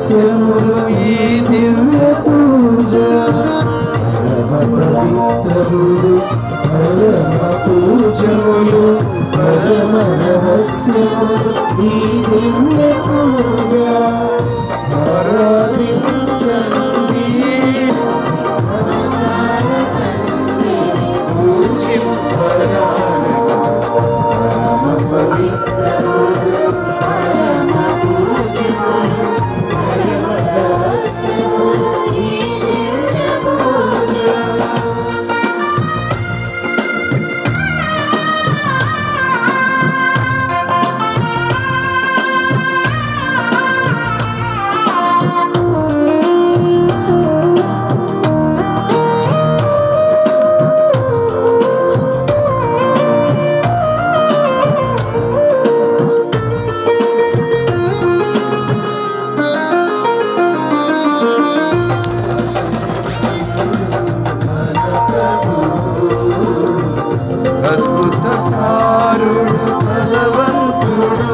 రహస్యములు ఈ దివ్య పూజ పరమ పవిత్రములు పరమ పూజములు పరమ రహస్యములు ఈ దివ్య పూజ ఆరాధించండి మనసార తండ్రిని పూజింపరారని పరమ పవిత్రములు పరమ పూజములు పరమ రహస్యములు ఈ దివ్య పూజ అద్భుతకారుడు బలవంతుడు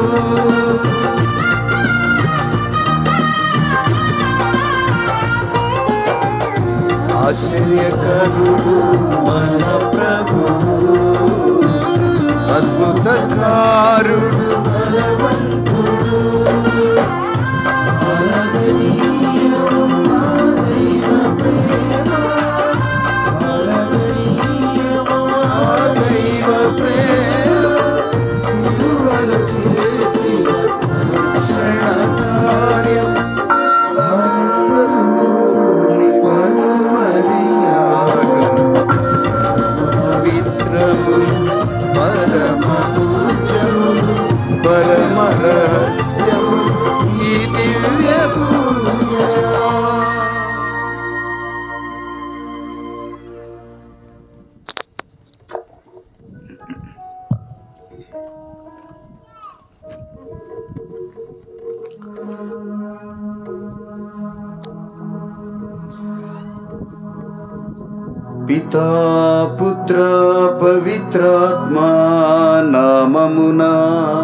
ఆశ్చర్యకరుడు మన ప్రభు అద్భుతకారుడు బలవంతుడు అలగనీయము మా దైవ ప్రేమ అలగనీయము మా దైవ ప్రేమ సిలువలు చేసిన రక్షణ కార్యం సానందమూలి పలువరియాగం పవిత్రములు పరమ పూజములు పరమ రహస్యములు ఈ దివ్య పూజ పితా పుత్ర పవిత్రాత్మా నామమునా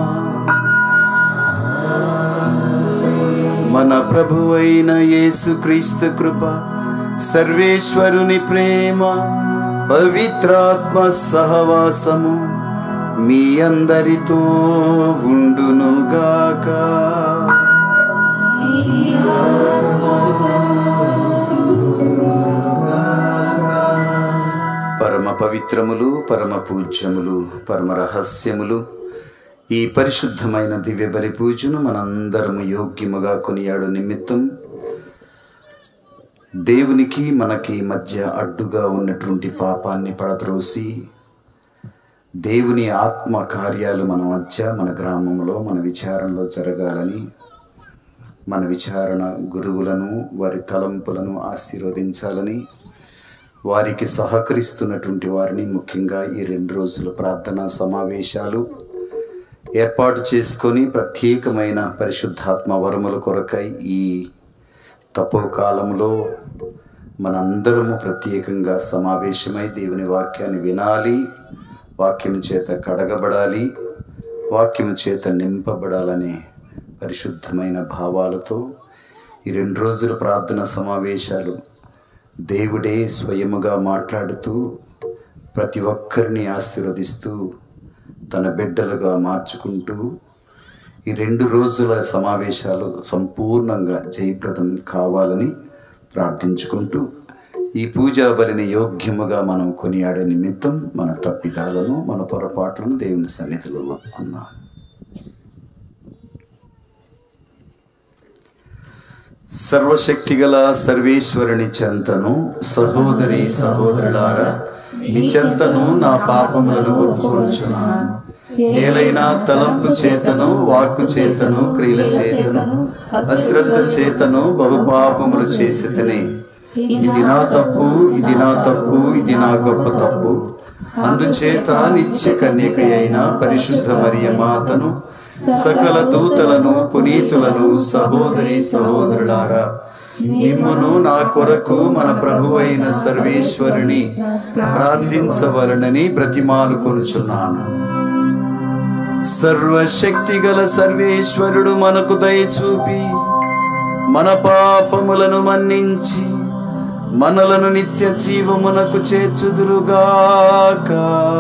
మన ప్రభువైన యేసుక్రీస్తు కృప సర్వేశ్వరుని ప్రేమ పవిత్రాత్మ సహవాసము మీ అందరితో ఉండునుగాక పరమ పవిత్రములు పరమ పూజ్యములు పరమ రహస్యములు ఈ పరిశుద్ధమైన దివ్య బలి పూజను మనందరము యోగ్యముగా కొనియాడు నిమిత్తం దేవునికి మనకి మధ్య అడ్డుగా ఉన్నటువంటి పాపాన్ని పడద్రోసి దేవుని ఆత్మ కార్యాలు మన మధ్య మన గ్రామంలో మన విచారణలో జరగాలని మన విచారణ గురువులను వారి తలంపులను ఆశీర్వదించాలని వారికి సహకరిస్తున్నటువంటి వారిని ముఖ్యంగా ఈ రెండు రోజుల ప్రార్థనా సమావేశాలు ఏర్పాటు చేసుకొని ప్రత్యేకమైన పరిశుద్ధాత్మ వరముల కొరకై ఈ తపోకాలంలో మనందరము ప్రత్యేకంగా సమావేశమై దేవుని వాక్యాన్ని వినాలి వాక్యం చేత కడగబడాలి వాక్యం చేత నింపబడాలనే పరిశుద్ధమైన భావాలతో ఈ రెండు రోజుల ప్రార్థన సమావేశాలు దేవుడే స్వయముగా మాట్లాడుతూ ప్రతి ఒక్కరిని ఆశీర్వదిస్తూ తన బిడ్డలుగా మార్చుకుంటూ ఈ రెండు రోజుల సమావేశాలు సంపూర్ణంగా జయప్రదం కావాలని ప్రార్థించుకుంటూ ఈ పూజా బలిని యోగ్యముగా మనం కొనియాడే నిమిత్తం మన తప్పిదాలను మన పొరపాట్లను దేవుని సన్నిధిలో ఒప్పుకుందాం సర్వశక్తిగల సర్వేశ్వరుని చెంతను సహోదరి సహోదరులారా నిచెంతను నా పాపములను ఒప్పుకొనుచున్నాను ఏలైనా తలంపు చేతను వాక్కు చేతను క్రియల చేతను అశ్రద్ధ చేతను బహుపాపములు చేసి ఇది నా తప్పు ఇది నా తప్పు ఇది నా గొప్ప తప్పు అందుచేత నిత్య కన్యక అయిన పరిశుద్ధ మరియ మాతను సకల దూతలను పునీతులను సహోదరి సహోదరులారా మిమ్మును నా కొరకు మన ప్రభువైన సర్వేశ్వరుని ప్రార్థించవలనని బ్రతిమాలు కొనుచున్నాను సర్వశక్తి గల సర్వేశ్వరుడు మనకు దయచూపి మన పాపములను మన్నించి మనలను నిత్య జీవమునకు చేర్చుదురుగాక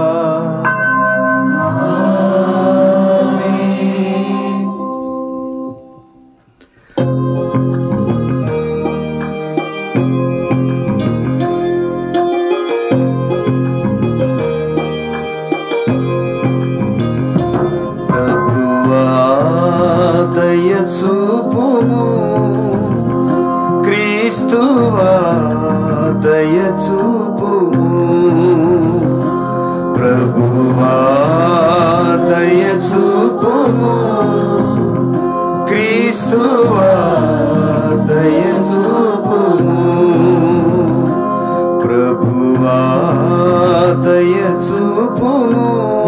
ప్రభువా దయ చూపుము క్రీస్తువా దయ చూపుము ప్రభువా దయ చూపుము క్రీస్తువా దయ చూపుము ప్రభువా దయ చూపుము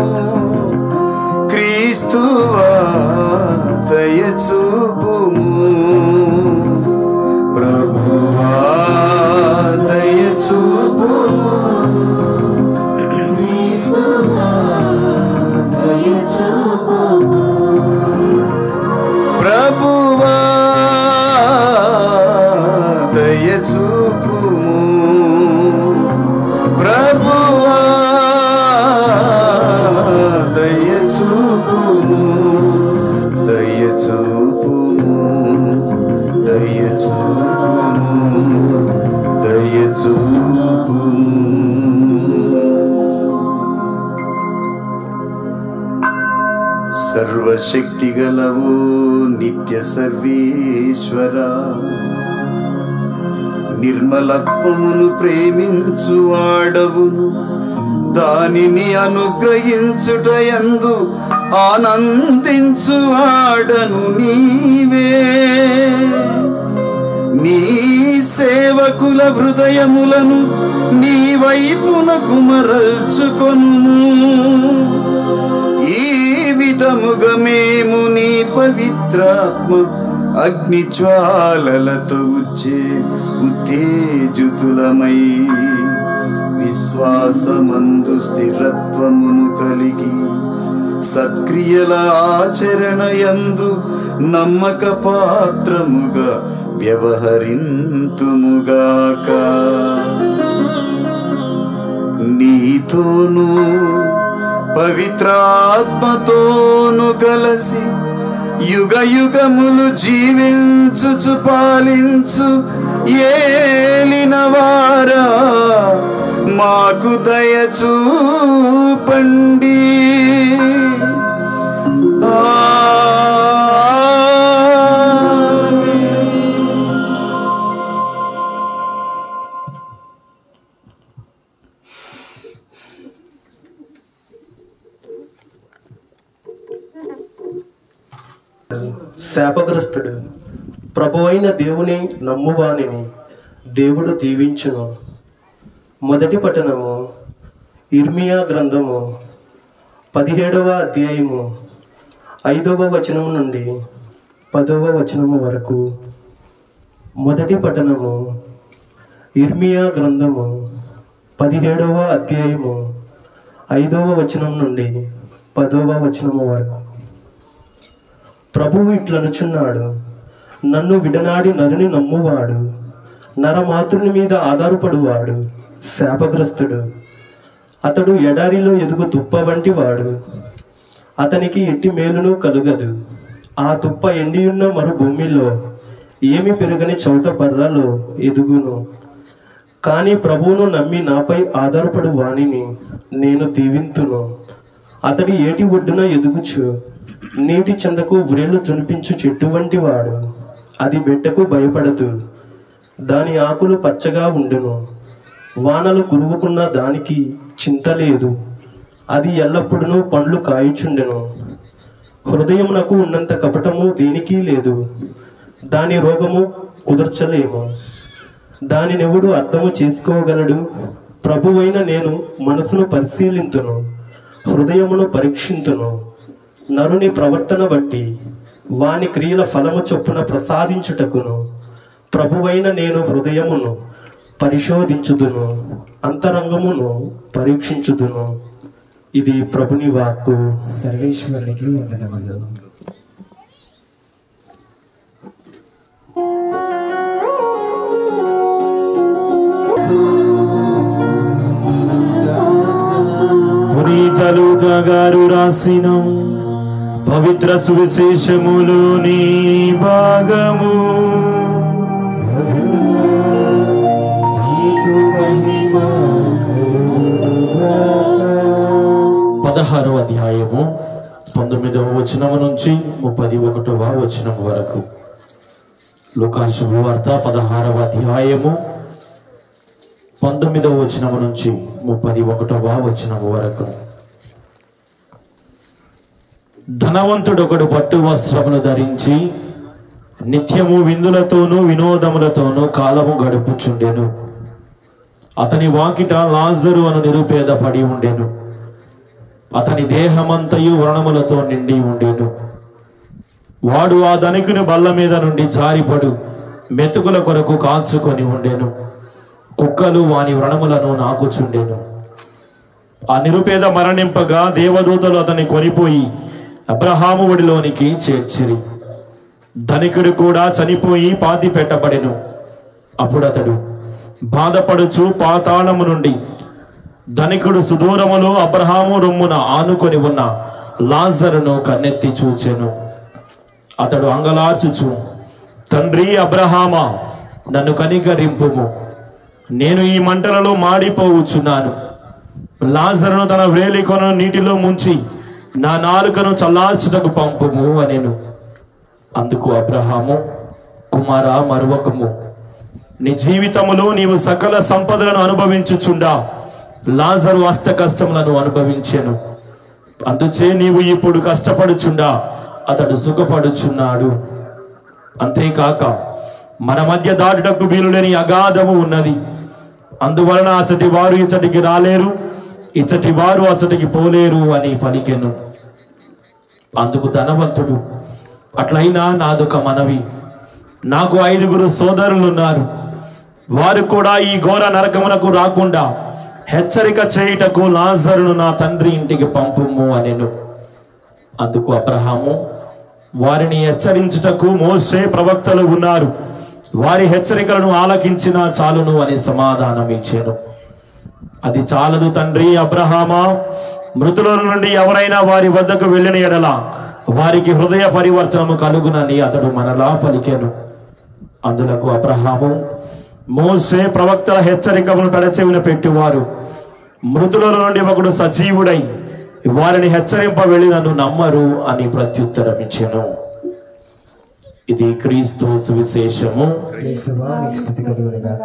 క్రీస్తువా దయ చూపుము ప్రభువా దయ చూపుము ప్రభువా దయ చూపుము ప్రభువా దయ చూపుము దయ చూపుము దయ చూపుము దయ చూపుము సర్వశక్తి గలవు నిత్య సర్వేశ్వర నిర్మలత్వమును ప్రేమించు వాడవును దానిని అనుగ్రహించుట యందు ఆనందించు వాడను నీవే నీ సేవకుల హృదయములను నీ వైపునకు మరల్చుకొను ఈ విధముగా మేము నీ పవిత్రాత్మ అగ్ని జ్వాలలతో వచ్చే ఉత్తేజితులమై విశ్వాసమందు స్థిరత్వమును కలిగి సత్క్రియల ఆచరణ యందు నమ్మక పాత్రముగా వ్యవహరింతుముగాక నీతోను పవిత్రాత్మతోను కలసి యుగ యుగములు జీవించుచు పాలించు ఏలినవారా మాకు దయ చూపండి ఆమేన్. శాపగ్రస్తుడు ప్రభువైన దేవుని నమ్మువానిని దేవుడు దీవించును మొదటి పట్టణము ఇర్మియా గ్రంథము పదిహేడవ అధ్యాయము ఐదవ వచనం నుండి పదవ వచనము వరకు మొదటి పట్టణము ఇర్మియా గ్రంథము పదిహేడవ అధ్యాయము ఐదవ వచనం నుండి పదవ వచనము వరకు ప్రభువు ఇట్లనుచున్నాడు నన్ను విడనాడి నరుని నమ్మువాడు నరమాతృని మీద ఆధారపడువాడు శాపగ్రస్తుడు అతడు ఎడారిలో ఎదుగు తుప్ప వంటి వాడు అతనికి ఎట్టి మేలును కలుగదు ఆ తుప్ప ఎండియున్న మరు భూమిలో ఏమి పెరుగని చౌట బర్రలో ఎదుగును కానీ ప్రభువును నమ్మి నాపై ఆధారపడు వాణిని నేను దీవింతును అతడి ఏటి ఒడ్డున ఎదుగుచు నీటి చెందకు వ్రేళ్లు జునిపించు చెట్టు వంటి వాడు అది బిడ్డకు భయపడదు దాని ఆకులు పచ్చగా ఉండును వానలు కురువుకున్న దానికి చింత లేదు అది ఎల్లప్పుడూ పండ్లు కాయుచుండెను హృదయమునకు ఉన్నంత కపటము దేనికి లేదు దాని రోగము కుదర్చలేము దానినెవడు అర్థము చేసుకోగలడు ప్రభువైన నేను మనసును పరిశీలింతును హృదయమును పరీక్షింతును నరుని ప్రవర్తన బట్టి వాని క్రియల ఫలము చొప్పున ప్రసాదించుటకును ప్రభువైన నేను హృదయమును పరిశోధించుదును అంతరంగమును పరీక్షించుదును ఇది ప్రభుని వాక్కు సర్వేశ్వరునికి వందనములు తలుక గారు రాసిన పవిత్ర సువిశేషములోని భాగము పదహారవ అధ్యాయము పంతొమ్మిదవ వచనము నుంచి ముప్పది ఒకటవ వచనం వరకు లూకాసు వార్త పదహారవ అధ్యాయము పంతొమ్మిదవ వచనము నుంచి ముప్పది ఒకటవ వచనము వరకు ధనవంతుడొకడు పట్టు వస్త్రమును ధరించి నిత్యము విందులతోనూ వినోదములతోనూ కాలము గడుపుచుండెను అతని వాకిట లాజరు అను నిరుపేద పడి ఉండెను అతని దేహమంతయు వ్రణములతో నిండి ఉండెను వాడు ఆ ధనికుని బల్ల మీద నుండి జారిపడు మెతుకుల కొరకు కాల్చుకొని ఉండెను కుక్కలు వాని వ్రణములను నాకుచుండెను ఆ నిరుపేద మరణింపగా దేవదూతలు అతన్ని కొనిపోయి అబ్రహాము ఒడిలోనికి చేర్చిరి ధనికుడు కూడా చనిపోయి పాతి పెట్టబడెను అప్పుడు అతడు బాధపడుచు పాతాళము నుండి ధనికుడు సుదూరములో అబ్రహాము రొమ్మున ఆనుకొని ఉన్న లాజరును కన్నెత్తి చూచెను అతడు అంగలార్చుచు తండ్రి అబ్రహామా నన్ను కనికరింపుము నేను ఈ మంటలలో మాడిపోవచ్చున్నాను లాజరును తన వేలికొన నీటిలో ముంచి నా నాలుకను చల్లార్చుటకు పంపుము అనెను అందుకు అబ్రహాము కుమార మరువకము నీ జీవితములో నీవు సకల సంపదలను అనుభవించుచుండా లాజరు అష్ట కష్టములను అనుభవించెను అందుచే నీవు ఇప్పుడు కష్టపడుచుండా అతడు సుఖపడుచున్నాడు అంతేకాక మన మధ్య దాటుటకు వీలులేని అగాధము ఉన్నది అందువలన అచ్చటి వారు ఇచ్చటికి రాలేరు ఇచ్చటి వారు అచ్చటికి పోలేరు అని పలికెను అందుకు ధనవంతుడు అట్లయినా నాదొక మనవి నాకు ఐదుగురు సోదరులున్నారు వారు కూడా ఈ ఘోర నరకమునకు రాకుండా హెచ్చరిక చేయుటకు లాజరును నా తండ్రి ఇంటికి పంపుము అనెను అందుకు అబ్రహాము వారిని హెచ్చరించుటకు మోసే ప్రవక్తలు ఉన్నారు వారి హెచ్చరికలను ఆలకించిన చాలును అని సమాధానం ఇచ్చాను అది చాలదు తండ్రి అబ్రహామా మృతుల నుండి ఎవరైనా వారి వద్దకు వెళ్ళిన ఎడల వారికి హృదయ పరివర్తనము కలుగునని అతడు మనలా పలికెను అందులకు అబ్రహాము మోసే ప్రవక్తల హెచ్చరికమును పెడచెవిన పెట్టువారు మృతుల నుండి ఒకడు సజీవుడై వారిని హెచ్చరింప వెళ్ళి నన్ను నమ్మరు అని ప్రత్యుత్తరం ఇచ్చెను ఇది క్రీస్తు సువిశేషము యేసువా మీకు స్థుతి కలుగును గాక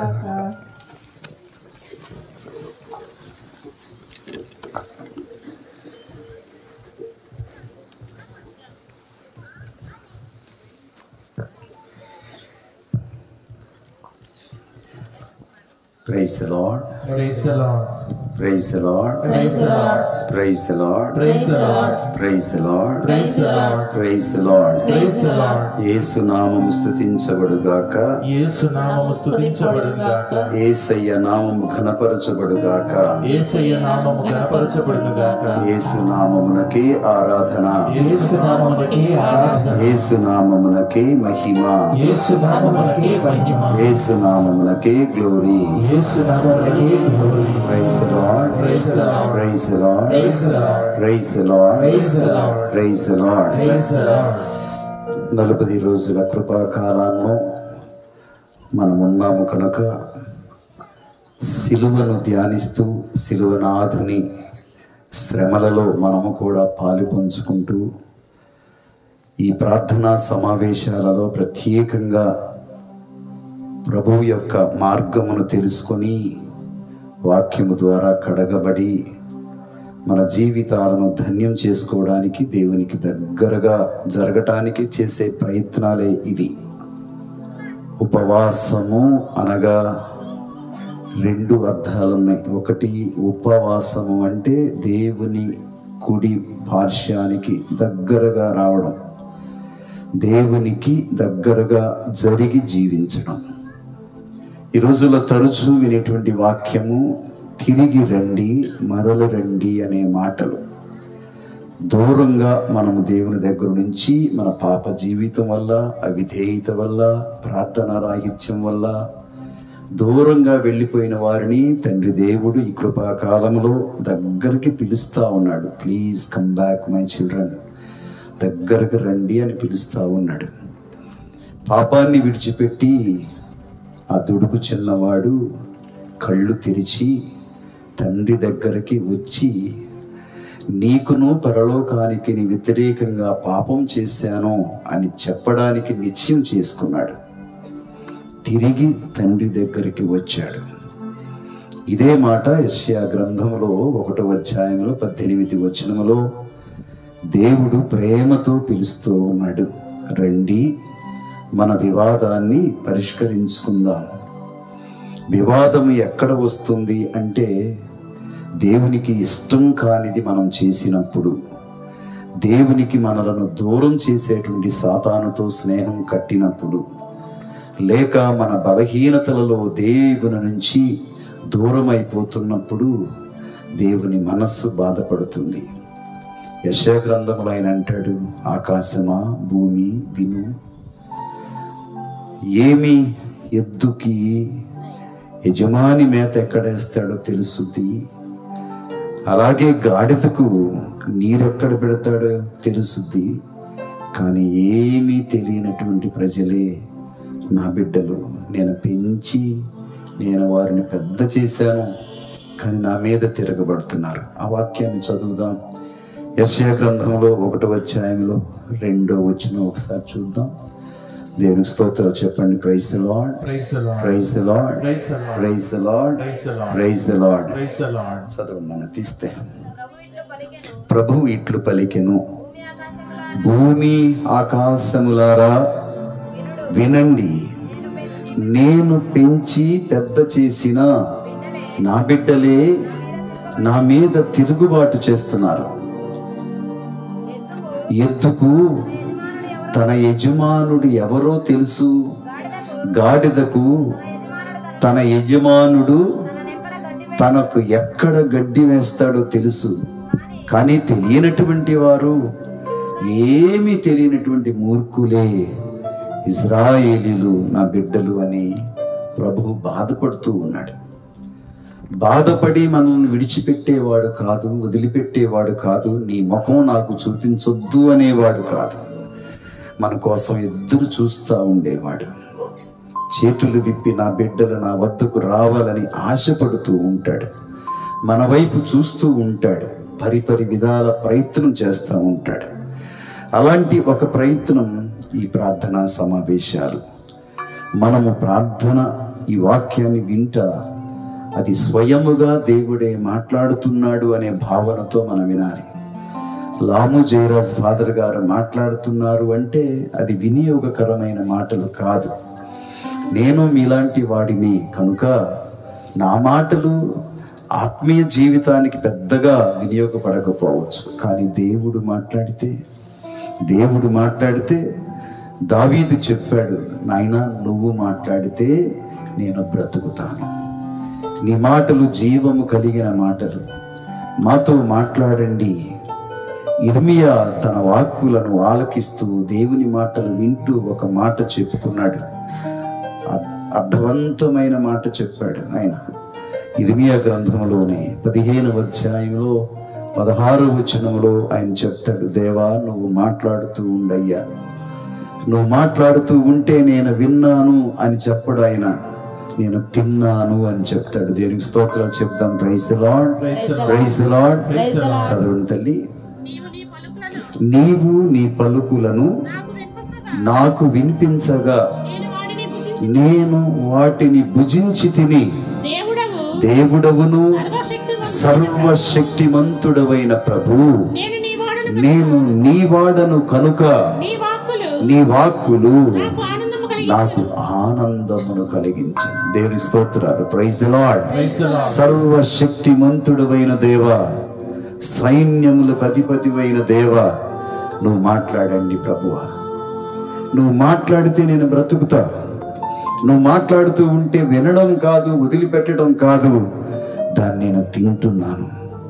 praise the lord praise the lord praise the lord praise the lord praise the lord praise the lord praise the lord praise the lord praise the lord praise the Lord Yesu నామము స్తుతించబడుగాక యేసు నామము స్తుతించబడును గాక యేసయ్య నామము ఘనపరచబడుగాక యేసయ్య నామము గణపరచబడును గాక యేసు నామమునకి ఆరాధన యేసు నామమునకి ఆరాధన యేసు నామమునకి మహిమ యేసు నామమునకి మహిమ యేసు నామమునకి గ్లోరీ యేసు నామమునకి glory praise the Lord Praise the Lord. Praise the lord praise the lord praise the lord praise the lord praise the lord praise the Lord నలభై రోజుల కృపాకాలంలో మనం ఉన్నాము కనుక సిలువను ధ్యానిస్తూ సిలువనాథుని శ్రమలలో మనము కూడా పాలు పంచుకుంటూ ఈ ప్రార్థనా సమావేశాలలో ప్రత్యేకంగా ప్రభువు యొక్క మార్గమును తెలుసుకొని వాక్యము ద్వారా కడగబడి మన జీవితాలను ధన్యం చేసుకోవడానికి దేవునికి దగ్గరగా జరగటానికి చేసే ప్రయత్నాలే ఇవి ఉపవాసము అనగా రెండు అర్థాలు ఉన్నాయి ఒకటి ఉపవాసము అంటే దేవుని కుడి పార్శ్వానికి దగ్గరగా రావడం దేవునికి దగ్గరగా జరిగి జీవించడం ఈ రోజుల్లో తరచూ వినేటువంటి వాక్యము తిరిగి రండి మరల రండి అనే మాటలు దూరంగా మనము దేవుని దగ్గర నుంచి మన పాప జీవితం వల్ల అవిధేయత వల్ల ప్రార్థన రాహిత్యం వల్ల దూరంగా వెళ్ళిపోయిన వారిని తండ్రి దేవుడు ఈ కృపాకాలంలో దగ్గరికి పిలుస్తా ఉన్నాడు please come back my children దగ్గరకు రండి అని పిలుస్తా ఉన్నాడు పాపాన్ని విడిచిపెట్టి ఆ దుడుకు చిన్నవాడు కళ్ళు తెరిచి తండ్రి దగ్గరికి వచ్చి నీకును పరలోకానికి నీ వ్యతిరేకంగా పాపం చేశాను అని చెప్పడానికి నిశ్చయం చేసుకున్నాడు తిరిగి తండ్రి దగ్గరికి వచ్చాడు ఇదే మాట యశ్యా గ్రంథంలో ఒకటో అధ్యాయంలో పద్దెనిమిది వచనములో దేవుడు ప్రేమతో పిలుస్తూ ఉన్నాడు రండి మన వివాదాన్ని పరిష్కరించుకుందాం వివాదం ఎక్కడ వస్తుంది అంటే దేవునికి ఇష్టం కానిది మనం చేసినప్పుడు దేవునికి మనలను దూరం చేసేటువంటి సాతానుతో స్నేహం కట్టినప్పుడు లేక మన బలహీనతలలో దేవుని నుంచి దూరం అయిపోతున్నప్పుడు దేవుని మనస్సు బాధపడుతుంది యశా గ్రంథములో ఆయన అంటాడు ఆకాశమా భూమి విను ఏమి ఎద్దుకి యజమాని మేత ఎక్కడేస్తాడో తెలుసుది అలాగే గాడిదకు నీరెక్కడ పెడతాడో తెలుసుద్ది కానీ ఏమీ తెలియనటువంటి ప్రజలే నా బిడ్డలు నేను పెంచి నేను వారిని పెద్ద చేశాను కానీ నా మీద తిరగబడుతున్నారు ఆ వాక్యాన్ని చదువుదాం యశయ గ్రంథంలో ఒకటో అధ్యాయంలో రెండో వచ్చిన ఒకసారి చూద్దాం దేవునికి స్తోత్రాలు చెప్పండి praise the Lord Praise the Lord. Praise the Lord Praise the Lord. Praise the Lord Praise the Lord. Praise the Lord Praise the Lord. చదవండి మనం తీస్తే ప్రభు ప్రభు ఇట్లు పలికెను ఇట్లు పలికెను భూమి ఆకాశములారా భూమి ఆకాశములారా వినుడు వినండి నేను పెంచి నేను పెంచి పెద్ద చేసిన నా బిడ్డలే నా మీద తిరుగుబాటు చేస్తున్నారు ఎద్దుకు ఎద్దుకు యజమానుడు ఎవరో తన యజమానుడు ఎవరో తెలుసు గాడిదకు గాడిదకు యజమానుడు తన యజమానుడు తననెక్కడ గడ్డి తనకు ఎక్కడ గడ్డి వేస్తాడో తెలుసు కానీ తెలియనటువంటి వారు ఏమీ తెలియనటువంటి మూర్ఖులే ఇజ్రాయేలీలు నా బిడ్డలు అని ప్రభు బాధపడుతూ ఉన్నాడు బాధపడి మనల్ని విడిచిపెట్టేవాడు కాదు వదిలిపెట్టేవాడు కాదు నీ ముఖం నాకు చూపించొద్దు అనేవాడు కాదు మన కోసం ఎదురు చూస్తూ ఉండేవాడు చేతులు విప్పి నా బిడ్డలు నా వద్దకు రావాలని ఆశపడుతూ ఉంటాడు మన వైపు చూస్తూ ఉంటాడు పరిపరి విధాల ప్రయత్నం చేస్తూ ఉంటాడు అలాంటి ఒక ప్రయత్నం ఈ ప్రార్థనా సమావేశాలు మనము ప్రార్థన ఈ వాక్యాన్ని వింటా అది స్వయముగా దేవుడే మాట్లాడుతున్నాడు అనే భావనతో మనం వినాలి లాము జయరాజ్ ఫాదర్ గారు మాట్లాడుతున్నారు అంటే అది వినియోగకరమైన మాటలు కాదు నేను మీలాంటి వాడిని కనుక నా మాటలు ఆత్మీయ జీవితానికి పెద్దగా వినియోగపడకపోవచ్చు కానీ దేవుడు మాట్లాడితే దేవుడు మాట్లాడితే దావీదు చెప్పాడు నాయనా నువ్వు మాట్లాడితే నేను బ్రతుకుతాను నీ మాటలు జీవము కలిగిన మాటలు మాతో మాట్లాడండి ఇర్మియా తన వాక్కులను ఆలకిస్తూ దేవుని మాటలు వింటూ ఒక మాట చెప్పుకున్నాడు అర్- అర్థవంతమైన మాట చెప్పాడు ఆయన ఇర్మియా గ్రంథంలోనే పదిహేను అధ్యాయంలో పదహారు వచనంలో ఆయన చెప్తాడు దేవా నువ్వు మాట్లాడుతూ ఉండయ్యా నువ్వు మాట్లాడుతూ ఉంటే నేను విన్నాను అని చెప్పడు ఆయన నేను తిన్నాను అని చెప్తాడు దేనికి స్తోత్రాలు చెప్తాం ప్రైజ్ లార్డ్ ప్రైజ్ లార్డ్ చదవండి తల్లి నీవు నీ పలుకులను నీవు నీ పలుకులను నాకు నాకు వినపగా వినిపించగా నేను వారిని భుజించి నేను వాటిని భుజించి తిని దేవుడవు దేవుడవును సర్వశక్తిమంతుడవు సర్వశక్తిమంతుడవైన ప్రభు నేను నీ వాడను నేను నీ వాడను కనుక నీ వాక్కులు నీ వాక్కులు నాకు ఆనందము కలిగి నాకు ఆనందమును కలిగించింది దేవుని స్తోత్రాలు praise Lord Praise the Lord. సర్వశక్తిమంతుడవైన దేవ సైన్యములకు అధిపతివైన దేవ నువ్వు మాట్లాడండి ప్రభువా నువ్వు మాట్లాడితే నేను బ్రతుకుతా నువ్వు మాట్లాడుతూ ఉంటే వినడం కాదు వదిలిపెట్టడం కాదు దాన్ని నేను తింటున్నాను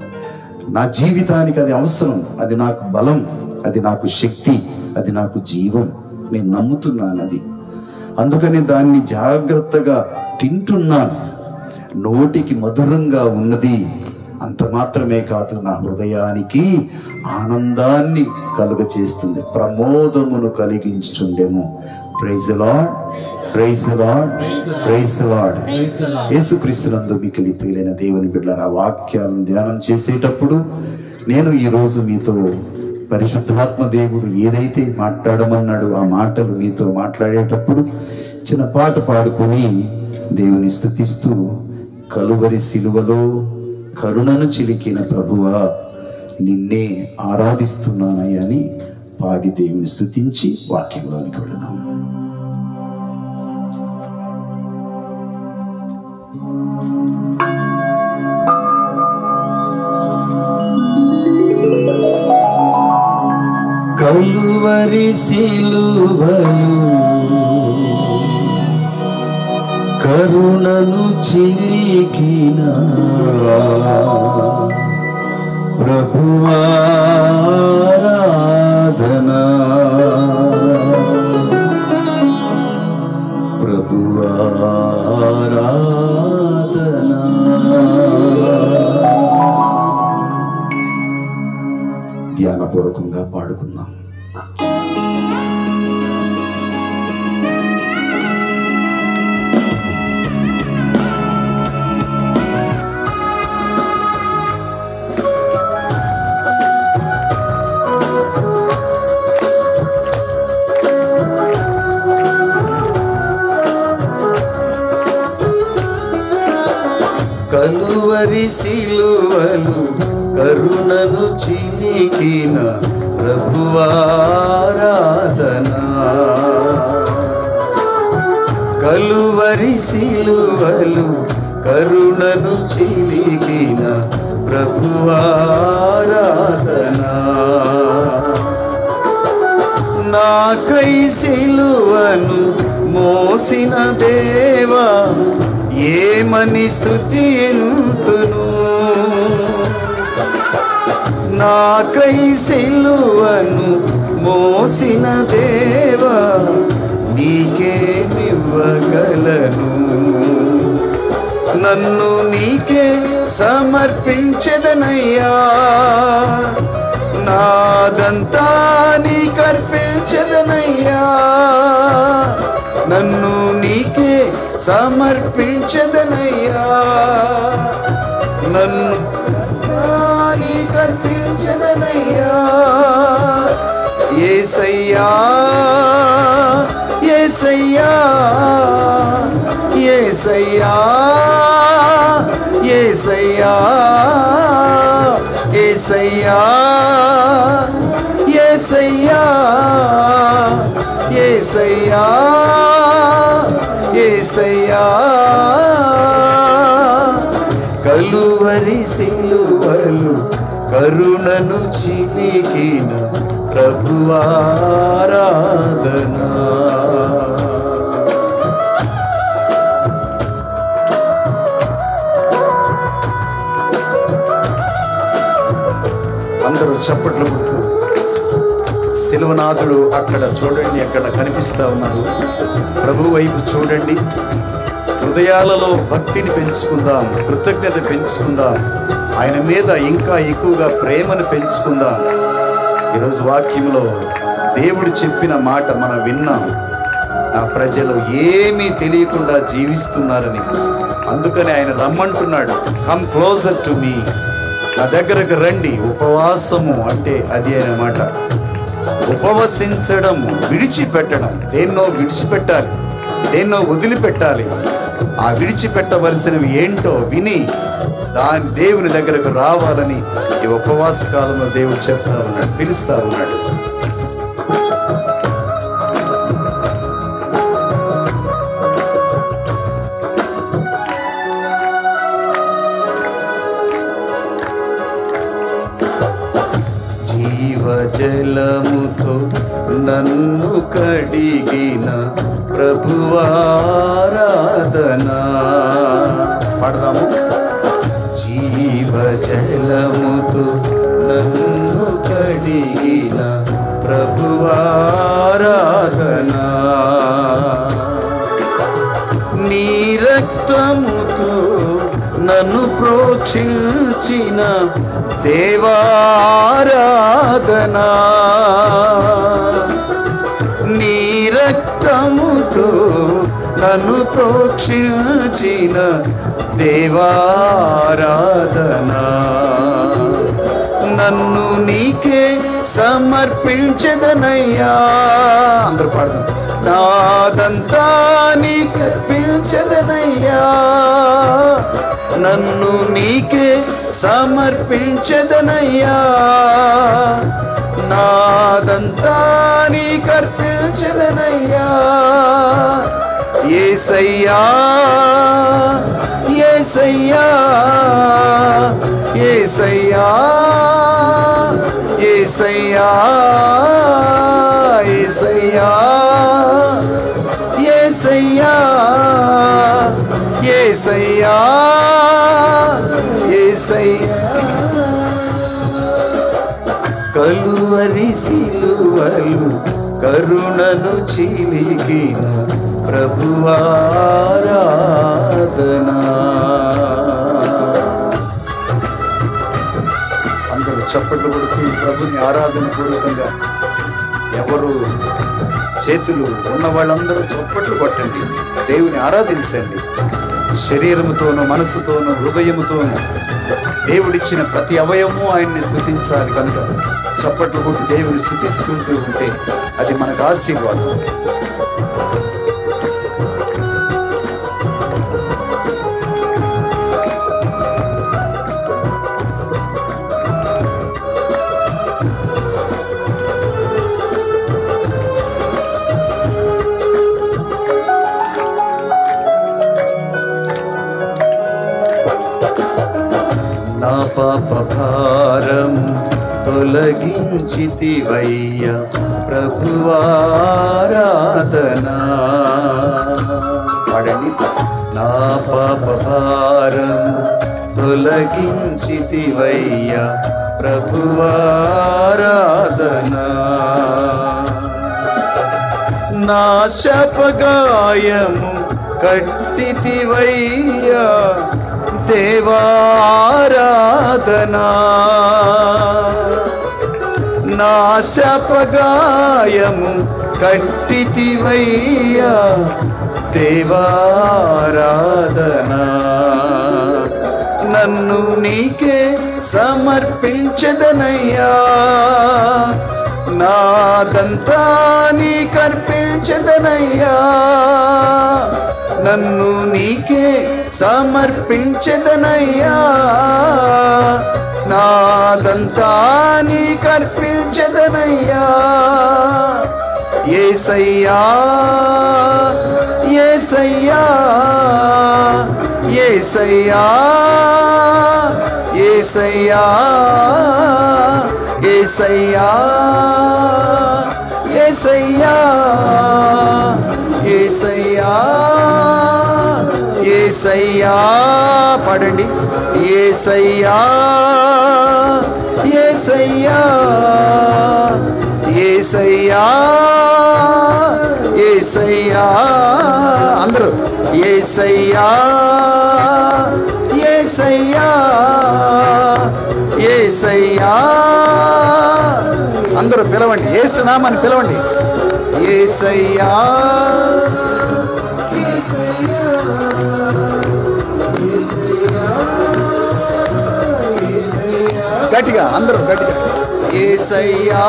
నా జీవితానికి అది అవసరం అది నాకు బలం అది నాకు శక్తి అది నాకు జీవం నేను నమ్ముతున్నాను అది అందుకని దాన్ని జాగ్రత్తగా తింటున్నాను నోటికి మధురంగా ఉన్నది అంత మాత్రమే కాదు నా హృదయానికి ఆనందాన్ని కలుగ చేస్తుంది ప్రమోదమును కలిగించుచుండెము praise lord praise lord praise Lord యేసుక్రీస్తునందు మికిలి ప్రియులైన దేవుని బిడ్డల ఆ వాక్యాలను ధ్యానం చేసేటప్పుడు నేను ఈ రోజు మీతో పరిశుద్ధాత్మ దేవుడు ఏదైతే మాట్లాడమన్నాడు ఆ మాటలు మీతో మాట్లాడేటప్పుడు చిన్న పాట పాడుకొని దేవుని స్థుతిస్తూ కలువరి సిలువలో కరుణను చిలికిన ప్రభువా నిన్నే ఆరాధిస్తున్నానయ్యా అని పాడి దేవుని స్థుతించి వాక్యంలోనికి వెళదాం కలువరి సిలువలు కరుణను చిలికిన ప్రభువారాధన ప్రభువారాధన ధ్యానపూర్వకంగా పాడుకుందాం కలువరి సిలువలు కరుణను చిలికిన ప్రభువారాధన కలువరి సిలువలు కరుణను చిలికిన ప్రభువారాధన నాకై సిలువను మోసిన దేవా ఏమని స్థుతింతును నాకై సిలువను మోసిన దేవా నీకేమివ్వగలను నన్ను నీకే సమర్పించదనయ్యా నాదంతా నీ కల్పించదనయ్యా నన్ను నీకే సమర్పించదనయ్యా నన్ను నీ కల్పించదనయ్యా ఏసయ్యా ఏసయ్యా ఏసయ్యా ఏసయ్యా ఏసయ్యా ఏసయ్యా ఏసయ్యా ఏసయ్యా కలువరి సిలువలు కరుణను చిలికిన ప్రభువారాధనా అందరూ చప్పట్లు కొడుతూ శిలువనాథుడు అక్కడ చూడండి అక్కడ కనిపిస్తా ఉన్నారు ప్రభు వైపు చూడండి హృదయాలలో భక్తిని పెంచుకుందాం కృతజ్ఞత పెంచుకుందాం ఆయన మీద ఇంకా ఎక్కువగా ప్రేమను పెంచుకుందాం ఈరోజు వాక్యంలో దేవుడు చెప్పిన మాట మనం విన్నాం నా ప్రజలు ఏమీ తెలియకుండా జీవిస్తున్నారని అందుకని ఆయన రమ్మంటున్నాడు కమ్ క్లోజర్ టు మీ నా దగ్గరకు రండి ఉపవాసము అంటే అది అన్నమాట ఉపవసించడం విడిచిపెట్టడం దేన్నో విడిచిపెట్టాలి దేన్నో వదిలిపెట్టాలి ఆ విడిచిపెట్టవలసినవి ఏంటో విని దాని దేవుని దగ్గరకు రావాలని ఈ ఉపవాస కాలంలో దేవుడు చెప్తా ఉన్నాడు పిలుస్తా ఉన్నాడు జీవజలముతో నన్ను కడిగిన ప్రభువారాధనా పాడదాము జీవజలముతో నన్ను కడిగిన ప్రభువారాధనా నీ రక్తముతో నన్ను ప్రోక్షించిన దేవారాధనా నీ రక్తముతో నన్ను ప్రోక్షించిన దేవారాధనా నన్ను నీకే సమర్పించదనయ్యా అందరూ పాడదాం నాదంతా నీకు అర్పించదనయ్యా నన్ను నీకే సమర్పించదనయ్యా నాదంతా నీకు అర్పించదనయ్యా ఏసయ్యా ఏసయ్యా ఏసయ్యా ఏసయ్యా ఏసయ్యా ఏసయ్యా ఏసయ్యా ఏసయ్యా కలువరి సిలువలు కరుణను చిలికిన ప్రభువారాధనా అందరూ చప్పట్లు కొడుతూ ప్రభుని ఆరాధన పూర్వకంగా ఎవరు చేతులు ఉన్న వాళ్ళందరూ చప్పట్లు కొట్టండి దేవుని ఆరాధించండి శరీరముతోనూ మనసుతోనూ హృదయముతోనూ దేవుడిచ్చిన ప్రతి అవయవము ఆయన్ని స్థుతించాలి కనుక చప్పట్లు కొట్టి దేవుని స్థుతిస్తుంటూ ఉంటే అది మనకు ఆశీర్వాదం నా పాప భారం తొలగించితివయ్య ప్రభువారాధనా పాడండి నా పాప భారం తొలగించితివయ్య ప్రభువారాధనా నా శపగాయము కట్టితివయ్యా దేవారాధనా నా శపగాయము కట్టితివయ్యా దేవారాధనా నన్ను నీకే సమర్పించదనయ్యా నాదంతా నీకర్పించదనయ్యా నన్ను నీకే సమర్పించదనయ్యా నాదంతా నీకర్పించదనయ్యా ఏసయ్యా ఏసయ్యా ఏసయ్యా ఏసయ్యా ఏసయ్యా ఏసయ్యా ఏసయ్యా ఏసయ్యా పాడండి ఏసయ్యా ఏసయ్యా ఏసయ్యా ఏసయ్యా అందరూ ఏసయ్యా ఏసయ్యా ఏసయ్యా అందరూ పిలవండి ఏసునామని పిలవండి ఏసయ్యా గట్టిగా అందరూ గట్టిగా ఏసయ్యా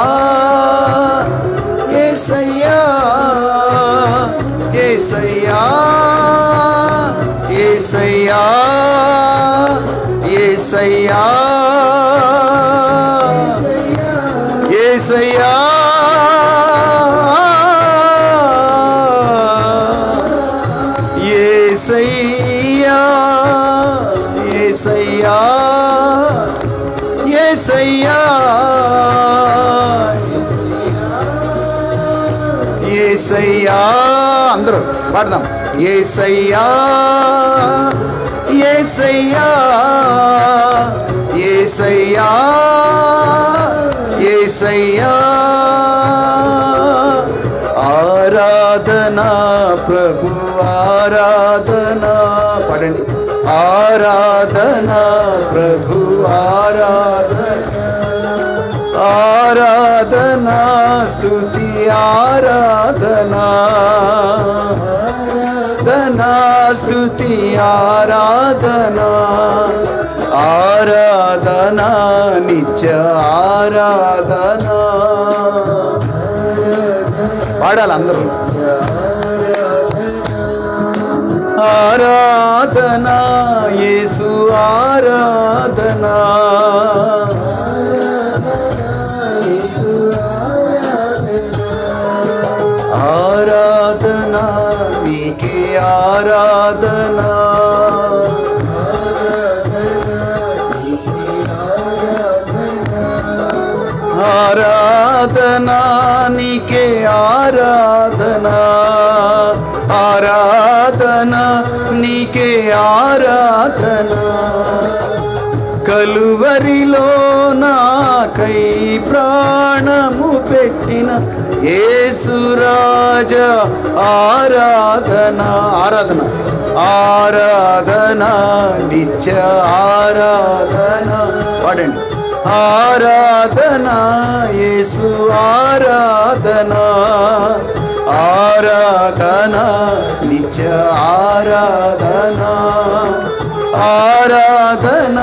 ఏసయ్యా ఏసయ్యా ఏసయ్యా ఏసయ్యా ఏసయ్యా ఏసయ్యా ఏసయ్యా ఏసయ్యా ఏసయ్యా అందరూ పాడదాం ఏసయ్యా ఏసయ్యా ఏసయ్యా ఏసయ్యా ఆరాధనా ప్రభు ఆరాధనా ఆరాధన ప్రభు ఆరాధన ఆరాధనా స్తుతి ఆరాధనా ఆరాధనా స్తుతి ఆరాధనా ఆరాధనా నిత్య ఆరాధనా పాడాలి అందరూ ఆరాధనా యేసు ఆరాధనా ఆరాధనా నీకే ఆరాధనా ఆరాధనా నీకే ఆరాధనా ఆరాధనా నీకే ఆరాధనా కలువరిలో నాకై ప్రాణము పెట్టిన యేసురాజ ఆరాధన ఆరాధన ఆరాధన నిత్య ఆరాధన పాడండి ఆరాధన యేసు ఆరాధన ఆరాధన నిత్య ఆరాధన ఆరాధన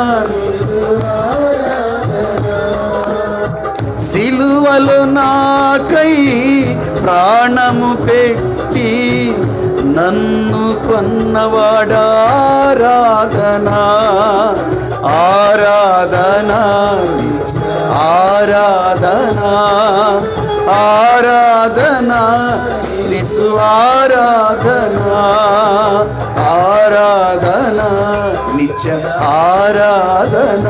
సిలువలు నాకై ప్రాణము పెట్టి నన్ను కొన్నవాడారాధన ఆరాధన ఆరాధన ఆరాధన నిసు ఆరాధన ఆరాధన నిత్య ఆరాధన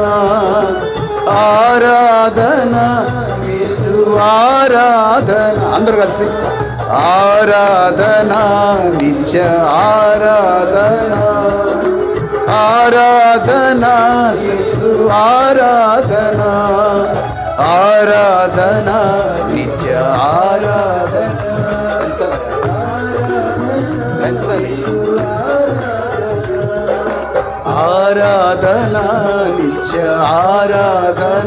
ఆరాధన యేసు ఆరాధన అందరూ కలిసి ఆరాధన నిత్య ఆరాధన ఆరాధన శిశు ఆరాధన ఆరాధన నిత్య ఆరాధన ఆరాధన నిత్య ఆరాధన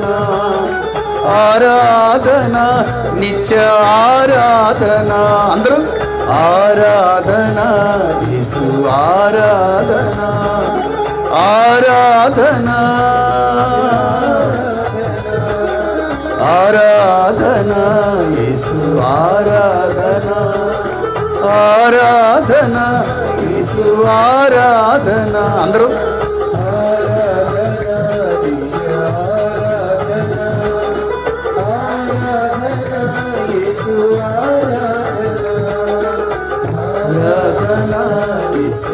ఆరాధన నిత్య ఆరాధన అందరూ ఆరాధన యేసు ఆరాధన ఆరాధన ఆరాధన యేసు ఆరాధన ఆరాధన యేసు ఆరాధన అందరూ ఆరాధన యేసు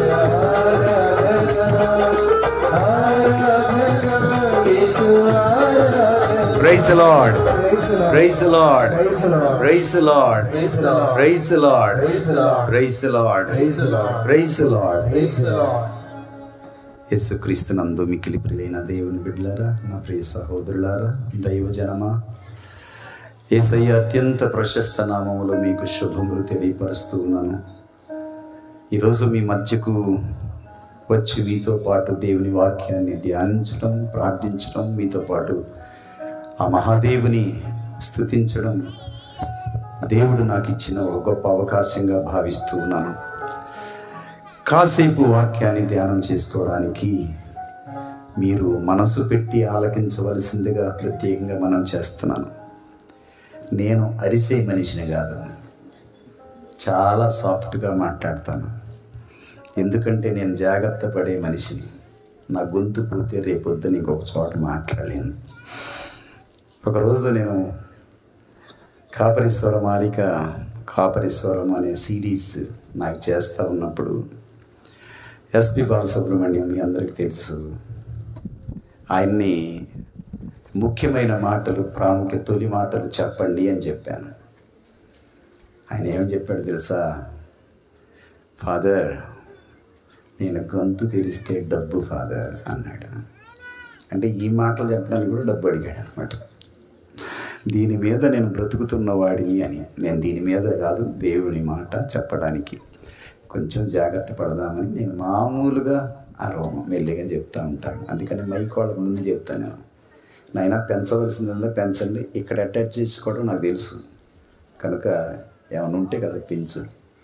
Praise the Lord. Praise the Lord. Praise the Lord. Praise the Lord. Praise the Lord. Praise the Lord. యేసుక్రీస్తు నందు మిక్కిలి ప్రియులైన దేవుని బిడ్డలారా నా ప్రియ సహోదరులారా దైవజనమా ఏసయ్య అత్యంత ప్రశస్త నామములో మీకు శుభములు తెలియపరుస్తూ ఉన్నాను ఈరోజు మీ మధ్యకు వచ్చి మీతో పాటు దేవుని వాక్యాన్ని ధ్యానించడం ప్రార్థించడం మీతో పాటు ఆ మహాదేవుని స్తుతించడం దేవుడు నాకు ఇచ్చిన ఒక గొప్ప అవకాశంగా భావిస్తూ ఉన్నాను కాసేపు వాక్యాన్ని ధ్యానం చేసుకోవడానికి మీరు మనసు పెట్టి ఆలకించవలసిందిగా ప్రత్యేకంగా మనం చేస్తున్నాను నేను అరిసే మనిషిని కాదు చాలా సాఫ్ట్గా మాట్లాడతాను ఎందుకంటే నేను జాగ్రత్త పడే మనిషిని నా గొంతు పోతే రేపొద్దున ఇంకొక చోట మాట్లాడలేను ఒకరోజు నేను కాపరీశ్వర మాలిక కాపరీశ్వరం అనే సిరీస్ నాకు చేస్తూ ఉన్నప్పుడు ఎస్పి బాలసుబ్రహ్మణ్యం మీ అందరికీ తెలుసు ఆయన్ని ముఖ్యమైన మాటలు ప్రాముఖ్య తొలి మాటలు చెప్పండి అని చెప్పాను ఆయన ఏం చెప్పాడు తెలుసా ఫాదర్ నేను గొంతు తెరిస్తే డబ్బు ఫాదర్ అన్నాడు అంటే ఈ మాటలు చెప్పడానికి కూడా డబ్బు అడిగాడు అనమాట దీని మీద నేను బ్రతుకుతున్న వాడిని అని నేను దీని మీద కాదు దేవుని మాట చెప్పడానికి కొంచెం జాగ్రత్త పడదామని నేను మామూలుగా అరవను మెల్లిగా చెప్తా ఉంటాను అందుకని మైక్ వాళ్ళ ముందు చెప్తాను నాయన పెంచవలసిందంతా పెంచండి ఇక్కడ అటాచ్ చేసుకోవడం నాకు తెలుసు కనుక ఏమైనా ఉంటే కదా పెంచు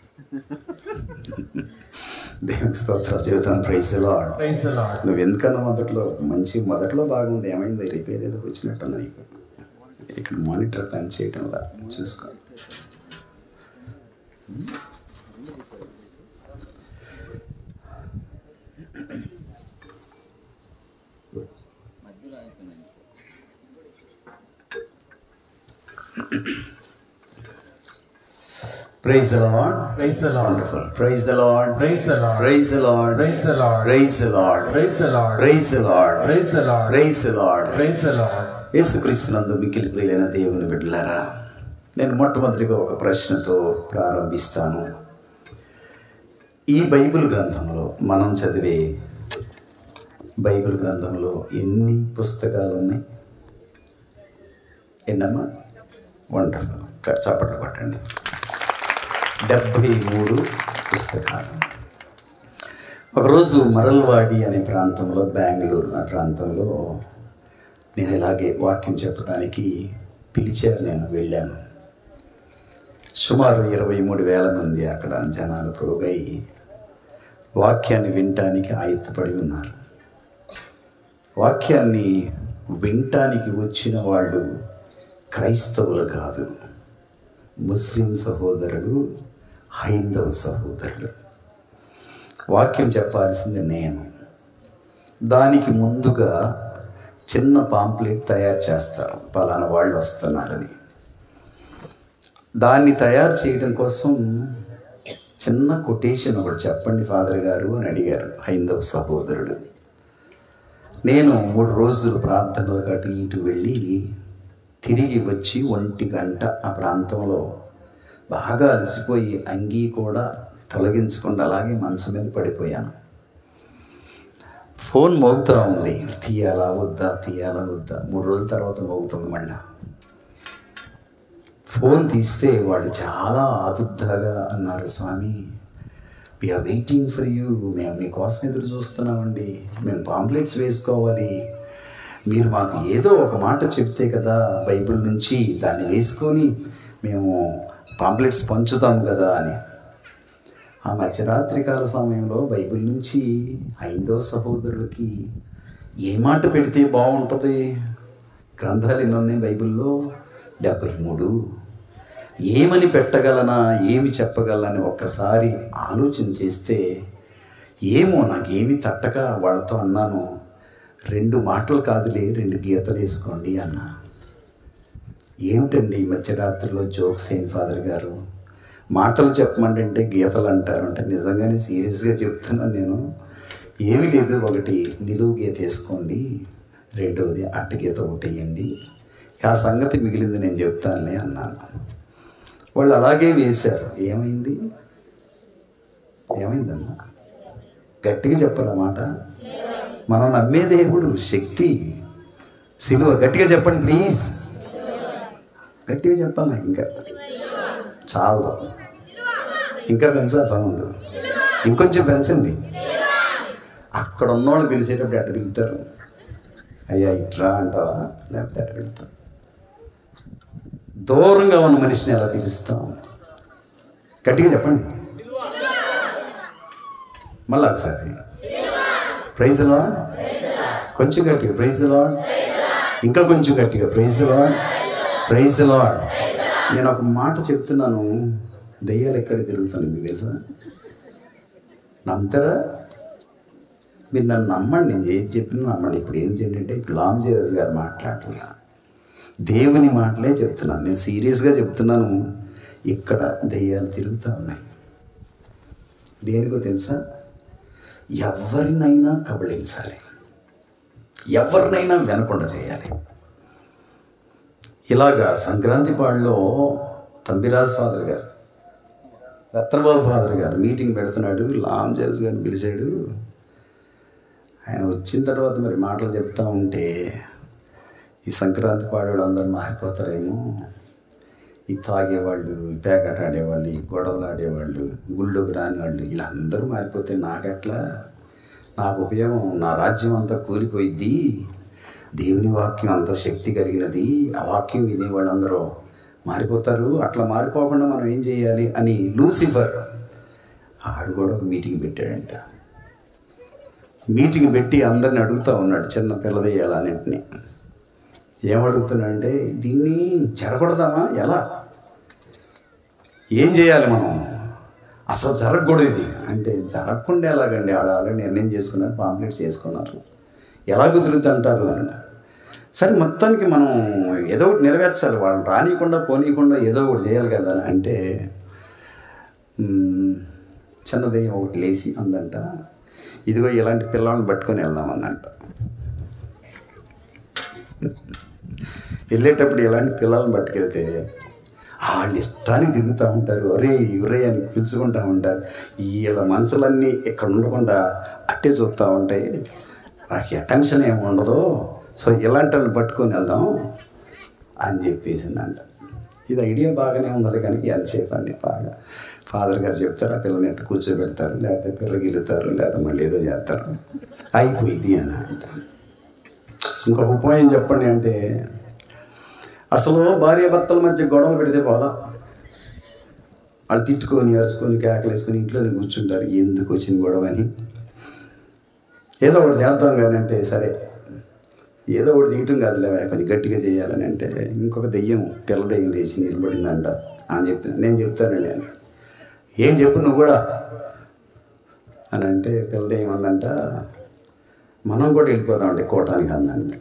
దేవుని స్తోత్రాలు చెబుతాను praise Lord Praise the Lord. నువ్వు ఎందుకన్నా మొదట్లో మంచి మొదట్లో బాగుంది ఏమైంది రిపేర్ ఏదో వచ్చినట్టున్నా నీకు ఇక్కడ మానిటర్ పని చేయటం లా చూసుకో praise the Lord Praise the Lord. Wonderful praise the Lord Praise the Lord. Praise the Lord Praise the Lord. Praise the Lord Praise the Lord. Praise the Lord Praise the Lord. Praise the Lord Praise the Lord. యేసుక్రీస్తునందు మిక్కిలి ప్రియులైన దేవుని బిడ్డలారా నేను మొట్టమొదటిగా ఒక ప్రశ్నతో ప్రారంభిస్తాను ఈ బైబిల్ గ్రంథంలో మనం చదివే బైబిల్ గ్రంథంలో ఎన్ని పుస్తకాలు ఉన్నాయి ఎన్నమ్మా వండర్ఫుల్ చప్పట్లు కొట్టండి డెబ్భై మూడు పుస్తకాలు ఒకరోజు మరల్వాడి అనే ప్రాంతంలో బెంగళూరు ఆ ప్రాంతంలో నేను ఇలాగే వాక్యం చెప్పడానికి పిలిచారు నేను వెళ్ళాను సుమారు ఇరవై మూడు వేల మంది అక్కడ జనాలు పోగై వాక్యాన్ని వినటానికి ఆయుత్తపడి ఉన్నారు వాక్యాన్ని వినటానికి వచ్చిన వాళ్ళు క్రైస్తవులు కాదు ముస్లిం సహోదరులు హైందవ సహోదరులు వాక్యం చెప్పాల్సింది నేను దానికి ముందుగా చిన్న పాంప్లెట్ తయారు చేస్తారు పలానా వాళ్ళు వస్తున్నారని దాన్ని తయారు చేయడం కోసం చిన్న కొటేషన్ ఒకటి చెప్పండి ఫాదర్ గారు అని అడిగారు హైందవ సహోదరుడు నేను మూడు రోజులు ప్రార్థనలకు అటు ఇటు వెళ్ళి తిరిగి వచ్చి ఒంటి గంట ఆ ప్రాంతంలో బాగా అలసిపోయి అంగీ కూడా తొలగించకుండా అలాగే మనసు మీద పడిపోయాను ఫోన్ మోగుతూ ఉంది తీయాలా వద్దా తీయాలా వద్దా మూడు రోజుల తర్వాత మోగుతుంది మళ్ళా ఫోన్ తీస్తే వాళ్ళు చాలా ఆదుర్దాగా అన్నారు స్వామి వీఆర్ వెయిటింగ్ ఫర్ యూ మేము మీకోసం ఎదురు చూస్తున్నామండి మేము పాంప్లెట్స్ వేసుకోవాలి మీరు మాకు ఏదో ఒక మాట చెప్తే కదా బైబిల్ నుంచి దాన్ని వేసుకొని మేము పాంప్లెట్స్ పంచుతాం కదా అని ఆ మధ్యరాత్రి కాల సమయంలో బైబిల్ నుంచి హైందవ సహోదరులకి ఏ మాట పెడితే బాగుంటుంది గ్రంథాలు ఎన్ని ఉన్నాయి బైబిల్లో డెబ్బై మూడు ఏమని పెట్టగలనా ఏమి చెప్పగలనని ఒక్కసారి ఆలోచన చేస్తే ఏమో నాకేమి తట్టక వాళ్ళతో అన్నాను రెండు మాటలు కాదులే రెండు గీతలు వేసుకోండి అన్నా ఏమిటండి ఈ మధ్యరాత్రిలో జోక్స్ ఏం ఫాదర్ గారు మాటలు చెప్పమంటే గీతలు అంటారు అంటే నిజంగానే సీరియస్గా చెప్తున్నాను నేను ఏమీ లేదు ఒకటి నిలువు గీత వేసుకోండి రెండవది అట్ట గీత ఒకటి వేయండి ఆ సంగతి మిగిలింది నేను చెప్తానులే అన్నాను వాళ్ళు అలాగే వేశారు ఏమైంది ఏమైందమ్మా గట్టిగా చెప్పాలి మాట మనం నమ్మే దేవుడు శక్తి సిలువ గట్టిగా చెప్పండి ప్లీజ్ గట్టిగా చెప్పాలి ఇంకా చాలా ఇంకా పెంచాలి సౌండ్ ఇంకొంచెం పెంచండి అక్కడ ఉన్నవాళ్ళు పిలిచేటప్పుడు అట్ట పిలుతారు అయ్యా ఇట్రా అంటావా లేకపోతే అట్ట పిలుతారు దూరంగా ఉన్న మనిషిని ఎలా పిలుస్తాం గట్టిగా చెప్పండి మళ్ళా ఒకసారి ప్రైజ్ లాడ్ కొంచెం గట్టిగా ప్రైజ్ లాడ్ ఇంకా కొంచెం గట్టిగా ప్రైజ్ లాడ్ ప్రైజ్ లాడ్ నేను ఒక మాట చెప్తున్నాను దెయ్యాలు ఎక్కడ తిరుగుతాను మీకు తెలుసా నమ్ముతారా మీరు నన్ను నమ్మండి నేను ఏది చెప్పినా నమ్మండి ఇప్పుడు ఏం ఏంటంటే గులాం జీరస్ గారు మాట్లాడట్లా దేవుని మాటలే చెప్తున్నాను నేను సీరియస్గా చెప్తున్నాను ఇక్కడ దెయ్యాలు తిరుగుతూ ఉన్నాయి దేనికో తెలుసా ఎవరినైనా కబళించాలి ఎవరినైనా వినకుండా చేయాలి ఇలాగా సంక్రాంతి పాడులో తంబిరాజ్ ఫాదర్ గారు రత్నబాబు ఫాదర్ గారు మీటింగ్ పెడుతున్నాడు లామ్ జల్స్ గారిని పిలిచాడు ఆయన వచ్చిన తర్వాత మరి మాటలు చెప్తా ఉంటే ఈ సంక్రాంతి పాడేవాళ్ళు అందరూ మారిపోతారేమో ఈ తాగేవాళ్ళు ఈ పేకట ఆడేవాళ్ళు ఈ గొడవలు ఆడేవాళ్ళు గుళ్ళోకి రాని వాళ్ళు వీళ్ళందరూ మారిపోతే నాకెట్లా నాకు ఉపయోగం నా రాజ్యం అంతా కూలిపోయిద్ది దేవుని వాక్యం అంత శక్తి కలిగినది ఆ వాక్యం వినే వాళ్ళందరూ మారిపోతారు అట్లా మారిపోకుండా మనం ఏం చేయాలి అని లూసిఫర్ ఆడు కూడా ఒక మీటింగ్ పెట్టాడంట మీటింగ్ పెట్టి అందరిని అడుగుతూ ఉన్నాడు చిన్న పిల్లదయ్యాలన్నింటినీ ఏమడుగుతున్నాడంటే దీన్ని చెడగొడదామా ఎలా ఏం చేయాలి మనం అసలు జరగకూడదు ఇది అంటే జరగకుండా ఎలాగండి ఆడ ఆల్రెడీ నిర్ణయం చేసుకున్నారు పాంప్లెట్స్ చేసుకున్నారు ఎలా కుదురుద్ది అంటారు అని సరే మొత్తానికి మనం ఏదో ఒకటి నెరవేర్చాలి వాళ్ళని రానియకుండా పోనీయకుండా ఏదో ఒకటి చేయాలి కదా అని అంటే మ్, చిన్న దెయ్యం ఒకటి లేచి అందంట ఇదిగో ఇలాంటి పిల్లల్ని పట్టుకొని వెళ్దాం అందంట వెళ్ళేటప్పుడు ఇలాంటి పిల్లల్ని పట్టుకెళ్తే వాళ్ళు ఇష్టానికి తిరుగుతూ ఉంటారు ఒరే ఒరే అని పిలుచుకుంటూ ఉంటారు వీళ్ళ మనసులన్నీ ఇక్కడ ఉండకుండా అట్టే చూస్తూ ఉంటాయి నాకు అటెన్షన్ ఏమి ఉండదు సో ఇలాంటి వాళ్ళని పట్టుకొని వెళ్దాం అని చెప్పేసిందంట ఇది ఐడియా బాగానే ఉన్నది కానీ ఎంతసేపు అండి బాగా ఫాదర్ గారు చెప్తారు ఆ పిల్లని ఎట్టు కూర్చోబెడతారు లేకపోతే పిల్లకి వెళ్తారు లేదా మళ్ళీ ఏదో చేస్తారు అయిపోయింది అని అంట ఇంకొక ఉపాయం చెప్పండి అంటే అసలు భార్యాభర్తల మధ్య గొడవలు పెడితే పోలా వాళ్ళు తిట్టుకొని అరుచుకొని కేకలేసుకొని ఇంట్లోనే కూర్చుంటారు ఎందుకు వచ్చింది గొడవ అని ఏదో ఒకటి చేద్దాం కానీ అంటే సరే ఏదో ఒకటి చేయటం కాదులే కొంచెం గట్టిగా చేయాలని అంటే ఇంకొక దెయ్యం పిల్ల దెయ్యం లేచి నిలబడిందంట అని చెప్పి నేను చెప్తానండి అని ఏం చెప్పు నువ్వు కూడా అని అంటే పిల్ల దెయ్యం అందంట మనం కూడా వెళ్ళిపోదామండి కోటానికి అందండి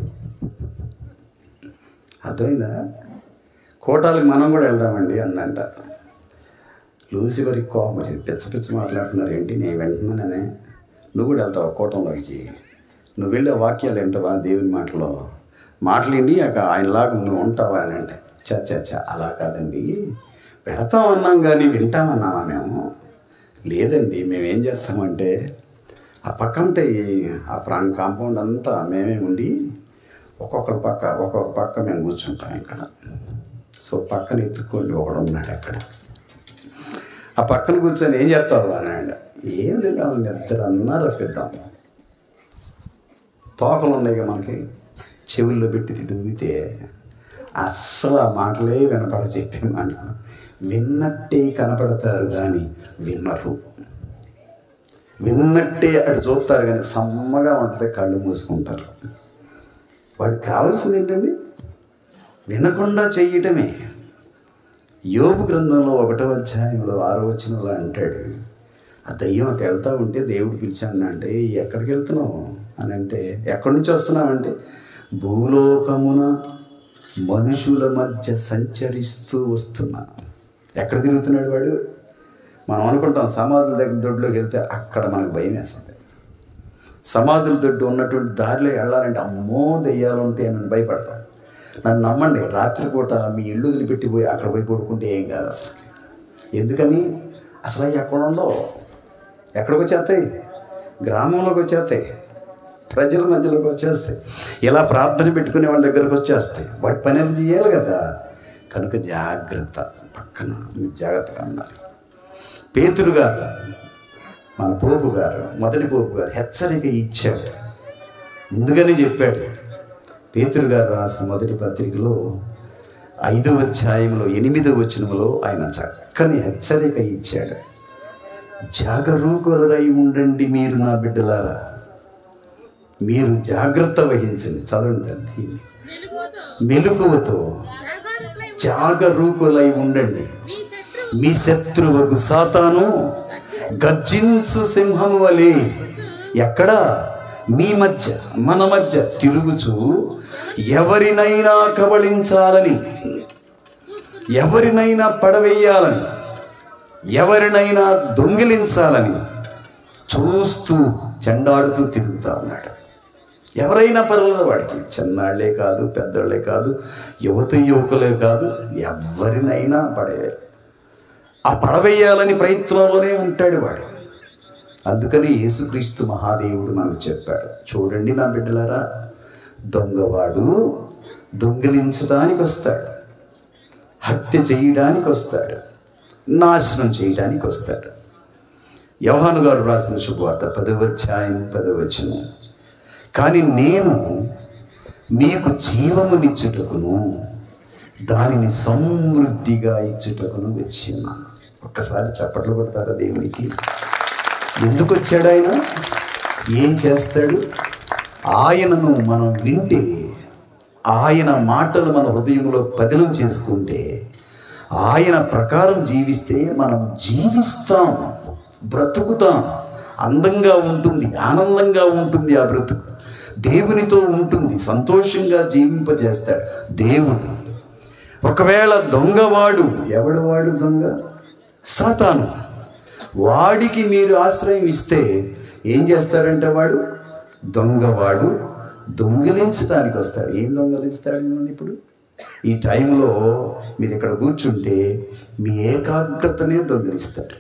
అర్థమైందా కోటాలకు మనం కూడా వెళ్దామండి అందంట లూసిఫర్కి కోపం వచ్చింది పిచ్చ పిచ్చ మాట్లాడుతున్నారు ఏంటి నేను వింటున్నానే నువ్వు కూడా వెళ్తావు కోటంలోకి నువ్వు వెళ్ళే వాక్యాలు ఏంటవా దేవుని మాటలో మాటలేండి అక ఆయనలాగా నువ్వు ఉంటావా అని అంటే చా చా చా అలా కాదండి పెడతాం అన్నాం కానీ వింటామన్నామా మేము లేదండి మేమేం చేస్తామంటే ఆ పక్క ఉంటే ఆ ప్రాంగ్ కాంపౌండ్ అంతా మేమే ఉండి ఒక్కొక్కరి పక్క ఒక్కొక్క పక్క మేము కూర్చుంటాం ఇక్కడ సో పక్కన ఎత్తుక్కోండి ఒకడు ఉన్నాడు అక్కడ ఆ పక్కన కూర్చొని ఏం చేస్తావు అని ఆయన ఏం లేదు వాళ్ళని ఇద్దరు అన్నా రప్పిద్దాం తోకలు ఉన్నాయి కదా మనకి చెవుల్లో పెట్టి దువ్వితే అస్సలు ఆ మాటలే వినపడ చెప్పే మాట విన్నట్టే కనపడతారు కానీ విన్నరు విన్నట్టే అటు చూస్తారు కానీ సమ్మగా ఉంటుంది కళ్ళు మూసుకుంటారు వాడికి కావాల్సింది ఏంటండి వినకుండా చెయ్యటమే యోగు గ్రంథంలో ఒకటో అధ్యాయంలో ఆరో వచనంలో అంటాడు ఆ దయ్యం అటు వెళ్తా ఉంటే దేవుడు పిలిచాడు అంటే ఎక్కడికి వెళ్తున్నావు అని అంటే ఎక్కడి నుంచి వస్తున్నావు అంటే భూలోకమున మనుషుల మధ్య సంచరిస్తూ వస్తున్నా ఎక్కడ తిరుగుతున్నాడు వాడు మనం అనుకుంటాం సమాధుల దగ్గర దొడ్లోకి వెళ్తే అక్కడ మనకు భయం వేస్తుంది సమాధుల దొడ్డు ఉన్నటువంటి దారిలో వెళ్ళాలంటే అమ్మో దెయ్యాలు ఉంటాయి అని భయపడతాను నన్ను నమ్మండి రాత్రిపూట మీ ఇల్లు వదిలిపెట్టి పోయి అక్కడ పోయి పడుకుంటే ఏం కాదు అసలు ఎందుకని అసలు అవి ఎక్కడ ఉండవు ఎక్కడికి వచ్చేస్తాయి గ్రామంలోకి వచ్చేస్తాయి ప్రజల మధ్యలోకి వచ్చేస్తాయి ఇలా ప్రార్థన పెట్టుకునే వాళ్ళ దగ్గరకు వచ్చేస్తాయి వాటి పని అది చేయాలి కదా కనుక జాగ్రత్త పక్కన మీరు జాగ్రత్తగా ఉండాలి పేతురు గారు మన పోపు గారు మొదటి పోపు గారు హెచ్చరిక ఇచ్చాడు ముందుగానే చెప్పాడు పేతురు గారు రాసిన మొదటి పత్రికలో ఐదవ అధ్యాయంలో ఎనిమిదవ వచనములో ఆయన చక్కని హెచ్చరిక ఇచ్చాడు జాగరూకులరై ఉండండి మీరు నా బిడ్డలారా మీరు జాగ్రత్త వహించండి చదవండి దీన్ని మెలకువతో జాగరూకులై ఉండండి మీ శత్రువు మీ శత్రువుకు సాతాను గర్జించు సింహం వలె ఎక్కడ మీ మధ్య మన మధ్య తిరుగుచు ఎవరినైనా కబళించాలని ఎవరినైనా పడవేయాలని ఎవరినైనా దొంగిలించాలని చూస్తూ చెండాడుతూ తిరుగుతా ఉన్నాడు ఎవరైనా పర్వాలేదు వాడికి చిన్నాళ్లే కాదు పెద్దోళ్ళే కాదు యువత యువకులే కాదు ఎవరినైనా పడే ఆ పడవేయాలని ప్రయత్నంలోనే ఉంటాడు వాడు అందుకని యేసుక్రీస్తు మహాదేవుడు మనకు చెప్పాడు చూడండి నా బిడ్డలారా దొంగవాడు దొంగిలించడానికి వస్తాడు హత్య చేయడానికి వస్తాడు నాశనం చేయడానికి వస్తాడు యోహాను గారు రాసిన శుభవార్త పదవ అధ్యాయం పదవ వచనం కానీ నేను మీకు జీవమునిచ్చుటకును దానిని సమృద్ధిగా ఇచ్చుటకును వచ్చి ఉన్నాను ఒక్కసారి చప్పట్లు కొడతారా దేవునికి ఎందుకు వచ్చాడు ఆయన ఏం చేస్తాడు ఆయనను మనం వింటే ఆయన మాటలు మన హృదయంలో పదిలం చేసుకుంటే ఆయన ప్రకారం జీవిస్తే మనం జీవిస్తాం బ్రతుకుతాం అందంగా ఉంటుంది ఆనందంగా ఉంటుంది ఆ బ్రతుకు దేవునితో ఉంటుంది సంతోషంగా జీవింపజేస్తాడు దేవుడు ఒకవేళ దొంగవాడు ఎవడు వాడు దొంగ సాతాను వాడికి మీరు ఆశ్రయం ఇస్తే ఏం చేస్తాడంటే వాడు దొంగవాడు దొంగిలించడానికి వస్తాడు ఏం దొంగలిస్తాడు మిమ్మల్ని ఇప్పుడు ఈ టైంలో మీరు ఇక్కడ కూర్చుంటే మీ ఏకాగ్రతనే దొంగిలిస్తాడు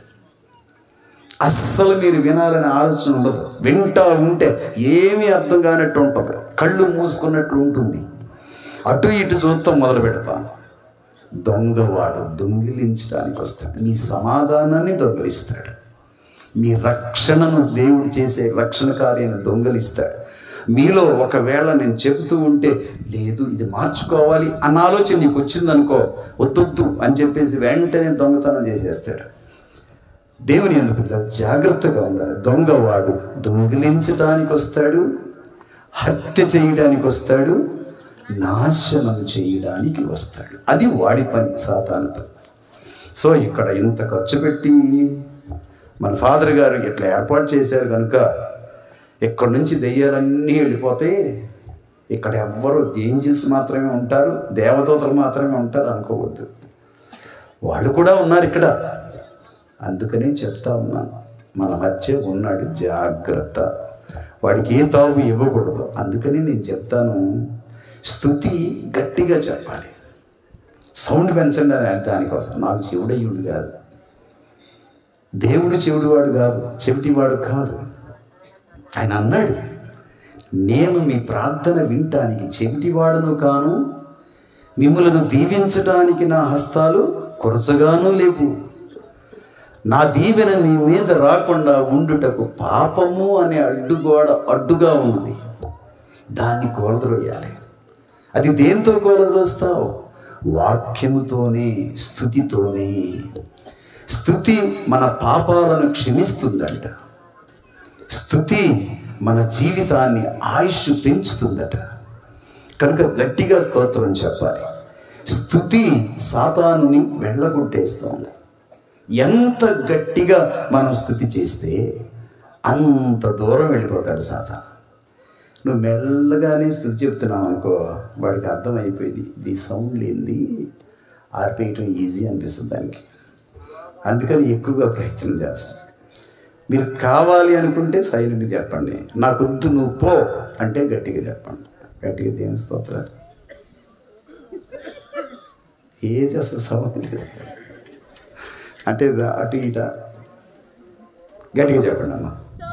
అస్సలు మీరు వినాలని ఆలోచన ఉండదు వింటా ఉంటే ఏమీ అర్థం కానట్టు ఉంటుంది కళ్ళు మూసుకున్నట్టు ఉంటుంది అటు ఇటు చూస్తాం మొదలు పెడతాను దొంగవాడు దొంగిలించడానికి వస్తాడు మీ సమాధానాన్ని దొంగిలిస్తాడు మీ రక్షణను దేవుడు చేసే రక్షణ కార్యాన్ని దొంగలిస్తాడు మీలో ఒకవేళ నేను చెబుతూ ఉంటే లేదు ఇది మార్చుకోవాలి అన్న ఆలోచన నీకు వచ్చిందనుకో వద్దొద్దు అని చెప్పేసి వెంటనే దొంగతనం చేసేస్తాడు దేవుని ఎందుకు జాగ్రత్తగా ఉండాలి దొంగవాడు దొంగిలించడానికి వస్తాడు హత్య చేయడానికి వస్తాడు నాశనం చేయడానికి వస్తాడు అది వాడి పని సాతాను పని సో ఇక్కడ ఇంత ఖర్చు పెట్టి మన ఫాదర్ గారు ఇట్లా ఏర్పాటు చేశారు కనుక ఇక్కడ నుంచి దెయ్యాలన్నీ వెళ్ళిపోతే ఇక్కడ ఎవ్వరు ఏంజిల్స్ మాత్రమే ఉంటారు దేవదూతలు మాత్రమే ఉంటారు అనుకోవద్దు వాళ్ళు కూడా ఉన్నారు ఇక్కడ అందుకనే చెప్తా ఉన్నాను మన మధ్య ఉన్నాడు జాగ్రత్త వాడికి ఏ తావు ఇవ్వకూడదు అందుకని నేను చెప్తాను స్థుతి గట్టిగా చెప్పాలి సౌండ్ పెంచండి అని దానికోసం నాకు చెవుడయ్యుడు కాదు దేవుడు చెవిటివాడు కాదు చెవిటివాడు కాదు ఆయన అన్నాడు నేను మీ ప్రార్థన వినటానికి చెవిటివాడను కాను మిమ్మలను దీవించడానికి నా హస్తాలు కొరచగాను లేవు నా దీవెన నీ మీద రాకుండా ఉండుటకు పాపము అనే అడ్డుగోడ అడ్డుగా ఉంది దాన్ని కోరద్రోయాలి అది దేంతో కోరద్రోస్తావు వాక్యముతోనే స్థుతితోనే స్థుతి మన పాపాలను క్షమిస్తుందంట స్థుతి మన జీవితాన్ని ఆయుష్ పెంచుతుందట కనుక గట్టిగా స్తోత్రం చెప్పాలి స్థుతి సాతానుని వెళ్ళగొట్టేస్తుంది ఎంత గట్టిగా మనం స్థుతి చేస్తే అంత దూరం వెళ్ళిపోతాడు సాతాను నువ్వు మెల్లగానే స్థుతి చెప్తున్నావు అనుకో వాడికి అర్థమైపోయింది ఇది సౌండ్ లేనిది ఆర్పేయటం ఈజీ అనిపిస్తుంది దానికి అందుకని ఎక్కువగా ప్రయత్నం చేస్తాను మీరు కావాలి అనుకుంటే సైలెంట్గా చెప్పండి నాకు వద్దు నువ్వు పో అంటే గట్టిగా చెప్పండి గట్టిగా దేవుని స్తోత్రాలు ఏది అసలు సౌండ్ లేదు అంటే రా- అటు ఇట గట్టిగా చెప్పండి అమ్మ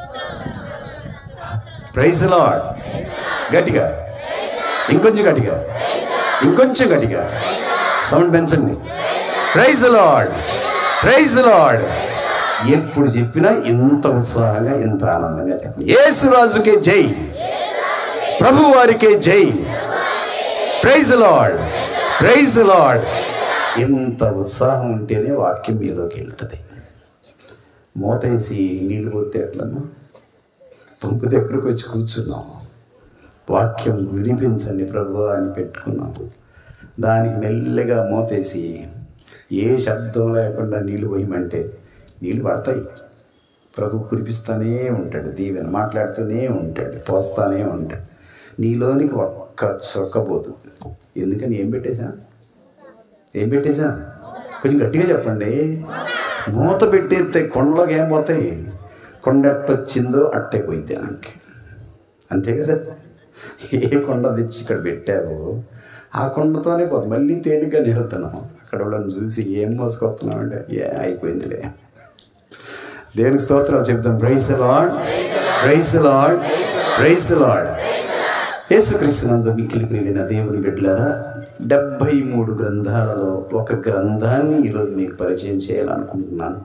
ప్రైజ్ లాడ్ గట్టిగా ఇంకొంచెం గట్టిగా ఇంకొంచెం గట్టిగా సౌండ్ పెంచండి ప్రైజ్ లాడ్ ప్రైజ్ లాడ్ ఎప్పుడు చెప్పినా ఇంత ఉత్సాహంగా ఇంత ఆనందంగా చెప్పండి యేసురాజుకే జై ప్రభు వారికే జై ప్రైజ్ లాడ్ ప్రైజ్ లాడ్ ఇంత ఉత్సాహం ఉంటేనే వాక్యం మీలోకి వెళ్తుంది మూతేసి నీళ్ళు పోతే ఎట్లన్నా పంపు దగ్గరకు వచ్చి కూర్చున్నాం వాక్యం వినిపించండి ప్రభు అని పెట్టుకున్నాం దానికి మెల్లగా మూతేసి ఏ శబ్దం లేకుండా నీళ్ళు పోయమంటే నీళ్ళు పడతాయి ప్రభు కురిపిస్తానే ఉంటాడు దీవెన మాట్లాడుతూనే ఉంటాడు పోస్తానే ఉంటాడు నీలోనికి ఒక్క చొక్కపోదు ఎందుకని ఏం పెట్టేశా ఏం పెట్టేశా కొంచెం గట్టిగా చెప్పండి మూత పెట్టేస్తే కొండలోకి ఏం పోతాయి కొండ ఎట్టొచ్చిందో అట్టే పోయిద్ది నాకు అంతే కదా ఏ కొండ తెచ్చి ఇక్కడ పెట్టావో ఆ కొండతోనే పోతుంది మళ్ళీ తేలిగ్గా నిలుతున్నాం అక్కడ వాళ్ళని చూసి ఏం మోసుకొస్తున్నాం అంటే ఏ అయిపోయిందిలే దేనికి స్తోత్రాలు చెప్తాం praise lord praise lord praise Lord యేసుక్రీస్తునందు మిక్కిలి ప్రియులైన దేవుని బిడ్డలారా డెబ్భై మూడు గ్రంథాలలో ఒక గ్రంథాన్ని ఈరోజు మీకు పరిచయం చేయాలనుకుంటున్నాను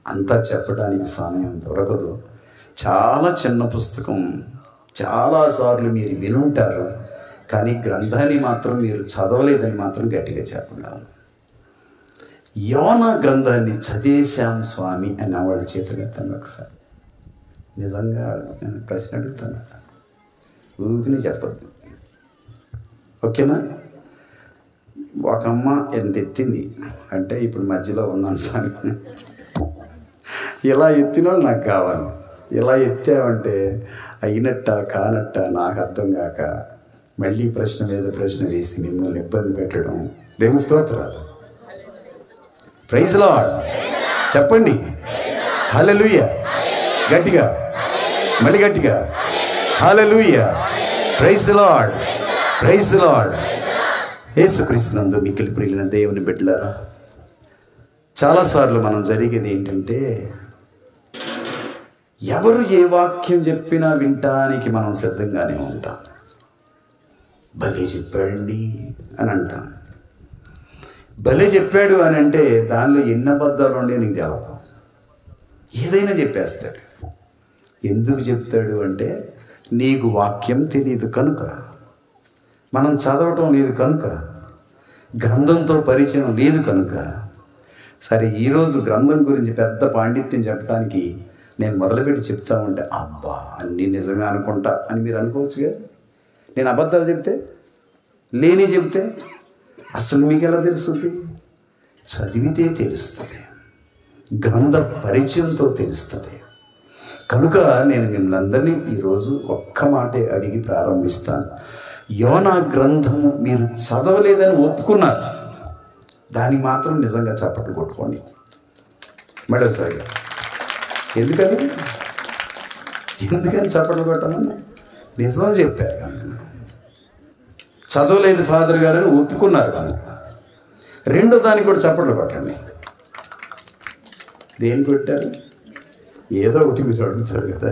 అంతా చెప్పడానికి సమయం దొరకదు చాలా చిన్న పుస్తకం చాలాసార్లు మీరు వినుంటారు కానీ గ్రంథాన్ని మాత్రం మీరు చదవలేదని మాత్రం గట్టిగా చెప్పగలను యోన గ్రంథాన్ని చదివేశాం స్వామి అని వాళ్ళ చేతులు ఎత్తాను ఒకసారి నిజంగా నేను ప్రశ్న అడుగుతాను ఊరిని చెప్పద్దు ఓకేనా ఒక అమ్మ ఎంత ఎత్తింది అంటే ఇప్పుడు మధ్యలో ఉన్నాను స్వామి ఇలా ఎత్తిన వాళ్ళు నాకు కావాలి ఇలా ఎత్తావంటే అయినట్ట కానట్ట నాకు అర్థం కాక మళ్ళీ ప్రశ్న మీద ప్రశ్న వేసి మిమ్మల్ని ఇబ్బంది పెట్టడం దేవుని స్తోత్రాలు ప్రైజ్ లాడ్ చెప్పండి హల్లెలూయ గట్టిగా మళ్ళీ గట్టిగా హల్లెలూయ ప్రైజ్ లాడ్ ప్రైజ్ లాడ్ యేసుక్రీస్తునందు మిక్కిలి ప్రియులైన దేవుని బిడ్డలారా చాలాసార్లు మనం జరిగేది ఏంటంటే ఎవరు ఏ వాక్యం చెప్పినా వింటానికి మనం సిద్ధంగానే ఉంటాం భలే చెప్పాడండి అని అంటాం భలే చెప్పాడు అని అంటే దానిలో ఎన్ని అబద్ధాలు ఉండే నీకు తెలవదు ఏదైనా చెప్పేస్తాడు ఎందుకు చెప్తాడు అంటే నీకు వాక్యం తెలియదు కనుక మనం చదవటం లేదు కనుక గ్రంథంతో పరిచయం లేదు కనుక సరే ఈరోజు గ్రంథం గురించి పెద్ద పాండిత్యం చెప్పడానికి నేను మొదలుపెట్టి చెప్తా ఉంటే అబ్బా అన్నీ నిజమే అనుకుంటా అని మీరు అనుకోవచ్చుగా నేను అబద్ధాలు చెప్తే లేని చెప్తే అసలు మీకు ఎలా తెలుస్తుంది చదివితే తెలుస్తుంది గ్రంథ పరిచయంతో తెలుస్తుంది కనుక నేను మిమ్మల్ని అందరినీ ఈరోజు ఒక్క మాటే అడిగి ప్రారంభిస్తాను యోనా గ్రంథము మీరు చదవలేదని ఒప్పుకున్నారు దానికి మాత్రం నిజంగా చప్పట్లు కొట్టుకోండి మళ్ళీ ఒకసారి ఎందుకని ఎందుకని చప్పట్లు కొట్టమని నిజం చెప్పారు కనుక చదవలేదు ఫాదర్ గారు అని ఒప్పుకున్నారు కనుక రెండో దానికి కూడా చప్పట్లు కొట్టండి దేని కొట్టారు ఏదో ఒకటి మీరు అడుగుతారు కదా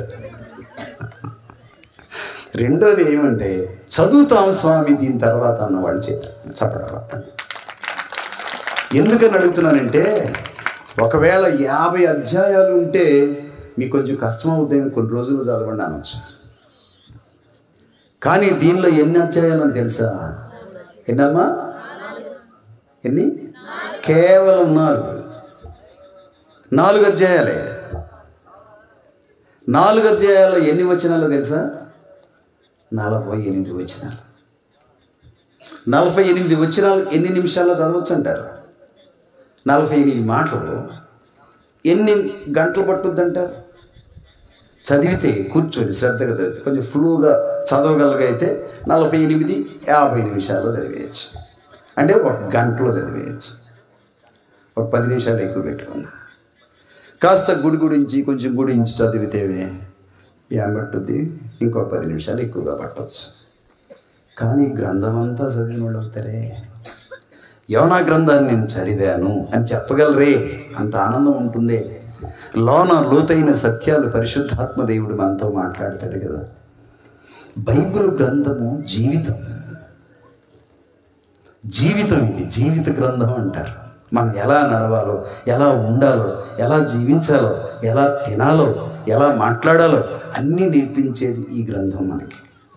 రెండోది ఏమంటే చదువుతాం స్వామి దీని తర్వాత అన్న వాళ్ళు చేత చప్పట్లు కొట్టండి ఎందుకని అడుగుతున్నానంటే ఒకవేళ యాభై అధ్యాయాలు ఉంటే మీకు కొంచెం కష్టం అవుతాయి కొన్ని రోజులు చదవండి అనొచ్చు కానీ దీనిలో ఎన్ని అధ్యాయాలు అని తెలుసా ఎన్నమ్మా ఎన్ని కేవలం నాలుగు నాలుగు అధ్యాయాలే నాలుగు అధ్యాయాల్లో ఎన్ని వచనాలు తెలుసా నలభై ఎనిమిది వచనాలు నలభై ఎనిమిది వచనాలు ఎన్ని నిమిషాల్లో చదవచ్చు అంటారు నలభై ఎనిమిది మాటలు ఎన్ని గంటలు పట్టుద్దంటారు చదివితే కూర్చొని శ్రద్ధగా చదివితే కొంచెం ఫ్లూగా చదవగలిగైతే నలభై ఎనిమిది యాభై నిమిషాల్లో చదివేయచ్చు అంటే ఒక గంటలో చదివేయచ్చు ఒక పది నిమిషాలు ఎక్కువ పెట్టుకున్నా కాస్త గుడి గురించి కొంచెం గురించి చదివితే ఏం పట్టుద్ది ఇంకో పది నిమిషాలు ఎక్కువగా పట్టవచ్చు కానీ గ్రంథం అంతా చదివిన వాళ్ళు అవుతారే యవనా గ్రంథాన్ని నేను చదివాను అని చెప్పగలరే అంత ఆనందం ఉంటుంది లోన లోతైన సత్యాలు పరిశుద్ధాత్మ దేవుడు మనతో మాట్లాడతాడు కదా బైబిల్ గ్రంథము జీవితం జీవితం ఇది జీవిత గ్రంథం అంటారు మనం ఎలా నడవాలో ఎలా ఉండాలో ఎలా జీవించాలో ఎలా తినాలో ఎలా మాట్లాడాలో అన్నీ నేర్పించేది ఈ గ్రంథం మనకి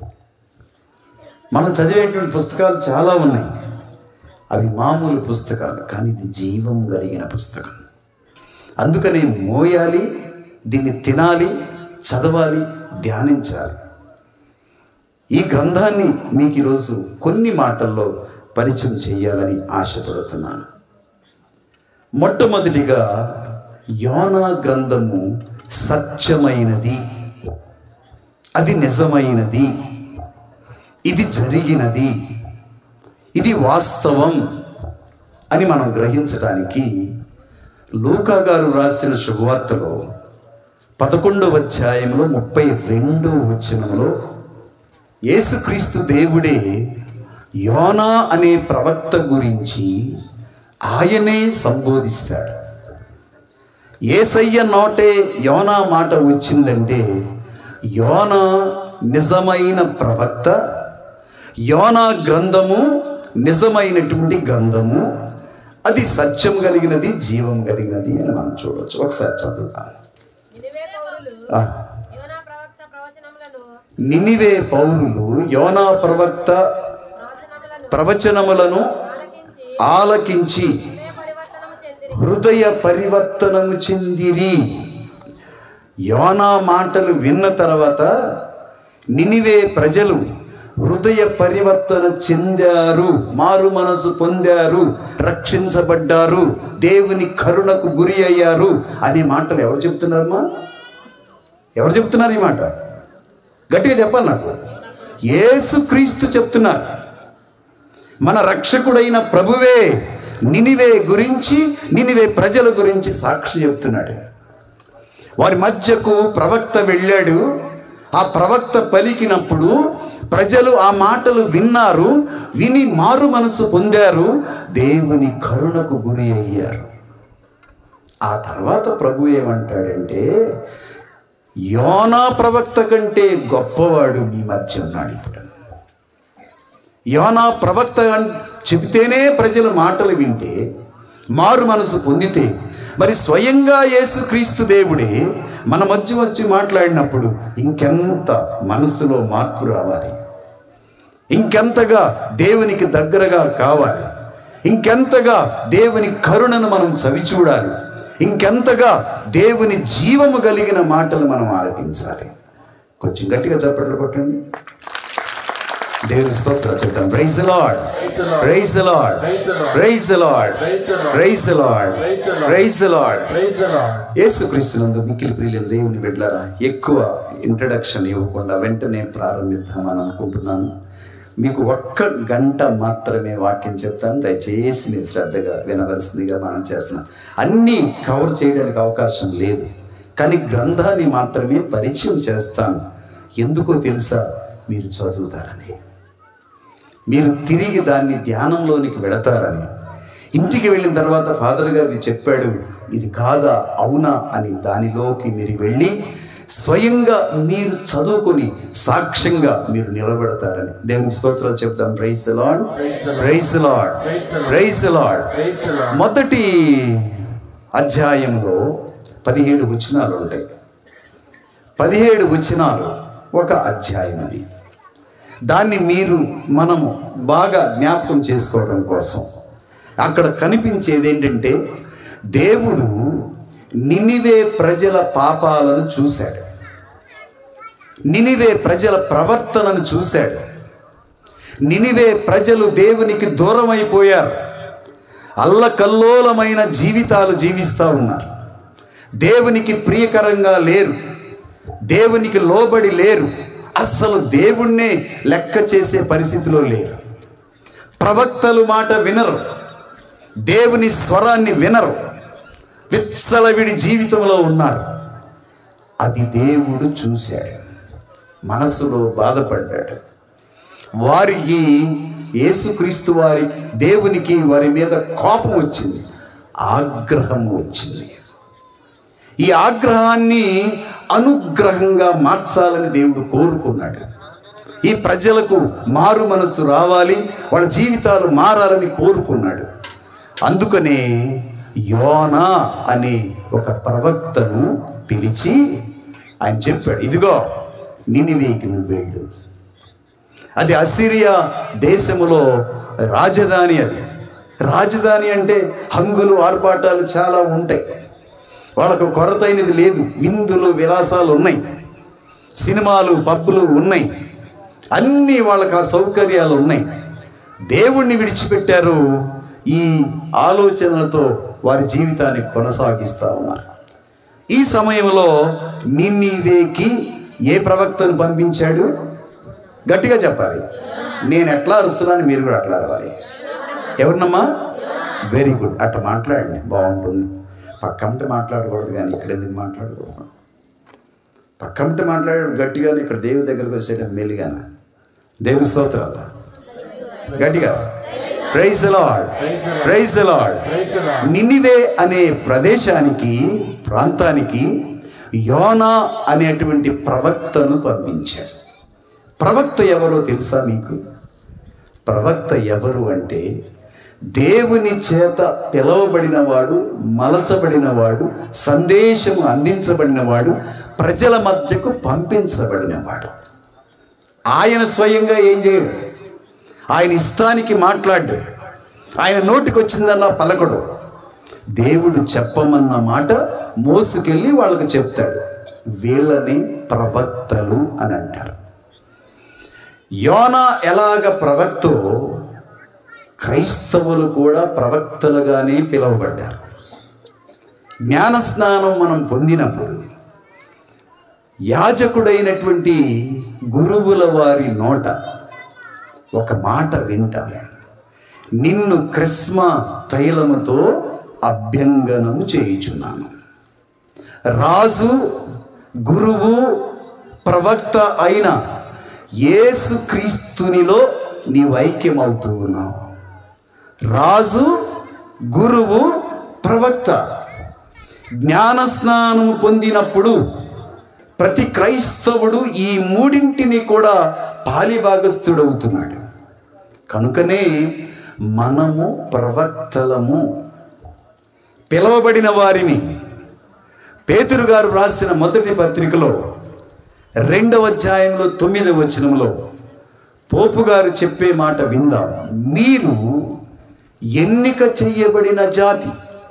మనం చదివేటువంటి పుస్తకాలు చాలా ఉన్నాయి అవి మామూలు పుస్తకాలు కానీ ఇది జీవం కలిగిన పుస్తకం అందుకని మోయాలి దీన్ని తినాలి చదవాలి ధ్యానించాలి ఈ గ్రంథాన్ని మీకు ఈరోజు కొన్ని మాటల్లో పరిచయం చేయాలని ఆశపడుతున్నాను మొట్టమొదటిగా యోనా గ్రంథము సత్యమైనది అది నిజమైనది ఇది జరిగినది ఇది వాస్తవం అని మనం గ్రహించడానికి లూకా గారు రాసిన శుభవార్తలో పదకొండవ అధ్యాయంలో ముప్పై రెండవ వచనంలో యేసుక్రీస్తు దేవుడే యోనా అనే ప్రవక్త గురించి ఆయనే సంబోధిస్తాడు ఏసయ్య నోటే యోనా మాట వచ్చిందంటే యోనా నిజమైన ప్రవక్త యోనా గ్రంథము నిజమైనటువంటి గ్రంథము అది సత్యం కలిగినది జీవం కలిగినది అని మనం చూడవచ్చు ఒకసారి చదువుతాం నినివే పౌరులు ఆ, యోనా ప్రవక్త ప్రవచనములను నినివే పౌరులు యోనా ప్రవక్త ప్రవచనములను ప్రవచనములను ఆలకించి ఆలకించి హృదయ పరివర్తనము చెందిరి హృదయ పరివర్తనము చెందిరి యోనా మాటలు విన్న తర్వాత నినివే ప్రజలు హృదయ పరివర్తన చెందారు మారు మనసు పొందారు రక్షించబడ్డారు దేవుని కరుణకు గురి అయ్యారు అనే మాటలు ఎవరు చెప్తున్నారమ్మా ఎవరు చెప్తున్నారు ఈ మాట గట్టిగా చెప్పాలి నాకు యేసుక్రీస్తు చెప్తున్నారు మన రక్షకుడైన ప్రభువే నినివే గురించి నినివే ప్రజల గురించి సాక్షి చెప్తున్నాడు వారి మధ్యకు ప్రవక్త వెళ్ళాడు ఆ ప్రవక్త పలికినప్పుడు ప్రజలు ఆ మాటలు విన్నారు విని మారు మనసు పొందారు దేవుని కరుణకు గురి అయ్యారు ఆ తర్వాత ప్రభు ఏమంటాడంటే యోనా ప్రవక్త కంటే గొప్పవాడు మీ మధ్య ఉన్నాడు ఇప్పుడు యోనా ప్రవక్త అన్- చెబితేనే ప్రజల మాటలు వింటే మారు మనసు పొందితే మరి స్వయంగా యేసుక్రీస్తు దేవుడే మన మధ్య వచ్చి మాట్లాడినప్పుడు ఇంకెంత మనసులో మార్పు రావాలి ఇంకెంతగా దేవునికి దగ్గరగా కావాలి ఇంకెంతగా దేవుని కరుణను మనం చవిచూడాలి ఇంకెంతగా దేవుని జీవము కలిగిన మాటలు మనం ఆలకించాలి కొంచెం గట్టిగా చప్పట్లు కొట్టండి దేవుని స్తోత్రాలు చెప్తాం praise the lord praise the lord praise the lord praise the lord praise the Lord యేసుక్రీస్తునందు మిక్కిలి ప్రియులు దేవుని బిడ్డలారా ఎక్కువ ఇంట్రడక్షన్ ఇవ్వకుండా వెంటనే ప్రారంభిద్దామని అనుకుంటున్నాను మీకు ఒక్క గంట మాత్రమే వాక్యం చెప్తాను దయచేసి మీరు శ్రద్ధగా వినవలసిందిగా మనం చేస్తున్నాం అన్నీ కవర్ చేయడానికి అవకాశం లేదు కానీ గ్రంథాన్ని మాత్రమే పరిచయం చేస్తాను ఎందుకో తెలుసా మీరు చదువుతారని మీరు తిరిగి దాన్ని ధ్యానంలోనికి వెళతారని ఇంటికి వెళ్ళిన తర్వాత ఫాదర్ గారికి చెప్పాడు ఇది కాదా అవునా అని దానిలోకి మీరు వెళ్ళి స్వయంగా మీరు చదువుకొని సాక్ష్యంగా మీరు నిలబడతారని దేవుని స్తోత్రాలు చెప్తాం praise the lord praise the lord praise the Lord మొదటి అధ్యాయంలో పదిహేడు వచనాలు ఉంటాయి పదిహేడు వచనాలు ఒక అధ్యాయం అది దాన్ని మీరు మనము బాగా జ్ఞాపకం చేసుకోవడం కోసం అక్కడ కనిపించేది ఏంటంటే దేవుడు నినివే ప్రజల పాపాలను చూశాడు నినివే ప్రజల ప్రవర్తనను చూశాడు నినివే ప్రజలు దేవునికి దూరం అయిపోయారు అల్లకల్లోలమైన జీవితాలు జీవిస్తూ ఉన్నారు దేవునికి ప్రియకరంగా లేరు దేవునికి లోబడి లేరు అస్సలు దేవుణ్ణే లెక్క చేసే పరిస్థితిలో లేరు ప్రవక్తలు మాట వినరు దేవుని స్వరాన్ని వినరు విత్సలవిడి జీవితంలో ఉన్నారు అది దేవుడు చూశాడు మనసులో బాధపడ్డాడు వారికి యేసుక్రీస్తు వారి దేవునికి వారి మీద కోపం వచ్చింది ఆగ్రహం వచ్చింది ఈ ఆగ్రహాన్ని అనుగ్రహంగా మార్చాలని దేవుడు కోరుకున్నాడు ఈ ప్రజలకు మారు మనసు రావాలి వాళ్ళ జీవితాలు మారాలని కోరుకున్నాడు అందుకనే యోనా అనే ఒక ప్రవక్తను పిలిచి ఆయన చెప్పాడు ఇదిగో నినివేకి నువ్వు వెళ్ళు అది అసిరియా దేశములో రాజధాని అది రాజధాని అంటే హంగులు ఆర్పాటాలు చాలా ఉంటాయి వాళ్ళకు కొరతైనది లేదు విందులు విలాసాలు ఉన్నాయి సినిమాలు పబ్బులు ఉన్నాయి అన్నీ వాళ్ళకి ఆ సౌకర్యాలు ఉన్నాయి దేవుణ్ణి విడిచిపెట్టారు ఈ ఆలోచనలతో వారి జీవితాన్ని కొనసాగిస్తూ ఉన్నారు ఈ సమయంలో నిన్నీవేకి ఏ ప్రవక్తను పంపించాడు గట్టిగా చెప్పాలి నేను ఎట్లా అరుస్తున్నాను మీరు కూడా అట్లా అరవాలి ఎవరినమ్మా వెరీ గుడ్ అట్లా మాట్లాడండి బాగుంటుంది పక్కంటే మాట్లాడకూడదు కానీ ఇక్కడ ఎందుకు మాట్లాడకూడదు పక్కంటే మాట్లాడే గట్టిగానే ఇక్కడ దేవుడి దగ్గరకు వచ్చేట మెల్లిగాన దేవుని స్తోత్రాలు గట్టిగా praise lord praise Lord Nineveh అనే ప్రదేశానికి ప్రాంతానికి యోనా అనేటువంటి ప్రవక్తను పంపించాడు ప్రవక్త ఎవరో తెలుసా మీకు ప్రవక్త ఎవరు అంటే దేవుని చేత పిలవబడినవాడు మలచబడినవాడు సందేశము అందించబడినవాడు ప్రజల మధ్యకు పంపించబడినవాడు ఆయన స్వయంగా ఏం చేయడు ఆయన ఇష్టానికి మాట్లాడు ఆయన నోటికి వచ్చిందన్న పలకడు దేవుడు చెప్పమన్న మాట మోసుకెళ్ళి వాళ్ళకు చెప్తాడు వీళ్ళని ప్రవక్తలు అని అంటారు యోన ఎలాగ ప్రవక్తో క్రైస్తవులు కూడా ప్రవక్తలుగానే పిలువబడ్డారు జ్ఞానస్నానం మనం పొందినప్పుడు యాజకుడైనటువంటి గురువుల వారి నోట ఒక మాట వింటాం నిన్ను క్రిస్మ తైలముతో అభ్యంగనము చేయుచున్నాను రాజు గురువు ప్రవక్త అయిన యేసు క్రీస్తునిలో నీవు ఐక్యమవుతూ ఉన్నావు రాజు గురువు ప్రవక్త జ్ఞానస్నానం పొందినప్పుడు ప్రతి క్రైస్తవుడు ఈ మూడింటిని కూడా పాలిభాగస్థుడవుతున్నాడు కనుకనే మనము ప్రవక్తలము పిలవబడిన వారిని పేతురు గారు రాసిన మొదటి పత్రికలో రెండవ అధ్యాయంలో తొమ్మిదవ వచనంలో పోపు గారు చెప్పే మాట విందాం మీరు ఎన్నిక చెయ్యబడిన జాతి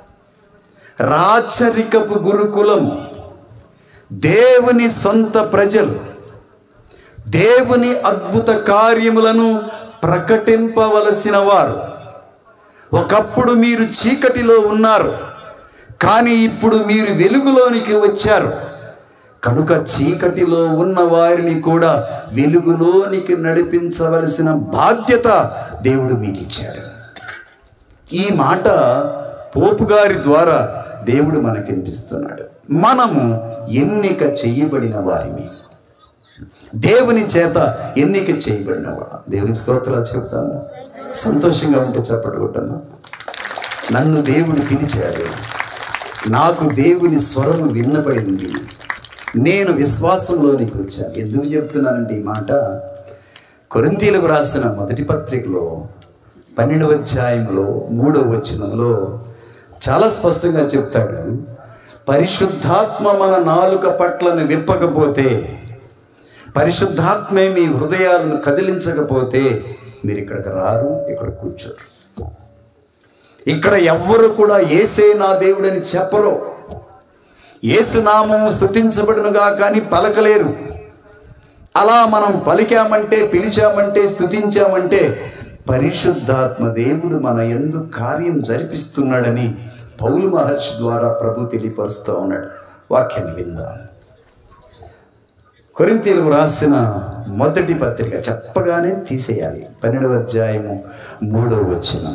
రాచరికపు గురుకులము దేవుని సొంత ప్రజలు దేవుని అద్భుత కార్యములను ప్రకటింపవలసిన వారు ఒకప్పుడు మీరు చీకటిలో ఉన్నారు కానీ ఇప్పుడు మీరు వెలుగులోనికి వచ్చారు కనుక చీకటిలో ఉన్న వారిని కూడా వెలుగులోనికి నడిపించవలసిన బాధ్యత దేవుడు మీకు ఇచ్చాడు ఈ మాట పోపు గారి ద్వారా దేవుడు మనకినిపిస్తున్నాడు మనము ఎన్నిక చెయ్యబడిన వారిని దేవుని చేత ఎన్నిక చేయబడిన వాడు దేవునికి స్తోత్రాలు చెప్తాను సంతోషంగా ఉంటే చెప్పడు కొట్టను నన్ను దేవుడు పిలిచాడు నాకు దేవుని స్వరము విన్నపడింది నేను విశ్వాసంలోనికి వచ్చాను ఎందుకు చెప్తున్నానంటే ఈ మాట కొరింతీలకు రాసిన మొదటి పత్రికలో పన్నెండవ అధ్యాయంలో మూడవ వచనంలో చాలా స్పష్టంగా చెప్తాడు పరిశుద్ధాత్మ మన నాలుక పట్లను విప్పకపోతే పరిశుద్ధాత్మే మీ హృదయాలను కదిలించకపోతే మీరు ఇక్కడికి రారు ఇక్కడ కూర్చోరు ఇక్కడ ఎవ్వరు కూడా ఏసే నా దేవుడని చెప్పరు ఏసునామం స్థుతించబడునుగా కానీ పలకలేరు అలా మనం పలికామంటే పిలిచామంటే స్థుతించామంటే పరిశుద్ధాత్మ దేవుడు మన ఎందు కార్యం జరిపిస్తున్నాడని పౌలు మహర్షి ద్వారా ప్రభు తెలియపరుస్తూ ఉన్నాడు వాక్యాన్ని విందాం కొరింతీలకు రాసిన మొదటి పత్రిక చెప్పగానే తీసేయాలి పన్నెండవ అధ్యాయము మూడవ వచ్చిన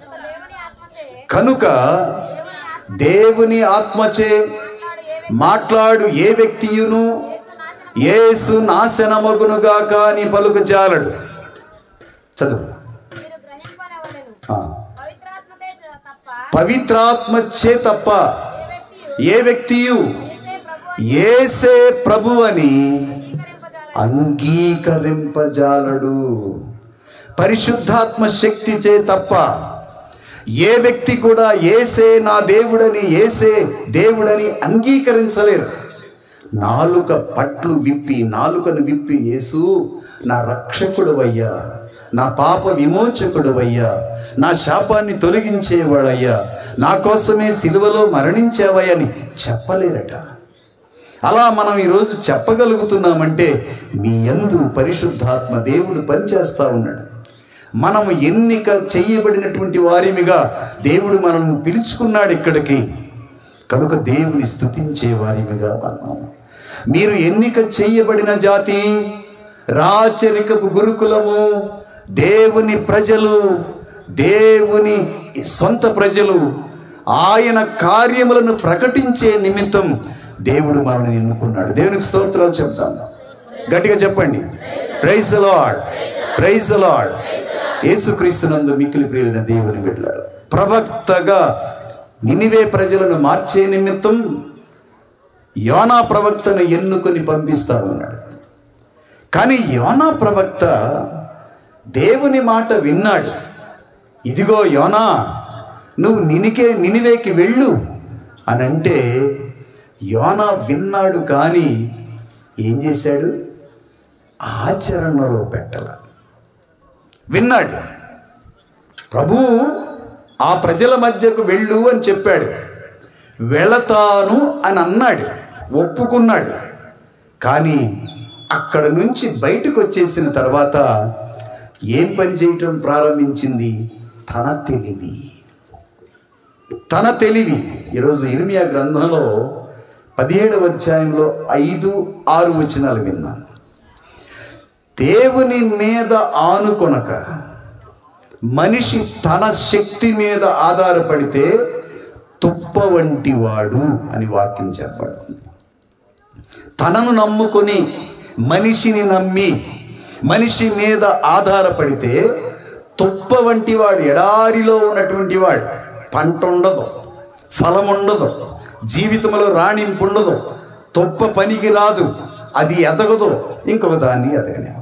కనుక దేవుని ఆత్మచే కనుక దేవుని ఆత్మచే మాట్లాడు ఏ వ్యక్తియును ఏసు నాశనమగునుగా కాని పలుకు జాలడు చదువు మీరు గ్రహింపనవలెను ఆ. పవిత్రాత్మతే చ- తప్ప పవిత్రాత్మచే తప్ప ఏ వ్యక్తియు ఏ వ్యక్తియు ఏసే ప్రభు ఏసే ప్రభు అని అంగీకరింపజాలడు అంగీకరింపజాలడు పరిశుద్ధాత్మ శక్తిచే తప్ప ఏ వ్యక్తి కూడా ఏసే నా దేవుడని ఏసే దేవుడని అంగీకరించలేరు నాలుక పట్లు విప్పి నాలుకను విప్పి యేసు నా రక్షకుడు అయ్యా నా పాప విమోచకుడు అయ్యా నా శాపాన్ని తొలగించేవాడయ్యా నా కోసమే సిలువలో మరణించావయ్యని చెప్పలేరట అలా మనం ఈరోజు చెప్పగలుగుతున్నామంటే మీ యందు పరిశుద్ధాత్మ దేవుడు పనిచేస్తా ఉన్నాడు మనము ఎన్నిక చేయబడినటువంటి వారిమిగా దేవుడు మనల్ని పిలుచుకున్నాడు ఇక్కడికి కనుక దేవుని స్తుతించే వారిమిగా మనం మీరు ఎన్నిక చేయబడిన జాతి రాచరికపు గురుకులము దేవుని ప్రజలు దేవుని సొంత ప్రజలు ఆయన కార్యములను ప్రకటించే నిమిత్తం దేవుడు మనల్ని ఎన్నుకున్నాడు దేవునికి స్తోత్రాలు చెప్తాను గట్టిగా చెప్పండి praise the lord praise the Lord యేసుక్రీస్తునందు మిక్కిలి ప్రియులైన దేవుని బిడ్డలారు ప్రవక్తగా నినివే ప్రజలను మార్చే నిమిత్తం యోనా ప్రవక్తను ఎన్నుకొని పంపిస్తా ఉన్నాడు కానీ యోనా ప్రవక్త దేవుని మాట విన్నాడు ఇదిగో యోనా నువ్వు నినికే నినివేకి వెళ్ళు అని అంటే యోనా విన్నాడు కానీ ఏం చేశాడు ఆచరణలో పెట్టల విన్నాడు ప్రభు ఆ ప్రజల మధ్యకు వెళ్ళు అని చెప్పాడు వెళతాను అని అన్నాడు ఒప్పుకున్నాడు కానీ అక్కడ నుంచి బయటకు వచ్చేసిన తర్వాత ఏం పని చేయటం ప్రారంభించింది తన తెలివి తన తెలివి ఈరోజు ఇర్మియా గ్రంథంలో పదిహేడవ అధ్యాయంలో ఐదు ఆరు వచనాలు విన్నాను దేవుని మీద ఆనుకొనక మనిషి తన శక్తి మీద ఆధారపడితే తుప్ప వంటి వాడు అని వాక్యం చెప్పబడింది తనను నమ్ముకొని మనిషిని నమ్మి మనిషి మీద ఆధారపడితే తుప్ప వంటి వాడు ఎడారిలో ఉన్నటువంటి వాడు పంట ఉండదు ఫలం ఉండదు జీవితంలో రాణింపు ఉండదు తుప్ప పనికి రాదు అది ఎదగదు ఇంకొక దాన్ని ఎదగనేవదు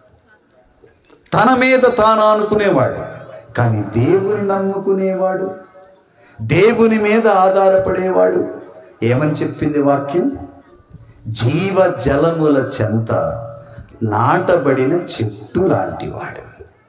తన మీద తాను అనుకునేవాడు కానీ దేవుని నమ్ముకునేవాడు దేవుని మీద ఆధారపడేవాడు ఏమని చెప్పింది వాక్యం జీవ జలముల చెంత నాటబడిన చెట్టు లాంటివాడు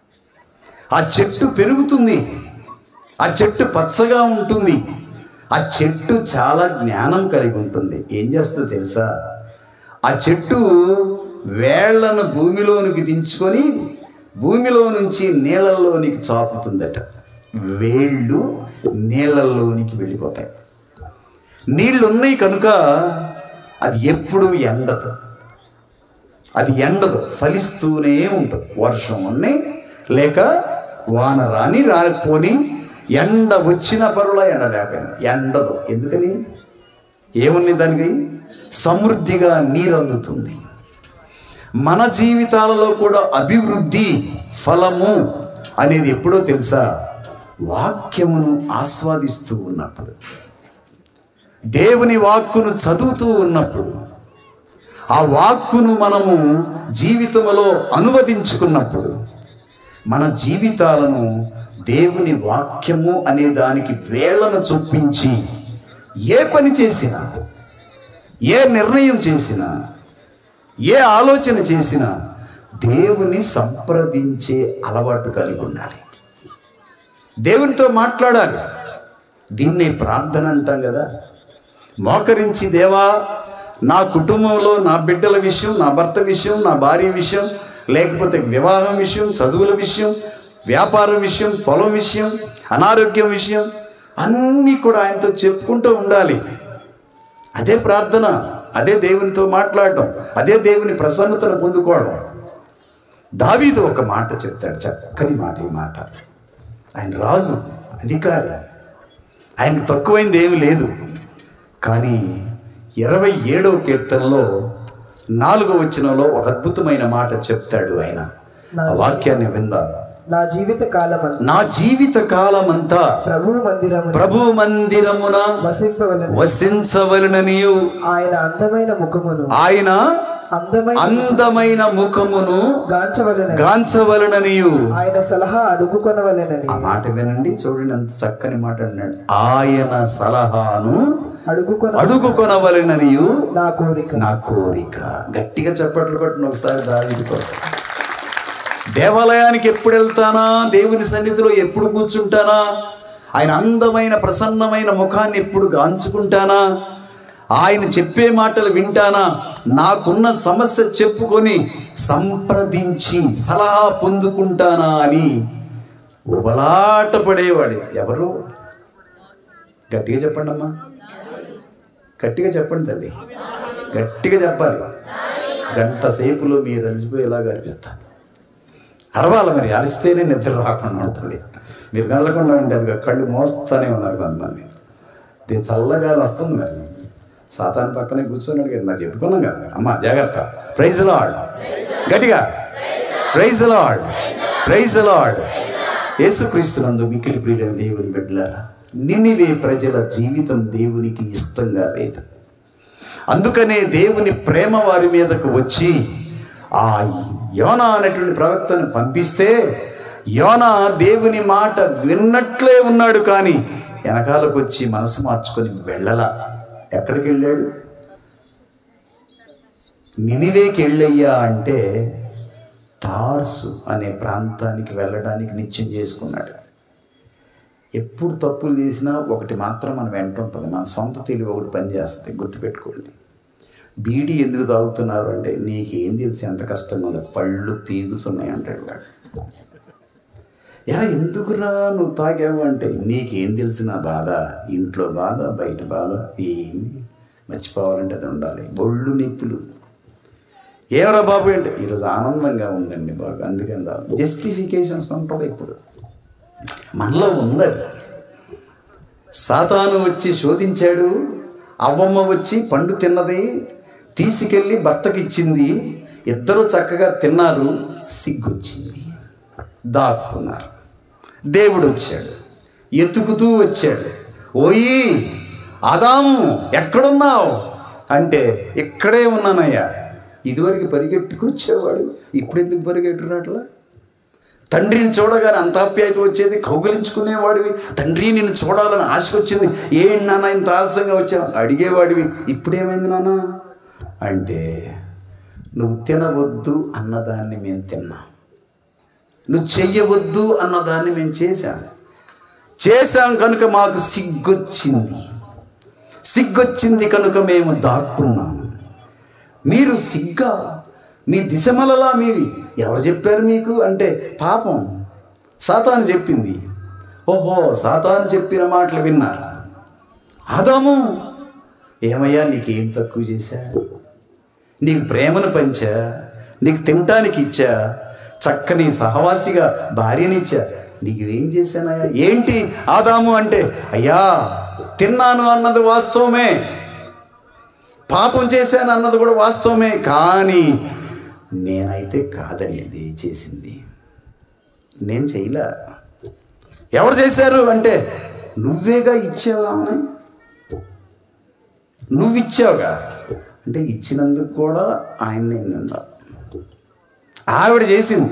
ఆ చెట్టు పెరుగుతుంది ఆ చెట్టు పచ్చగా ఉంటుంది ఆ చెట్టు చాలా జ్ఞానం కలిగి ఉంటుంది ఏం చేస్తుందో తెలుసా ఆ చెట్టు వేళ్లను భూమిలోనికి దించుకొని భూమిలో నుంచి నీళ్ళల్లోనికి చాపుతుందట వేళ్ళు నీళ్ళల్లోనికి వెళ్ళిపోతాయి నీళ్ళు ఉన్నాయి కనుక అది ఎప్పుడూ ఎండదు అది ఎండదు ఫలిస్తూనే ఉంటుంది వర్షం ఉన్నాయి లేక వాన రాని రాకపోని ఎండ వచ్చిన పరుల ఎండ లేకపోయినా ఎండదు ఎందుకని ఏముంది దానికి సమృద్ధిగా నీరు అందుతుంది మన జీవితాలలో కూడా అభివృద్ధి ఫలము అనేది ఎప్పుడో తెలుసా వాక్యమును ఆస్వాదిస్తూ ఉన్నప్పుడు దేవుని వాక్కును చదువుతూ ఉన్నప్పుడు ఆ వాక్కును మనము జీవితంలో అనువదించుకున్నప్పుడు మన జీవితాలను దేవుని వాక్యము అనే దానికి వేళ్లను చొప్పించి ఏ పని చేసినా ఏ నిర్ణయం చేసినా ఏ ఆలోచన చేసినా దేవుని సంప్రదించే అలవాటు కలిగి ఉండాలి దేవునితో మాట్లాడాలి దీన్నే ప్రార్థన అంటాం కదా మోకరించి దేవా నా కుటుంబంలో నా బిడ్డల విషయం నా భర్త విషయం నా భార్య విషయం లేకపోతే వివాహం విషయం చదువుల విషయం వ్యాపారం విషయం పొలం విషయం అనారోగ్యం విషయం అన్నీ కూడా ఆయనతో చెప్పుకుంటూ ఉండాలి అదే ప్రార్థన అదే దేవునితో మాట్లాడటం అదే దేవుని ప్రసన్నతను పొందుకోవడం దావీదు ఒక మాట చెప్తాడు చక్కని మాట ఈ మాట ఆయన రాజు అధికారి ఆయనకు తక్కువైంది ఏమీ లేదు కానీ ఇరవై ఏడవ కీర్తనలో నాలుగో వచనంలో ఒక అద్భుతమైన మాట చెప్తాడు ఆయన ఆ వాక్యాన్ని విందాం నా జీవిత కాలం నా జీవిత కాలమంతా ప్రభు మందిరము ప్రభు మందిరమున వసింపవలను వసించవలననియు ఆయన అందమైన ముఖమును ఆయన అందమైన అందమైన ముఖమును గాంచవలనని గాంచవలననియు ఆయన సలహా అడుగుకొనవలెనని ఆ మాట వినండి చూడండి అంత చక్కని మాట అన్నాడు ఆయన సలహాను అడుగుకొన అడుగుకొనవలననియు నా కోరిక నా కోరిక గట్టిగా చప్పట్లు కొట్టిన ఒకసారి దావిది కోసం దేవాలయానికి ఎప్పుడు వెళ్తానా దేవుని సన్నిధిలో ఎప్పుడు కూర్చుంటానా ఆయన అందమైన ప్రసన్నమైన ముఖాన్ని ఎప్పుడు గాంచుకుంటానా ఆయన చెప్పే మాటలు వింటానా నాకున్న సమస్య చెప్పుకొని సంప్రదించి సలహా పొందుకుంటానా అని ఉబలాట పడేవాడు ఎవరు గట్టిగా చెప్పండి అమ్మా గట్టిగా చెప్పండి తల్లి గట్టిగా చెప్పాలి గంట సేపులో మీరు అలసిపోయేలాగా అనిపిస్తాను అరవాలి మరి అరిస్తేనే నిద్ర రాకుండా ఉంటుంది మీరు కదలకుండా ఉంటే అది కళ్ళు మోస్తానే ఉన్నారు కొంతమంది దీని చల్లగాలి వస్తుంది మరి సాతాన్ పక్కనే కూర్చున్నాడు కదా నాకు చెప్పుకున్నాం కదా అమ్మ జాగ్రత్త ప్రైజ్ లాడ్ గట్టిగా ప్రైజ్ లాడ్ ప్రైజ్ లాడ్ యేసుక్రీస్తునందు మిక్కిలి ప్రియులైన దేవుని బిడ్డలారా నిన్నివే ప్రజల జీవితం దేవునికి ఇష్టంగా లేదు అందుకనే దేవుని ప్రేమ వారి మీదకు వచ్చి ఆ యోనా అనేటువంటి ప్రవక్తను పంపిస్తే యోనా దేవుని మాట విన్నట్లే ఉన్నాడు కానీ వెనకాలకు వచ్చి మనసు మార్చుకొని వెళ్ళలా ఎక్కడికి వెళ్ళాడు నినివేకి వెళ్ళయ్యా అంటే తార్సు అనే ప్రాంతానికి వెళ్ళడానికి నిశ్చయం చేసుకున్నాడు ఎప్పుడు తప్పులు చేసినా ఒకటి మాత్రం మనం వెంట ఉంటుంది మన సొంత తెలివి ఒకటి పని చేస్తుంది గుర్తుపెట్టుకోండి బీడీ ఎందుకు తాగుతున్నారు అంటే నీకేం తెలిసి ఎంత కష్టంగా ఉంది పళ్ళు పీగుతున్నాయి అంటాడు వాడు ఎలా ఎందుకురా నువ్వు తాగావు అంటే నీకేం తెలిసిన బాధ ఇంట్లో బాధ బయట బాధ ఏమి మర్చిపోవాలంటే అది ఉండాలి ఒళ్ళు నిప్పులు ఏమరా బాబు అంటే ఈరోజు ఆనందంగా ఉందండి బాగా అందుకని జస్టిఫికేషన్స్ ఉంటుంది ఇప్పుడు మనలో ఉందది సాతాను వచ్చి శోధించాడు అవ్వమ్మ వచ్చి పండు తిన్నది తీసుకెళ్ళి భర్తకిచ్చింది ఇద్దరు చక్కగా తిన్నారు సిగ్గొచ్చింది దాక్కున్నారు దేవుడు వచ్చాడు ఎత్తుకుతూ వచ్చాడు ఓయి ఆదాము ఎక్కడున్నావు అంటే ఇక్కడే ఉన్నానయ్యా ఇదివరకు పరిగెట్టుకొచ్చేవాడు ఇప్పుడు ఎందుకు పరిగెట్టున్నట్లా తండ్రిని చూడగానే అంత ఆప్యాయత వచ్చేది కౌగిలించుకునేవాడివి తండ్రి నిన్ను చూడాలని ఆశ వచ్చింది ఏంటి నాన్న ఇంత ఆలస్యంగా వచ్చావు అడిగేవాడివి ఇప్పుడేమైంది నాన్న అంటే నువ్వు తినవద్దు అన్నదాన్ని మేము తిన్నాం నువ్వు చెయ్యవద్దు అన్నదాన్ని మేము చేశాం చేశాం కనుక మాకు సిగ్గొచ్చింది సిగ్గొచ్చింది కనుక మేము దాక్కున్నాము మీరు సిగ్గా మీ దిశమలలా మీవి ఎవరు చెప్పారు మీకు అంటే పాపం సాతాను చెప్పింది ఓహో సాతాను చెప్పిన మాటలు విన్నారు ఆదాము ఏమయ్యా నీకేం తక్కువ చేశా నీకు ప్రేమను పంచా నీకు తినటానికి ఇచ్చా చక్కని సహవాసిగా భార్యనిచ్చా నీకు ఏం చేశానయ్యా ఏంటి ఆదాము అంటే అయ్యా తిన్నాను అన్నది వాస్తవమే పాపం చేశాను అన్నది కూడా వాస్తవమే కానీ నేనైతే కాదండి ఇది చేసింది నేను చేయలే ఎవరు చేశారు అంటే నువ్వేగా ఇచ్చావా ఆమె నువ్వు ఇచ్చావుగా అంటే ఇచ్చినందుకు కూడా ఆయన్ని నిందా ఆవిడ చేసింది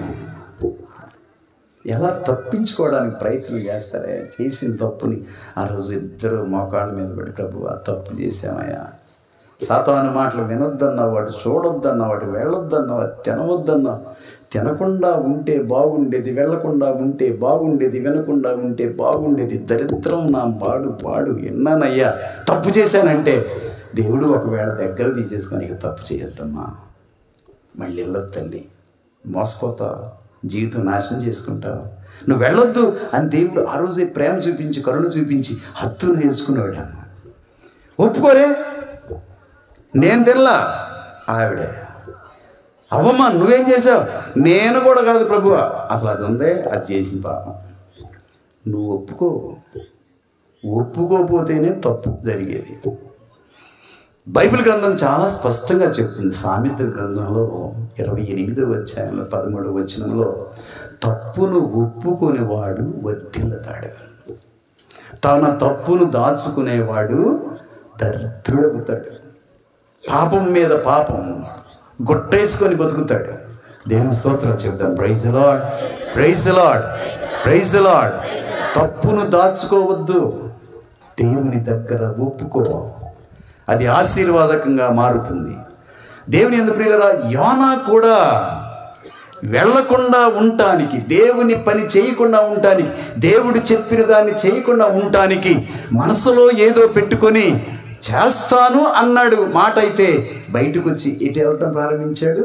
ఎలా తప్పించుకోవడానికి ప్రయత్నం చేస్తారే చేసిన తప్పుని ఆ రోజు ఇద్దరు మోకాళ్ళ మీద పడి ప్రభు ఆ తప్పు చేశామయ్యా సాతాను మాటలు వినొద్దన్నా వాడు చూడొద్దన్నా వాడు వెళ్ళొద్దన్నా వాడు తినవద్దన్నా తినకుండా ఉంటే బాగుండేది వెళ్ళకుండా ఉంటే బాగుండేది వినకుండా ఉంటే బాగుండేది దరిద్రం నా పాడు పాడు ఎన్నానయ్యా తప్పు చేశానంటే దేవుడు ఒకవేళ దగ్గర తీసేసుకొని ఇక తప్పు చేయొద్దమ్మా మళ్ళీ వెళ్ళొద్దు తల్లి మోసపోతావు జీవితం నాశనం చేసుకుంటావు నువ్వు వెళ్ళొద్దు అని దేవుడు ఆ రోజే ప్రేమ చూపించి కరుణ చూపించి హత్తులు చేసుకునేవాడు అన్న ఒప్పుకోరే నేను తినలా ఆవిడే అవ్వమ్మా నువ్వేం చేసావు నేను కూడా కాదు ప్రభు అసలు అది ఉందే అది చేసిన పాపం నువ్వు ఒప్పుకో ఒప్పుకోపోతేనే తప్పు జరిగేది బైబిల్ గ్రంథం చాలా స్పష్టంగా చెప్తుంది సామెత గ్రంథంలో ఇరవై ఎనిమిదో అధ్యాయంలో పదమూడవ వచనంలో తప్పును ఒప్పుకునేవాడు వర్తిల్లతాడు తన తప్పును దాచుకునేవాడు దరిద్రుడవుతాడు పాపం మీద పాపం గొట్టేసుకొని బతుకుతాడు దేవుని స్తోత్రం చెప్తాం praise lord praise lord praise Lord తప్పును దాచుకోవద్దు దేవుని దగ్గర ఒప్పుకో అది ఆశీర్వాదకంగా మారుతుంది దేవుని ఎందు ప్రియులరా యోనా కూడా వెళ్లకుండా ఉండటానికి దేవుని పని చేయకుండా ఉండటానికి దేవుడు చెప్పిన దాన్ని చేయకుండా ఉండటానికి మనసులో ఏదో పెట్టుకొని చేస్తాను అన్నాడు మాట అయితే బయటకు వచ్చి ఎటు వెళ్ళటం ప్రారంభించాడు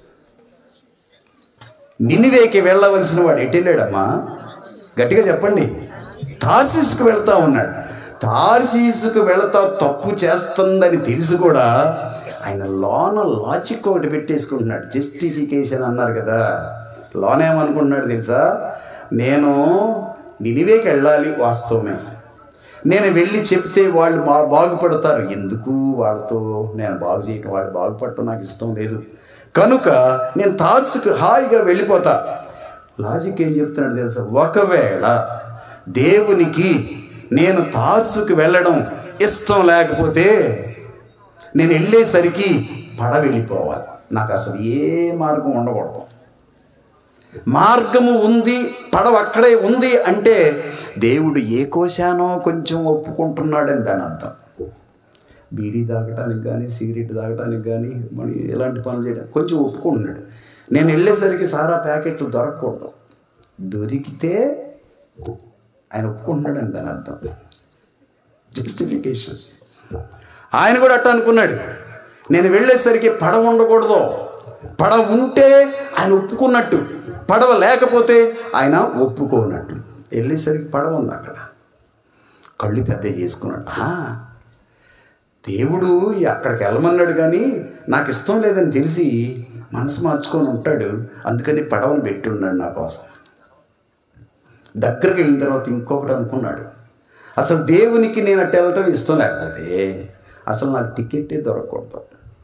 నినివేకి వెళ్ళవలసిన వాడు ఎటు వెళ్ళాడమ్మా గట్టిగా చెప్పండి తార్సీసుకు వెళ్తా ఉన్నాడు తార్సీసుకు వెళతా తప్పు చేస్తుందని తెలిసి కూడా ఆయన లోన లాజిక్ ఒకటి పెట్టేసుకుంటున్నాడు జస్టిఫికేషన్ అన్నారు కదా లోన ఏమనుకుంటున్నాడు తెలుసా నేను నినివేకి వెళ్ళాలి వాస్తవమే నేను వెళ్ళి చెప్తే వాళ్ళు మా బాగుపడతారు ఎందుకు వాళ్ళతో నేను బాగు చేయటం వాళ్ళు బాగుపడటం నాకు ఇష్టం లేదు కనుక నేను తార్సుకు హాయిగా వెళ్ళిపోతా లాజిక్ ఏం చెప్తున్నాడు తెలుసా ఒకవేళ దేవునికి నేను తార్సుకు వెళ్ళడం ఇష్టం లేకపోతే నేను వెళ్ళేసరికి పడ వెళ్ళిపోవాలి నాకు అసలు ఏ మార్గం ఉండకూడదు మార్గము ఉంది పడవ అక్కడే ఉంది అంటే దేవుడు ఏ కోశానో కొంచెం ఒప్పుకుంటున్నాడని దాని అర్థం బీడీ తాగటానికి కానీ సిగరెట్ తాగటానికి కానీ మరి ఎలాంటి పనులు చేయడం కొంచెం ఒప్పుకుంటున్నాడు నేను వెళ్ళేసరికి సారా ప్యాకెట్లు దొరకకూడదు దొరికితే ఆయన ఒప్పుకుంటున్నాడని దాని అర్థం జస్టిఫికేషన్ ఆయన కూడా అట్ట అనుకున్నాడు నేను వెళ్ళేసరికి పడవ ఉండకూడదు పడవ ఉంటే ఆయన ఒప్పుకున్నట్టు పడవ లేకపోతే ఆయన ఒప్పుకోనట్టు వెళ్ళేసరికి పడవ ఉంది అక్కడ కళ్ళు పెద్ద చేసుకున్నాడు "ఆ, దేవుడు అక్కడికి వెళ్ళమన్నాడు కానీ నాకు ఇష్టం లేదని తెలిసి మనసు మార్చుకొని ఉంటాడు అందుకని పడవను పెట్టి ఉన్నాడు నా కోసం దగ్గరికి వెళ్ళిన తర్వాత ఇంకొకటి అనుకున్నాడు అసలు దేవునికి నేను అట్టు వెళ్ళటం ఇష్టం లేకపోతే అసలు నాకు టికెట్టే దొరకకూడదు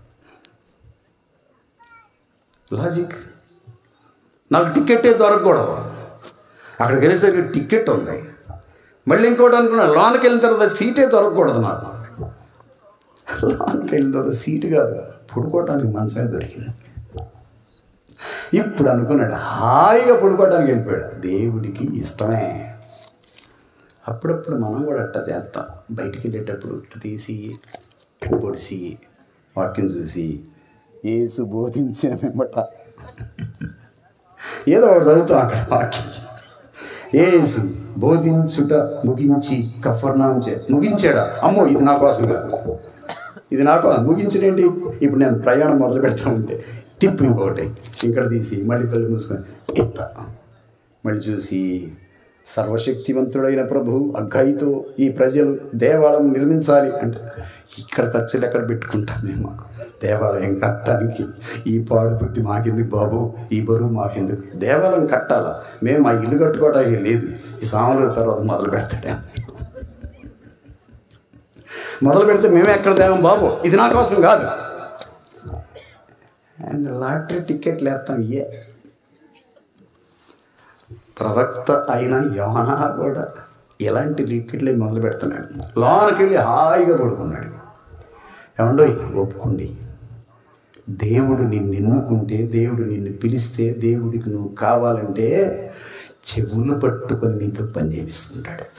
లాజిక్ నాకు టికెట్టే దొరకకూడదు అక్కడికి వెళ్ళేసరికి టికెట్ ఉంది మళ్ళీ ఇంకోటి అనుకున్నా లోనికి వెళ్ళిన తర్వాత సీటే దొరకకూడదు నాకు లోనికి వెళ్ళిన తర్వాత సీటు కాదు పడుకోవటానికి మంచమే దొరికింది ఇప్పుడు అనుకున్నాడు హాయిగా పడుకోవడానికి వెళ్ళిపోయాడు దేవుడికి ఇష్టమే అప్పుడప్పుడు మనం కూడా అట్ట చేస్తాం బయటికి వెళ్ళేటప్పుడు ఇట్టు తీసి ఇటు పొడిసి వాక్యం చూసి ఏసు బోధించిన వెంబట ఏదో ఒకటి చదువుతాం అక్కడ వాక్యం ఏసు బోధించుట ముగించి కఫర్నాం చే ముగించాడా అమ్మో ఇది నా కోసం కాదు ఇది నా కోసం ముగించడేంటి ఇప్పుడు నేను ప్రయాణం మొదలు పెడతా ఉంటే తిప్పు ఇంకొకటి ఇక్కడ తీసి మళ్ళీ కళ్ళు మూసుకొని ఇట్ట మళ్ళీ చూసి సర్వశక్తివంతుడైన ప్రభు అగ్గాయితో ఈ ప్రజలు దేవాలయం నిర్మించాలి అంటే ఇక్కడ ఖర్చులు ఎక్కడ పెట్టుకుంటాం మేము మాకు దేవాలయం కట్టడానికి ఈ పాడు బుద్ధి మాకెందుకు బాబు ఈ బరువు మాకెందుకు దేవాలయం కట్టాలా మేము మా ఇల్లు కట్టుకోవడానికి లేదు ఈ సాముల తర్వాత మొదలు పెడతాడే మొదలు పెడితే మేమే ఎక్కడ దేవం బాబు ఇది నా కోసం కాదు అండ్ లాటరీ టికెట్లు వేస్తాం ఏ ప్రవక్త అయిన యోనా కూడా ఎలాంటి టికెట్లే మొదలు పెడుతున్నాడు లోనకి వెళ్ళి హాయిగా పడుకున్నాడు ఏమండో ఒప్పుకోండి దేవుడు నిన్ను ఎన్నుకుంటే దేవుడు నిన్ను పిలిస్తే దేవుడికి నువ్వు కావాలంటే చెవులు పట్టుకొని నీతో పని చేపిస్తుంటాడు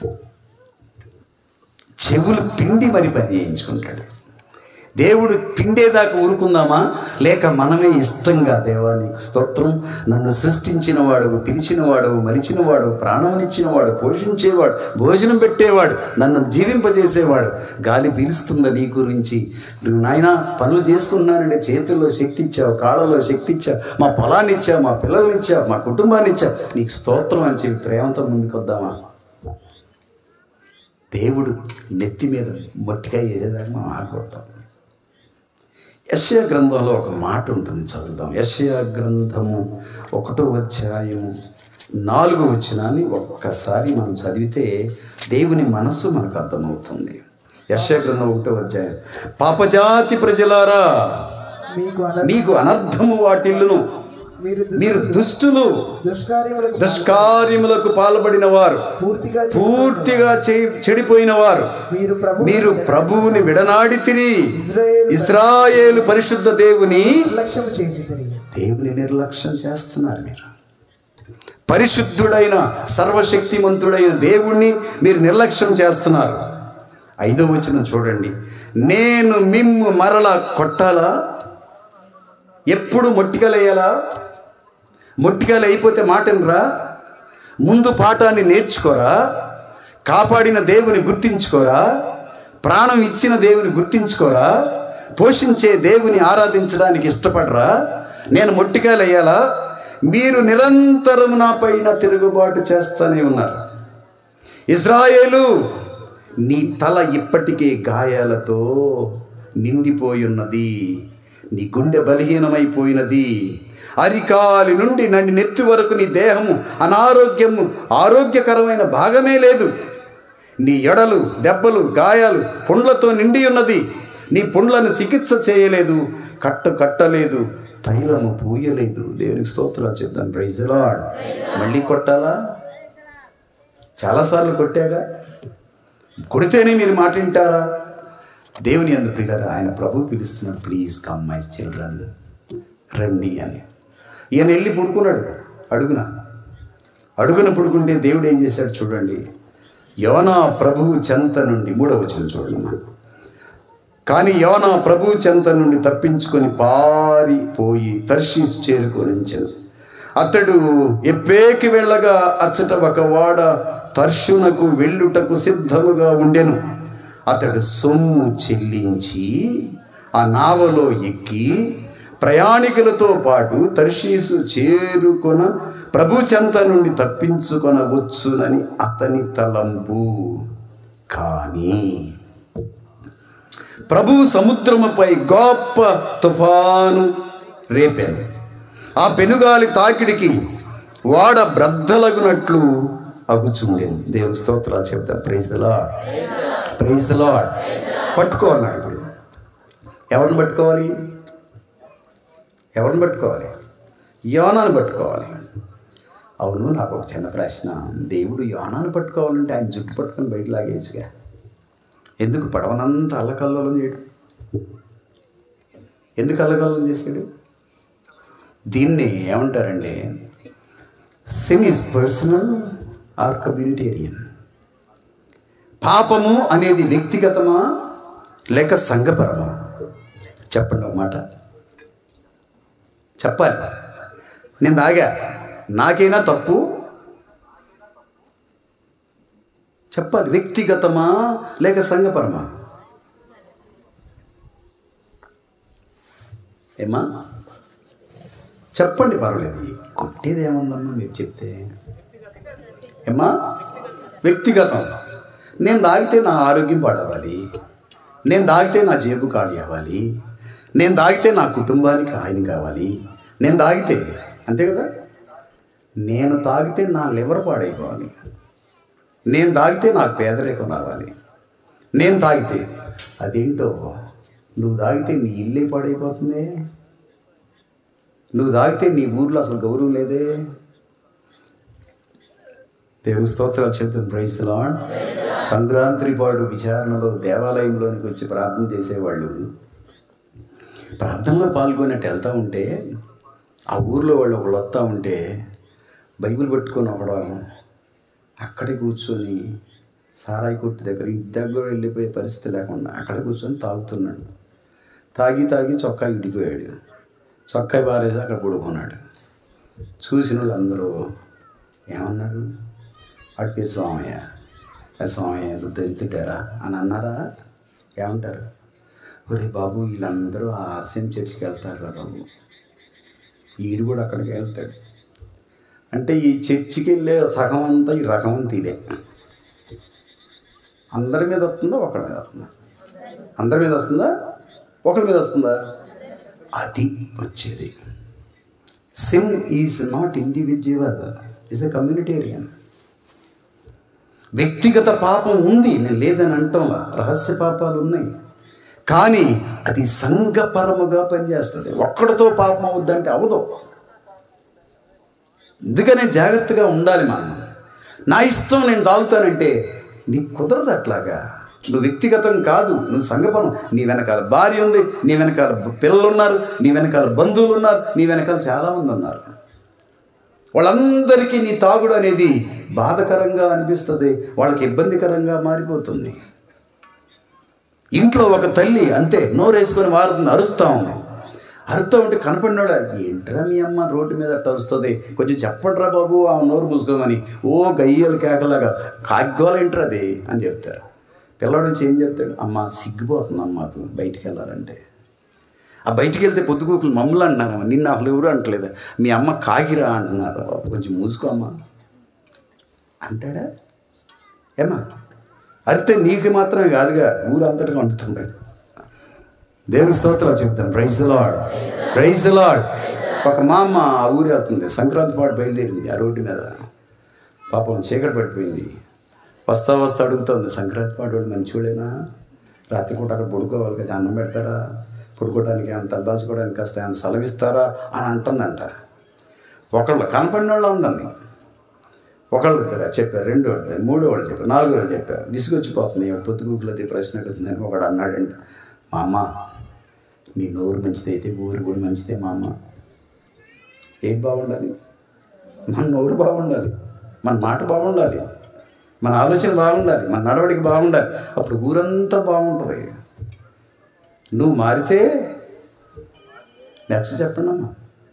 చెవులు పిండి మరి పని చేయించుకుంటాడు దేవుడు పిండేదాకా ఊరుకుందామా లేక మనమే ఇష్టంగా దేవా నీకు స్తోత్రం నన్ను సృష్టించిన వాడు పిలిచిన వాడు మలిచిన వాడు ప్రాణమునిచ్చిన వాడు పోషించేవాడు భోజనం పెట్టేవాడు నన్ను జీవింపజేసేవాడు గాలి పీలుస్తుందా నీ గురించి నువ్వు నాయన పనులు చేసుకున్నానంటే చేతుల్లో శక్తి ఇచ్చావు కాళ్ళలో శక్తి ఇచ్చావు మా పొలాన్ని ఇచ్చావు మా పిల్లల్ని ఇచ్చావు మా కుటుంబాన్ని ఇచ్చావు నీకు స్తోత్రం అని చెప్పి ప్రేమతో ముందుకొద్దామా దేవుడు నెత్తి మీద మొట్టిగా వేసేదాకా మనం ఆగొడతాం యశయ గ్రంథంలో ఒక మాట ఉంటుంది చదువుదాం యశయ గ్రంథము ఒకటో అధ్యాయము నాలుగో వచనాన్ని ఒక్కసారి మనం చదివితే దేవుని మనస్సు మనకు అర్థమవుతుంది యశయ గ్రంథం ఒకటో అధ్యాయం పాపజాతి ప్రజలారా మీకు అన మీకు అనర్థము వాటిల్లును మీరు దుష్ట- మీరు దుష్టులు దుష్కార్యములకు దుష్కార్యములకు పాల్పడిన వారు పూర్తిగా పూర్తిగా చె- చెడిపోయిన వారు మీరు ప్రభు మీరు ప్రభువుని విడనాడి తిరిగి ఇజ్రాయేలు ఇస్రాయేలు పరిశుద్ధ దేవుని నిర్లక్ష్యం చేసి తిరిగి దేవుని నిర్లక్ష్యం చేస్తున్నారు మీరు పరిశుద్ధుడైన సర్వశక్తిమంతుడైన దేవుణ్ణి మీరు నిర్లక్ష్యం చేస్తున్నారు ఐదో వచనం చూడండి నేను మిమ్ము మరల కొట్టాలా ఎప్పుడు మొట్టికలేయాలా మొట్టికాయలు అయిపోతే మాటనరా ముందు పాఠాన్ని నేర్చుకోరా కాపాడిన దేవుని గుర్తించుకోరా ప్రాణం ఇచ్చిన దేవుని గుర్తించుకోరా పోషించే దేవుని ఆరాధించడానికి ఇష్టపడరా నేను మొట్టికాయలు అయ్యాలా మీరు నిరంతరం నా పైన తిరుగుబాటు చేస్తూనే ఉన్నారు ఇజ్రాయేలు నీ తల ఇప్పటికే గాయాలతో నిండిపోయి ఉన్నది నీ గుండె బలహీనమైపోయినది అరికాలి నుండి నన్ను నెత్తి వరకు నీ దేహము అనారోగ్యము ఆరోగ్యకరమైన భాగమే లేదు నీ ఎడలు దెబ్బలు గాయాలు పుండ్లతో నిండి ఉన్నది నీ పుండ్లను చికిత్స చేయలేదు కట్ట కట్టలేదు తైలము పూయలేదు దేవునికి స్తోత్రాలు చెప్తాను ప్రైజ్ లార్డ్ మళ్ళీ కొట్టాలా చాలాసార్లు కొట్టాగా కొడితేనే మీరు మాట వింటారా దేవుని అందు ప్రియులారా ఆయన ప్రభు పిలుస్తున్నారు ప్లీజ్ కమ్ మై చిల్డ్రన్ రండి అని ఈయన వెళ్ళి పడుకున్నాడు అడుగున అడుగున పడుకుంటే దేవుడు ఏం చేశాడు చూడండి యోనా ప్రభువు చెంత నుండి మూడవ వచ్చిన చూడమ్మా కానీ యోనా ప్రభువు చెంత నుండి తప్పించుకొని పారిపోయి తర్షీస్ చేరుకొనించను అతడు ఎప్పేకి వెళ్ళగా అచ్చట ఒక వాడ తర్షునకు వెళ్ళుటకు సిద్ధముగా ఉండెను అతడు సొమ్ము చెల్లించి ఆ నావలో ఎక్కి ప్రయాణికులతో పాటు తర్షీసు చేరుకొన ప్రభు చెంత నుండి తప్పించుకొనవచ్చునని అతని తలంపు కానీ ప్రభువు సముద్రముపై గొప్ప తుఫాను రేపాను ఆ పెనుగాలి తాకిడికి వాడ బ్రద్దలగునట్లు అగుచుండేను దేవుని స్తోత్రాలు చెప్తా ప్రైజ్ లాడ్ ప్రైజ్ లాడ్ పట్టుకోవాలన్నాడు ఇప్పుడు ఎవరిని పట్టుకోవాలి ఎవరిని పట్టుకోవాలి యోనాను పట్టుకోవాలి అవును నాకు ఒక చిన్న ప్రశ్న దేవుడు యోనాను పట్టుకోవాలంటే ఆయన జుట్టు పట్టుకొని బయట లాగేసుగా ఎందుకు పడవనంతా అల్లకల్లోలం చేయడం ఎందుకు అల్లకల్లోలం చేశాడు దీన్ని ఏమంటారండి sin is personal or communitarian పాపము అనేది వ్యక్తిగతమా లేక సంఘపరమా చెప్పండి ఒక మాట చెప్పాలి నేను తాగా నాకైనా తప్పు చెప్పాలి వ్యక్తిగతమా లేక సంఘపరమా ఏమా చెప్పండి పర్వాలేదు కొట్టేది ఏముందమ్మా మీరు చెప్తే ఏమా వ్యక్తిగతం నేను తాగితే నా ఆరోగ్యం పాడవాలి నేను తాగితే నా జేబు ఖాళీ అవ్వాలి నేను తాగితే నా కుటుంబానికి ఆయన కావాలి నేను తాగితే అంతే కదా నేను తాగితే నా లివర్ పాడైపోవాలి నేను తాగితే నాకు పేదరికం రావాలి నేను తాగితే అదేంటో నువ్వు తాగితే నీ ఇల్లే పాడైపోతుంది నువ్వు తాగితే నీ ఊర్లో అసలు గౌరవం లేదే దేవుని స్తోత్రాలు చెప్తాను ప్రైజ్ లాడ్ సంక్రాంతి పాడు విచారణలో దేవాలయంలోనికి వచ్చి ప్రార్థన చేసేవాళ్ళు ప్రార్థనలో పాల్గొన్నట్టు వెళ్తూ ఉంటే ఆ ఊర్లో వాళ్ళు ఒకళ్ళు వస్తూ ఉంటే బైబిల్ పట్టుకొని ఒకడు అక్కడే కూర్చొని సారాయి కొట్టు దగ్గర ఇంటి దగ్గర వెళ్ళిపోయే పరిస్థితి లేకుండా అక్కడ కూర్చొని తాగుతున్నాడు తాగి తాగి చొక్కా ఇడిపోయాడు చొక్కా బారేసి అక్కడ పడుకున్నాడు చూసిన వాళ్ళు అందరూ ఏమన్నారు వాడి పేరు స్వామయ్య ఆ స్వామయ్య దరిద్రుడారా అని అన్నారా ఏమంటారు ఒరే బాబు వీళ్ళందరూ ఆ ఆర్సీఎం చర్చికి వెళ్తారు రా బాబు ఈడు కూడా అక్కడికి వెళ్తాడు అంటే ఈ చర్చికి వెళ్ళే సగం అంతా ఈ రకం అంతా ఇదే అందరి మీద వస్తుందా ఒకరి మీద వస్తుందా అందరి మీద వస్తుందా ఒకరి మీద వస్తుందా అది వచ్చేది sin is not individual is a communitarian వ్యక్తిగత పాపం ఉంది నేను లేదని అంటంలా రహస్య పాపాలు ఉన్నాయి కానీ అది సంఘపరముగా పనిచేస్తుంది ఒక్కడితో పాపం అవుద్దంటే అవదు అందుకనే జాగ్రత్తగా ఉండాలి మనం నా ఇష్టం నేను తాగుతానంటే నీకు కుదరదు అట్లాగా నువ్వు వ్యక్తిగతం కాదు నువ్వు సంగపరం నీ వెనకాల భార్య ఉంది నీ వెనకాల పిల్లలు ఉన్నారు నీ వెనకాల బంధువులు ఉన్నారు నీ వెనకాల చాలామంది ఉన్నారు వాళ్ళందరికీ నీ తాగుడు అనేది బాధకరంగా అనిపిస్తుంది వాళ్ళకి ఇబ్బందికరంగా మారిపోతుంది ఇంట్లో ఒక తల్లి అంతే నోరేసుకొని వారుతుంది అరుస్తూ ఉంది అరుస్తూ ఉంటే కనపడినాడు ఏంట్రా మీ అమ్మ రోడ్డు మీద అట్ట వస్తుంది కొంచెం చెప్పండిరా బాబు ఆ నోరు మూసుకోమని ఓ గయ్యలు కేకలాగా కాగ్గోలేంట్రా అది అని చెప్తారు పిల్లడు వచ్చి ఏం చెప్తాడు అమ్మ సిగ్గిపోతుంది అమ్మ మాకు బయటికి వెళ్ళాలంటే ఆ బయటికి వెళ్తే పొద్దుగూకులు మమ్మల్ని అంటున్నారమ్మ నిన్న అసలు ఎవరు అంటలేదు మీ అమ్మ కాగిరా అంటున్నారు బాబు కొంచెం మూసుకో అమ్మా అంటాడా ఏమ్మా అరితే నీకు మాత్రమే కాదుగా ఊరంతటా వండుతుంది దేవుని స్తోత్రాలు చెప్తాను ప్రైజ్ లాడ్ ప్రైజ్ లాడ్ ఒక మా అమ్మ ఆ ఊరు వెళ్తుంది సంక్రాంతి పాటు బయలుదేరింది ఆ రోడ్డు మీద పాపం చీకటి పడిపోయింది వస్తా వస్తా అడుగుతుంది సంక్రాంతి పాటు వాళ్ళు మంచివాడేనా రాత్రి పూట అక్కడ పడుకోవాలి కదా అన్నం పెడతారా పడుకోవడానికి అంత దాచుకోవడానికి కాస్త ఏమైనా స్థలం ఇస్తారా అని అంటుందంట ఒకళ్ళు కనపడిన వాళ్ళు అందండి ఒకళ్ళు దగ్గర చెప్పారు రెండు వాళ్ళు మూడో వాళ్ళు చెప్పారు నాలుగో వాళ్ళు చెప్పారు విసుగొచ్చిపోతుంది పొద్దుగూకులు అది ప్రశ్న అడుగుతుందని ఒకడు అన్నాడంట మా అమ్మ నీ నోరు మంచిది అయితే ఊరు కూడా మంచిదే మా అమ్మ ఏం బాగుండాలి మన నోరు బాగుండాలి మన మాట బాగుండాలి మన ఆలోచన బాగుండాలి మన నడవడిక బాగుండాలి అప్పుడు ఊరంతా బాగుంటుంది నువ్వు మారితే నెక్స్ట్ చెప్పండి అమ్మా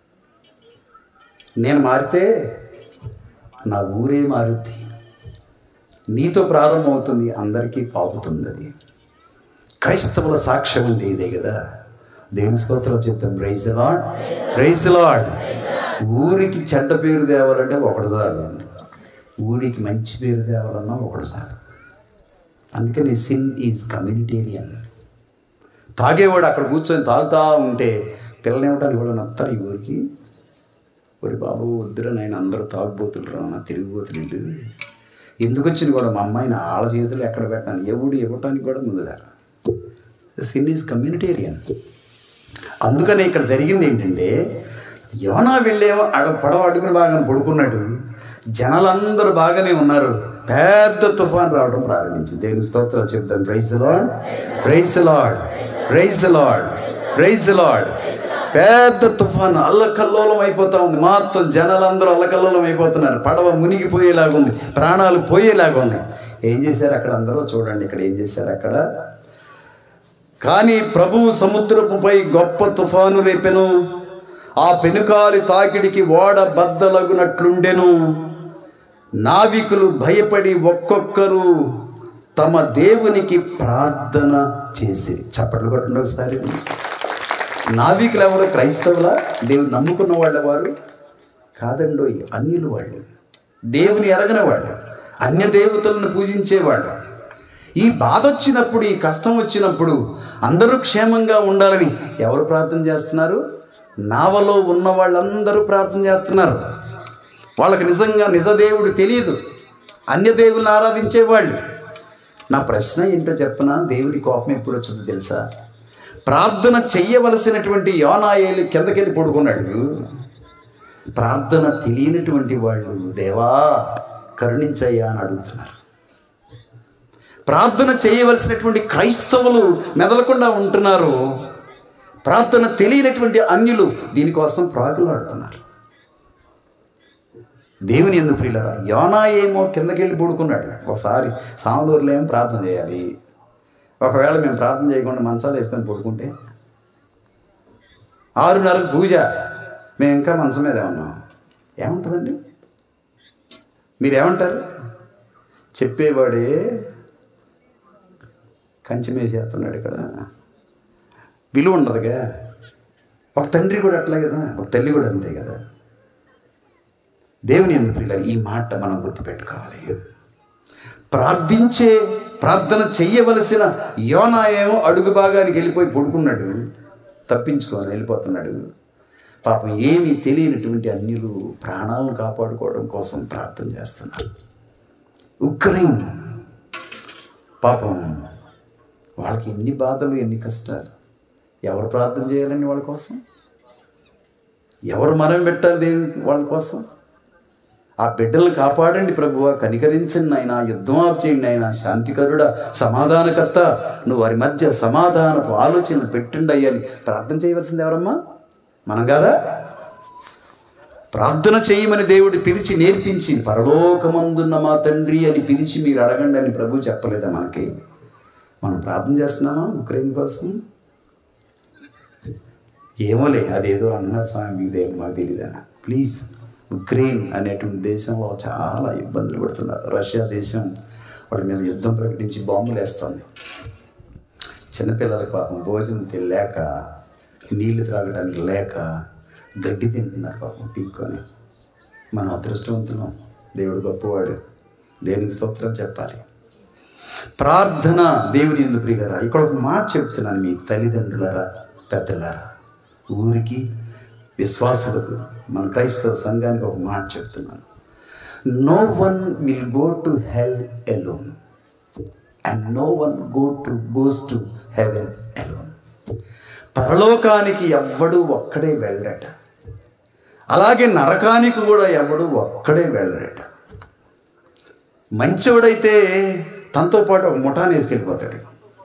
నేను మారితే నా ఊరే మారుద్ది నీతో ప్రారంభమవుతుంది అందరికీ పాపుతుంది అది క్రైస్తవుల సాక్ష్యం ఉంది ఇదే కదా దేవుని స్తోత్రం చెప్తాం రైజ్ లాడ్ రైజ్ లాడ్ ఊరికి చెడ్డ పేరు తేవాలంటే ఒకటి చాలు ఊరికి మంచి పేరు తేవాలన్నా ఒకటి చాలు అందుకని సిన్ ఈజ్ కమ్యూనిటేరియన్ తాగేవాడు అక్కడ కూర్చొని తాగుతా ఉంటే పిల్లలు ఏమిటానికి కూడా నత్తారు ఈ ఊరికి ఒరి బాబు వద్దురా నాయన అందరూ తాగుబోతులు రా నా తిరిగిపోతులు వీళ్ళు ఎందుకు వచ్చింది కూడా మా అమ్మాయిని ఆళ్ళ చేతులు ఎక్కడ పెట్టాను ఎవడు ఇవ్వటానికి కూడా ముందురారా సిన్ ఈజ్ కమ్యూనిటేరియన్ అందుకనే ఇక్కడ జరిగింది ఏంటంటే యోనా వెళ్ళేమో అడ పడవ అడుగుని బాగా పడుకున్నాడు జనాలందరూ బాగానే ఉన్నారు పెద్ద తుఫాన్ రావడం ప్రారంభించింది దేవుని స్తోత్రాలు చెప్తాను praise the lord praise the lord praise the lord praise the Lord పెద్ద తుఫాను అల్లకల్లోలం అయిపోతా ఉంది మొత్తం జనాలందరూ అల్లకల్లోలం అయిపోతున్నారు పడవ మునిగిపోయేలాగా ఉంది ప్రాణాలు పోయేలాగా ఉంది ఏం చేశారు అక్కడ అందరూ చూడండి ఇక్కడ ఏం చేశారు అక్కడ కానీ ప్రభువు సముద్రపుపై గొప్ప తుఫాను రేపెను ఆ పెనుకాలి తాకిడికి ఓడ బద్దలగునట్లుండెను నావికులు భయపడి ఒక్కొక్కరు తమ దేవునికి ప్రార్థన చేసి చప్పట్లు కొట్టండి ఒకసారి నావికులు ఎవరు క్రైస్తవుల దేవుని నమ్ముకున్న వాళ్ళ వారు కాదండోయ్ అన్యులు వాళ్ళు దేవుని ఎరగని వాళ్ళు అన్య దేవతలను పూజించేవాళ్ళు ఈ బాధ వచ్చినప్పుడు ఈ కష్టం వచ్చినప్పుడు అందరూ క్షేమంగా ఉండాలని ఎవరు ప్రార్థన చేస్తున్నారు నావలో ఉన్న వాళ్ళందరూ ప్రార్థన చేస్తున్నారు వాళ్ళకి నిజంగా నిజ దేవుడు తెలియదు అన్య దేవుల్ని ఆరాధించేవాళ్ళు నా ప్రశ్న ఏంటో చెప్పనా దేవుడి కోపం ఎప్పుడు వచ్చిందో తెలుసా ప్రార్థన చెయ్యవలసినటువంటి యోనాయేలు కిందకెళ్ళి పడుకున్నాడు ప్రార్థన తెలియనటువంటి వాళ్ళు దేవా కరుణించయ్యా అని అడుగుతున్నారు ప్రార్థన చేయవలసినటువంటి క్రైస్తవులు మెదలకుండా ఉంటున్నారు ప్రార్థన తెలియనటువంటి అన్యులు దీనికోసం ప్రాకులాడుతున్నారు దేవుని ఎందుకు ప్రియులరా యోనా ఏమో కిందకెళ్ళి పడుకున్నాడు ఒకసారి సామలూరులో ఏమో ప్రార్థన చేయాలి ఒకవేళ మేము ప్రార్థన చేయకుండా మంచాలు వేసుకొని పడుకుంటే ఆరున్నరకు పూజ మేము ఇంకా మంచం మీద ఉన్నాం ఏముంటుందండి మీరేమంటారు చెప్పేవాడే కంచె చేస్తున్నాడు ఇక్కడ విలువ ఉండదుగా ఒక తండ్రి కూడా అట్లా కదా ఒక తల్లి కూడా అంతే కదా దేవుని ఎందుకు పిల్లలు ఈ మాట మనం గుర్తుపెట్టుకోవాలి ప్రార్థించే ప్రార్థన చెయ్యవలసిన యోనా ఏమో అడుగు భాగానికి వెళ్ళిపోయి పడుకున్నాడు తప్పించుకొని వెళ్ళిపోతున్నాడు పాపం ఏమీ తెలియనటువంటి అన్యులు ప్రాణాలను కాపాడుకోవడం కోసం ప్రార్థన చేస్తున్నారు ఉక్రెయిన్ పాపం వాళ్ళకి ఎన్ని బాధలు ఎన్ని కష్టాలు ఎవరు ప్రార్థన చేయాలండి వాళ్ళ కోసం ఎవరు మనం పెట్టాలి దేవుని వాళ్ళ కోసం ఆ బిడ్డలను కాపాడండి ప్రభువ కనికరించండి ఆయన యుద్ధం ఆపు చేయండి ఆయన శాంతికరుడ సమాధానకర్త నువ్వు వారి మధ్య సమాధానపు ఆలోచనలు పెట్టండి అయ్యాలి ప్రార్థన చేయవలసింది ఎవరమ్మా మనం కాదా ప్రార్థన చేయమని దేవుడు పిలిచి నేర్పించి పరలోకమందున్న మా తండ్రి అని పిలిచి మీరు అడగండి అని ప్రభు చెప్పలేదా మనకి మనం ప్రార్థన చేస్తున్నామా ఉక్రెయిన్ కోసం ఏమోలే అదేదో అన్నారు స్వామి మీకు తెలియదు మాకు తెలియదన్న ప్లీజ్ ఉక్రెయిన్ అనేటువంటి దేశంలో చాలా ఇబ్బందులు పడుతున్నారు రష్యా దేశం వాళ్ళ మీద యుద్ధం ప్రకటించి బాంబులు వేస్తుంది చిన్నపిల్లలకు పాపం భోజనం తి- లేక నీళ్లు త్రాగడానికి లేక గడ్డి తింటున్నారు పాపం పీక్కొని మనం అదృష్టవంతులం దేవుడు గొప్పవాడు దేవునికి స్తోత్రం చెప్పాలి ప్రార్థన దేవుని ఎందుకు ప్రియులరా ఇక్కడ ఒక మాట చెప్తున్నాను మీ తల్లిదండ్రులరా పెద్దలారా ఊరికి విశ్వాసులకు మన క్రైస్తవ సంఘానికి ఒక మాట చెప్తున్నాను no one will go to hell alone and no one go to goes to heaven alone పరలోకానికి ఎవ్వడు ఒక్కడే వెళ్ళడట అలాగే నరకానికి కూడా ఎవడు ఒక్కడే వెళ్ళడట మంచోడైతే తనతో పాటు ఒక ముఠాన్ని వేసుకెళ్ళిపోతాడు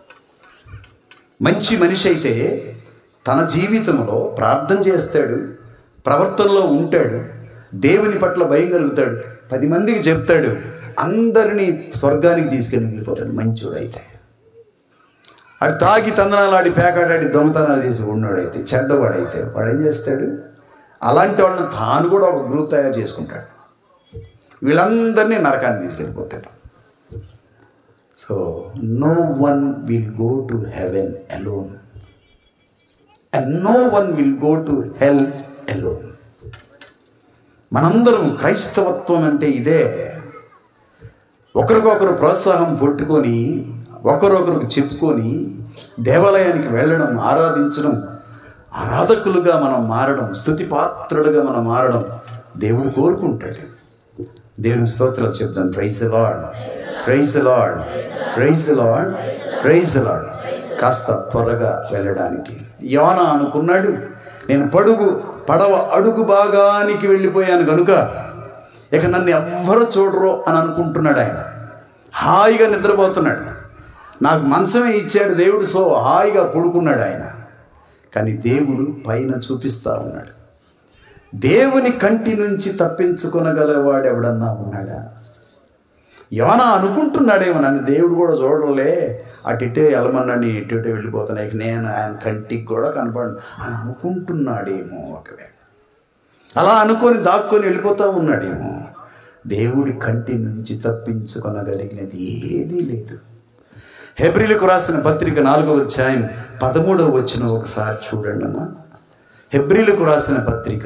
మంచి మనిషి అయితే తన జీవితంలో ప్రార్థన చేస్తాడు ప్రవర్తనలో ఉంటాడు దేవుని పట్ల భయం కలుగుతాడు పది మందికి చెప్తాడు అందరినీ స్వర్గానికి తీసుకెళ్ళి వెళ్ళిపోతాడు మంచోడు అయితే ఆడు తాగి తందనాలు ఆడి పేకాడాడి దొంగతనాలు చేసి ఉన్నాడైతే చెడ్డవాడైతే వాడు ఏం చేస్తాడు అలాంటి వాళ్ళని తాను కూడా ఒక గ్రూప్ తయారు చేసుకుంటాడు వీళ్ళందరినీ నరకాన్ని తీసుకెళ్ళిపోతాడు so no one will go to heaven alone and no one will go to hell alone మనందరం క్రైస్తవత్వం అంటే ఇదే ఒకరికొకరు ప్రోత్సాహం పుట్టుకొని ఒకరొకరికి చెప్పుకొని దేవాలయానికి వెళ్ళడం ఆరాధించడం ఆరాధకులుగా మనం మారడం స్థుతి పాత్రులుగా మనం మారడం దేవుడు కోరుకుంటాడు దేవుని స్తోత్రాలు చెప్తాను praise lord praise lord praise lord praise lord కాస్త త్వరగా వెళ్ళడానికి యోన అనుకున్నాడు నేను పడుగు పడవ అడుగు భాగానికి వెళ్ళిపోయాను కనుక ఇక నన్ను ఎవ్వరు చూడరు అని అనుకుంటున్నాడు ఆయన హాయిగా నిద్రపోతున్నాడు నాకు మంచమే ఇచ్చాడు దేవుడు సో హాయిగా పడుకున్నాడు ఆయన కానీ దేవుడు పైన చూపిస్తా ఉన్నాడు దేవుని కంటి నుంచి తప్పించుకొనగలవాడు ఎవడన్నా ఉన్నాడా యోనా అనుకుంటున్నాడేమో నన్ను దేవుడు కూడా చూడలే అటు ఇటే వెళ్ళమన్నాడు ఇటు ఇటే వెళ్ళిపోతున్నా ఇక నేను ఆయన కంటికి కూడా కనపడను అని అనుకుంటున్నాడేమో ఒకవేళ అలా అనుకొని దాక్కొని వెళ్ళిపోతూ ఉన్నాడేమో దేవుడి కంటి నుంచి తప్పించుకొనగలిగినది ఏదీ లేదు హెబ్రిలకు రాసిన పత్రిక నాలుగవ అధ్యాయం పదమూడవ వచ్చిన ఒకసారి చూడండి అమ్మా హెబ్రిలకు రాసిన పత్రిక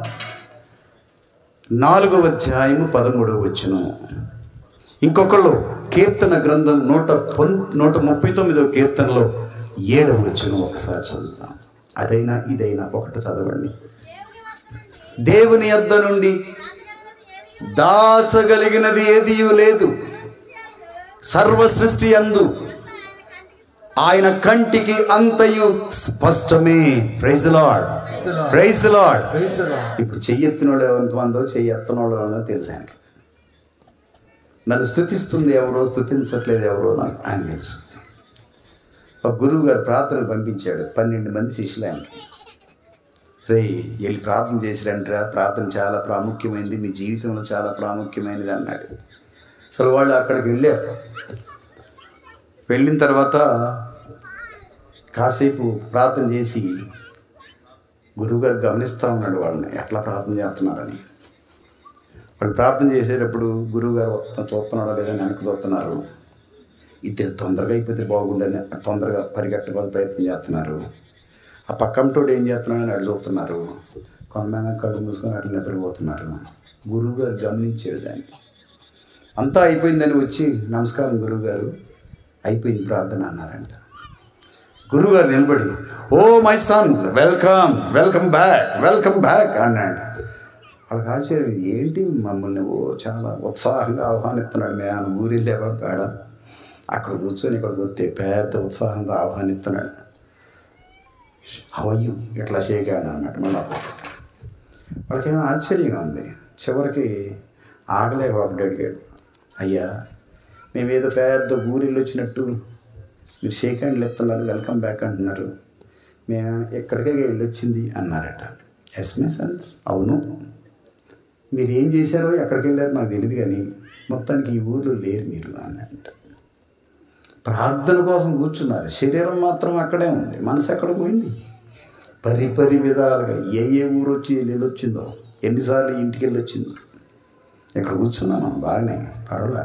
నాలుగవ అధ్యాయము పదమూడవ వచ్చును ఇంకొకళ్ళు కీర్తన గ్రంథం నూట పొన్ నూట ముప్పై తొమ్మిదవ కీర్తనలో ఏడవ వచ్చును ఒకసారి చదువుతాం అదైనా ఇదైనా ఒకటి చదవండి దేవుని యొద్ద నుండి దాచగలిగినది ఏదియూ లేదు సర్వ సృష్టి అందు ఆయన కంటికి అంతయు స్పష్టమే ప్రైజ్ లాడ్ ప్రైజ్ లాడ్ ఇప్పుడు చెయ్యెత్తిన వాళ్ళు ఎంతమందో చెయ్యెత్తన వాళ్ళు తెలుసు ఆయనకి నన్ను స్థుతిస్తుంది ఎవరో స్థుతించట్లేదు ఎవరో నాకు ఆయన తెలుసు ఒక గురువు గారు ప్రార్థన పంపించాడు పన్నెండు మంది శిష్యులు ఆయనకి రే వెళ్ళి ప్రార్థన చేసిరంటరా ప్రార్థన చాలా ప్రాముఖ్యమైనది మీ జీవితంలో చాలా ప్రాముఖ్యమైనది అన్నాడు అసలు వాళ్ళు అక్కడికి వెళ్ళారు వెళ్ళిన తర్వాత కాసేపు ప్రార్థన చేసి గురువుగారు గమనిస్తూ ఉన్నాడు వాళ్ళని ఎట్లా ప్రార్థన చేస్తున్నారని వాళ్ళు ప్రార్థన చేసేటప్పుడు గురువుగారు వస్తా- చూస్తున్నాడో లేదా వెనక్కి చూస్తున్నారు ఇది తొందరగా అయిపోతే బాగుండని తొందరగా పరిగెట్టడానికి ప్రయత్నం చేస్తున్నారు ఆ పక్కంటోడు ఏం చేస్తున్నాడని అటు చూస్తున్నారు కొంతమంది కళ్ళు మూసుకొని అట్లా నిద్రపోతున్నారు గురువుగారు గమనించాడు దాన్ని అంతా అయిపోయిందని వచ్చి నమస్కారం గురువుగారు అయిపోయింది ప్రార్థన అన్నారంట గురువుగారు నిలబడి oh my son welcome welcome back welcome back అన్నాడు వాళ్ళకి ఆశ్చర్యం ఏంటి మమ్మల్ని ఓ చాలా ఉత్సాహంగా ఆహ్వానిస్తున్నాడు మేము ఊరి లేవా పేడ అక్కడ కూర్చొని ఇక్కడ వస్తే పెద్ద ఉత్సాహంగా ఆహ్వానిస్తున్నాడు హవయ్యు ఇట్లా షేక్ హ్యాండ్ అన్నట్టు మళ్ళీ వాళ్ళకేమో ఆశ్చర్యంగా ఉంది చివరికి ఆగలేక ఒకటి అడిగాడు అయ్యా మేమేదో పెద్ద ఊరిలో వచ్చినట్టు మీరు షేక్ హ్యాండ్లు ఎత్తున్నారు వెల్కమ్ బ్యాక్ అంటున్నారు మేము ఎక్కడికే వెళ్ళొచ్చింది అన్నారట ఎస్ మై సన్స్ అవును మీరు ఏం చేశారో ఎక్కడికి వెళ్ళారో నాకు తెలియదు కానీ మొత్తానికి ఈ ఊర్లో లేరు మీరు అన్నట్టు ప్రార్థన కోసం కూర్చున్నారు శరీరం మాత్రం అక్కడే ఉంది మనసు ఎక్కడ పోయింది పరి పరి విధాలుగా ఏ ఏ ఊరు వచ్చి వెళ్ళొచ్చిందో ఎన్నిసార్లు ఇంటికి వెళ్ళి వచ్చిందో ఇక్కడ కూర్చున్నాను బాగానే పర్వాలే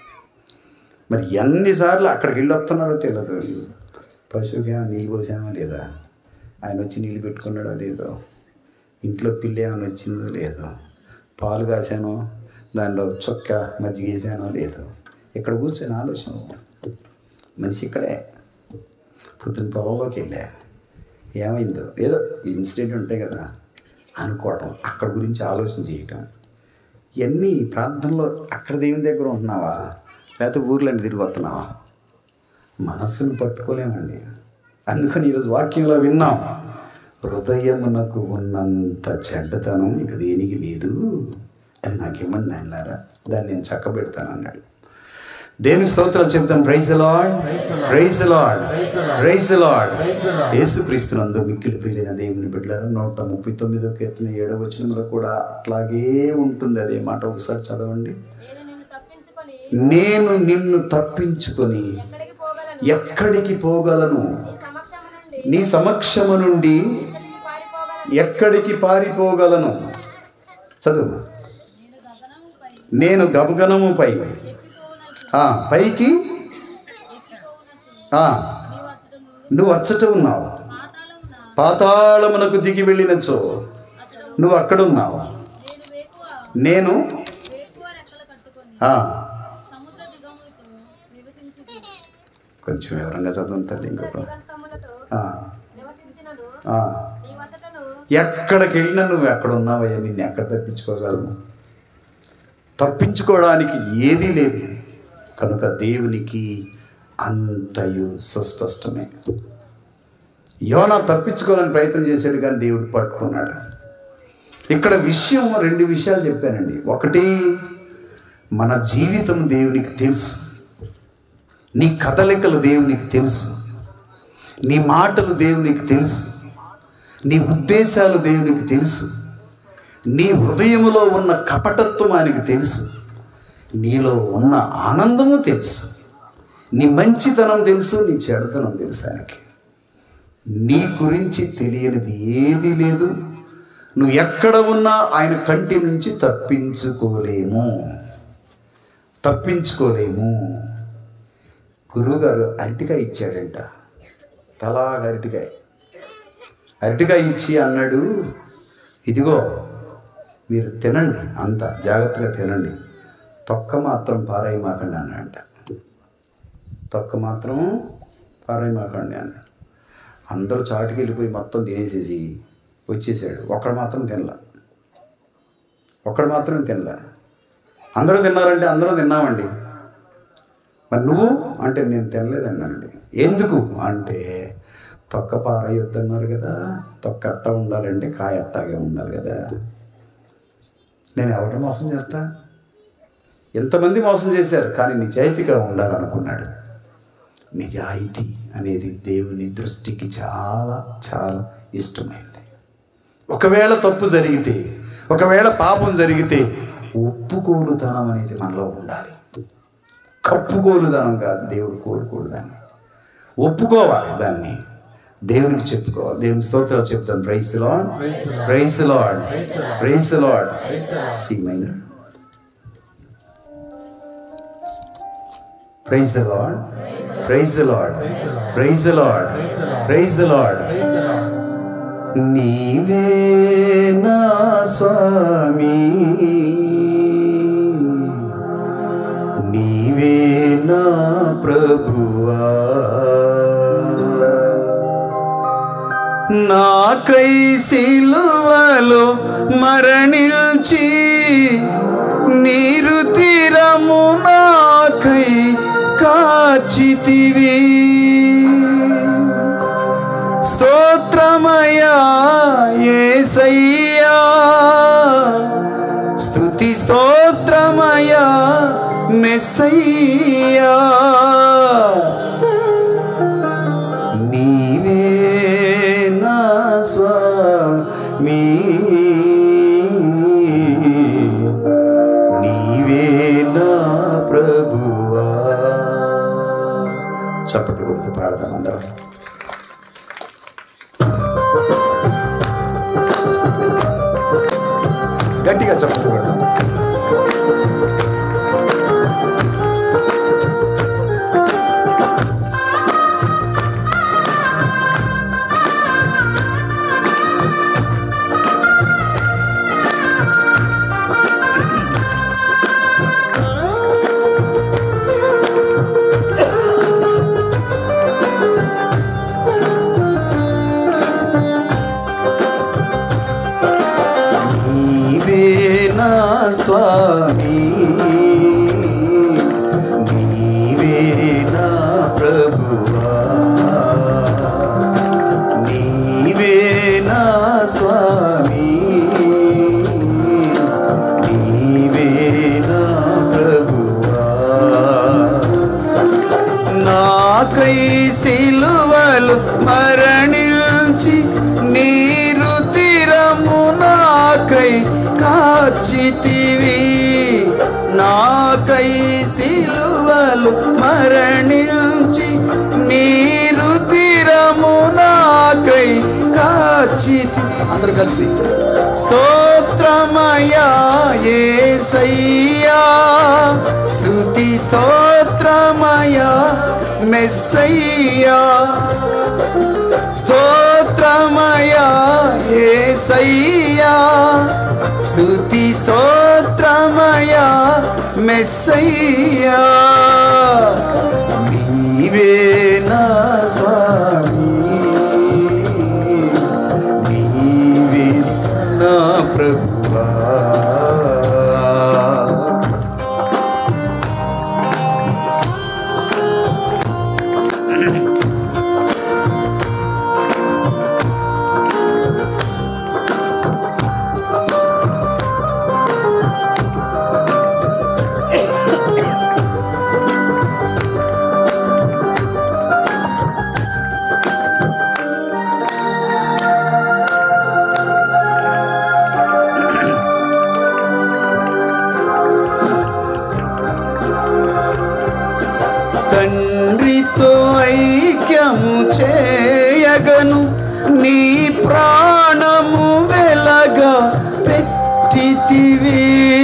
మరి ఎన్నిసార్లు అక్కడికి వెళ్ళి వస్తున్నాడో తెలియదు పశువుకి ఏమైనా నీళ్ళు పోసామా లేదా ఆయన వచ్చి నీళ్ళు పెట్టుకున్నాడో లేదో ఇంట్లో పిల్లి ఏమైనా వచ్చిందో లేదో పాలు కాసానో దానిలో చొక్క మజ్జిగ వేసానో లేదో ఇక్కడ కూర్చొని ఆలోచన మనిషి ఇక్కడే పొద్దున్న పొలంలోకి వెళ్ళా ఏమైందో ఏదో ఇన్సిడెంట్ ఉంటాయి కదా అనుకోవటం అక్కడ గురించి ఆలోచన చేయటం ఇవన్నీ ప్రార్థనలో అక్కడ దేవుని దగ్గర ఉంటున్నావా లేకపోతే ఊర్లండి తిరిగి వస్తున్నావా మనస్సును పట్టుకోలేమండి అందుకని ఈరోజు వాక్యంలో విన్నాం హృదయమునకు ఉన్నంత చెడ్డతనం ఇక దేనికి లేదు అది నాకు ఇవ్వండి అన్నారా దాన్ని నేను చక్కబెడతాను అన్నాడు దేవునికి స్తోత్రాలు చెప్తాం praise lord praise lord praise lord యేసుక్రీస్తునందు మిక్కిలి ప్రియులైన దేవుని బిడ్డలారా నూట ముప్పై తొమ్మిదో కీర్తన ఏడవ వచనంలో కూడా అట్లాగే ఉంటుంది అదే మాట ఒకసారి చదవండి నేను నిన్ను తప్పించుకొని నేను నిన్ను తప్పించుకొని ఎక్కడికి పోగలను ఎక్కడికి పోగలను నీ సమక్షము నుండి నీ సమక్షము నుండి ఎక్కడికి పారిపోగలను ఎక్కడికి పారిపోగలను చదువు నేను గబగనముపై ఆ, పైకి ఆ, నువ్వు అచ్చట ఉన్నావు పాతాళమునకు దిగి వెళ్ళినచో నువ్వు అక్కడ ఉన్నావు నేను ఆ, కొంచెం వివరంగా చదవండి తల్లి ఇంకొక దిగంతములతో ఆ, నివసించినను ఆ. నీ వసటను ఎక్కడికి వెళ్ళినా నువ్వు ఎక్కడ ఉన్నావయ్యా నిన్ను ఎక్కడ తప్పించుకోగలను తప్పించుకోవడానికి ఏదీ లేదు కనుక దేవునికి అంతయు సుస్పష్టమే యోనా తప్పించుకోవాలని ప్రయత్నం చేశాడు కానీ దేవుడు పట్టుకున్నాడు ఇక్కడ విషయం రెండు విషయాలు చెప్పానండి ఒకటి మన జీవితం దేవునికి తెలుసు నీ కదలికలు దేవునికి తెలుసు నీ మాటలు దేవునికి తెలుసు నీ ఉద్దేశాలు దేవునికి తెలుసు నీ హృదయములో ఉన్న కపటత్వం ఆయనకి తెలుసు నీలో ఉన్న ఆనందము తెలుసు నీ మంచితనం తెలుసు నీ చెడుతనం తెలుసు ఆయనకి నీ గురించి తెలియనిది ఏదీ లేదు నువ్వు ఎక్కడ ఉన్నా ఆయన కంటి నుంచి తప్పించుకోలేము తప్పించుకోలేము గురువుగారు అరటికాయ ఇచ్చాడంట తలా అరటికాయ అరటికాయ ఇచ్చి అన్నాడు ఇదిగో మీరు తినండి అంత జాగ్రత్తగా తినండి తొక్క మాత్రం పారాయమాకండి అన్నాడంట తొక్క మాత్రం పారాయమాకండి అన్నాడు అందరూ చాటుకి వెళ్ళిపోయి మొత్తం తినేసేసి వచ్చేసాడు ఒక్కడు మాత్రం తినలా ఒక్కడు మాత్రం తినలా అందరూ తిన్నారంటే అందరూ తిన్నామండి మరి నువ్వు అంటే నేను తినలేదన్నానండి ఎందుకు అంటే తొక్క పారయ్యొద్దన్నారు కదా తొక్క అట్ట ఉండాలంటే కాయ అట్టాగే ఉండాలి కదా నేను ఎవరిని మోసం చేస్తా ఎంతమంది మోసం చేశారు కానీ నిజాయితీగా ఉండాలనుకున్నాడు నిజాయితీ అనేది దేవుని దృష్టికి చాలా చాలా ఇష్టమైంది ఒకవేళ తప్పు జరిగితే ఒకవేళ పాపం జరిగితే ఒప్పుకోలుతనం అనేది మనలో ఉండాలి కప్పుకోలుదనం కాదు దేవుడు కోరుకోడు దాన్ని ఒప్పుకోవాలి దాన్ని దేవునికి చెప్పుకోవాలి దేవుని స్తోత్రాలు చెప్తాను praise lord praise lord praise lord C minor praise the lord praise the lord praise the lord praise the lord నీవే నా స్వామి నీవే నా ప్రభువా నాకై సిలువలో మరణించి నీరు తీరము నాకై కాచితివి స్తోత్రమయా యేసయ్యా స్తుతి స్తోత్రమయా మెస్సయ్యా నీవే నా స్వామి నీవే నా ప్రభువా చప్పట్లు కొడుతూ పాడదాం అందరం గట్టిగా చప్పట్లు కొడదాం నీవే నా స్వామి నీవే నా ప్రభు నాకై సిలువలు మరణించి నీరు తీరము నాకై కాచితివి నాకై సిలువలు మరణించి నీరు తీరము నాకై కాచితి అందరు కలిసి స్తోత్రమయా ఏసయ్యా స్తుతి స్తోత్రమయా మెస్సయ్యా స్తోత్రమయా ఏసయ్యా స్తుతి స్తోత్రమయా మెస్సయ్యా నీవే నా స్వామి నీవే నా ప్రభువా తండ్రితో ఐక్యము చేయగను నీ ప్రాణము వెలగా పెట్టితివి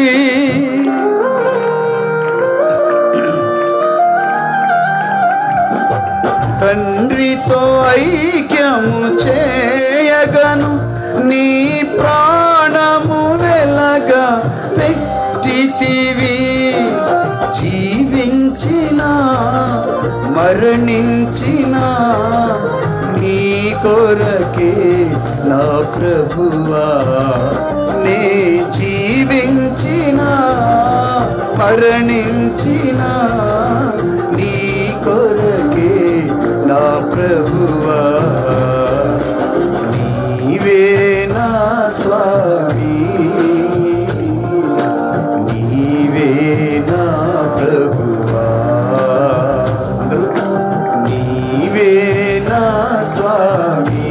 తండ్రితో ఐక్యము చేయగను నీ ప్రాణము వెలగా పెట్టితివి జీవించిన మరణించిన నీ కొరకే నా ప్రభువా నే జీవించిన మరణించిన నీ కొరకే నా ప్రభువా నీవే నా స్వామి నీవే నా ప్రభువా అందరూ నీవే నా స్వామి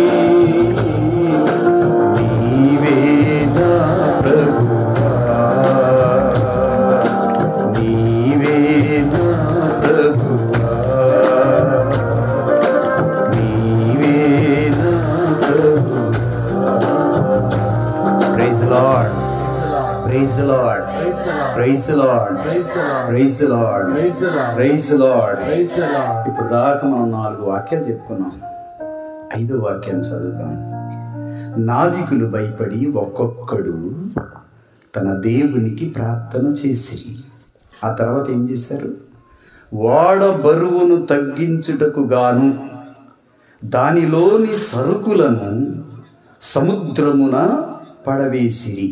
నీవే నా ప్రభువా నీవే నా ప్రభువా నీవే నా ప్రభువా praise lord praise lord praise lord praise lord praise lord ఇప్పుడు దాకా మనం నాలుగు వాక్యాలు చెప్పుకున్నాం ఐదో వాక్యాన్ని చదువుతాం నావికులు భయపడి ఒక్కొక్కడు తన దేవునికి ప్రార్థన చేసి ఆ తర్వాత ఏం చేశారు ఓడ బరువును తగ్గించుటకు గాను దానిలోని సరుకులను సముద్రమున పడవేసిరి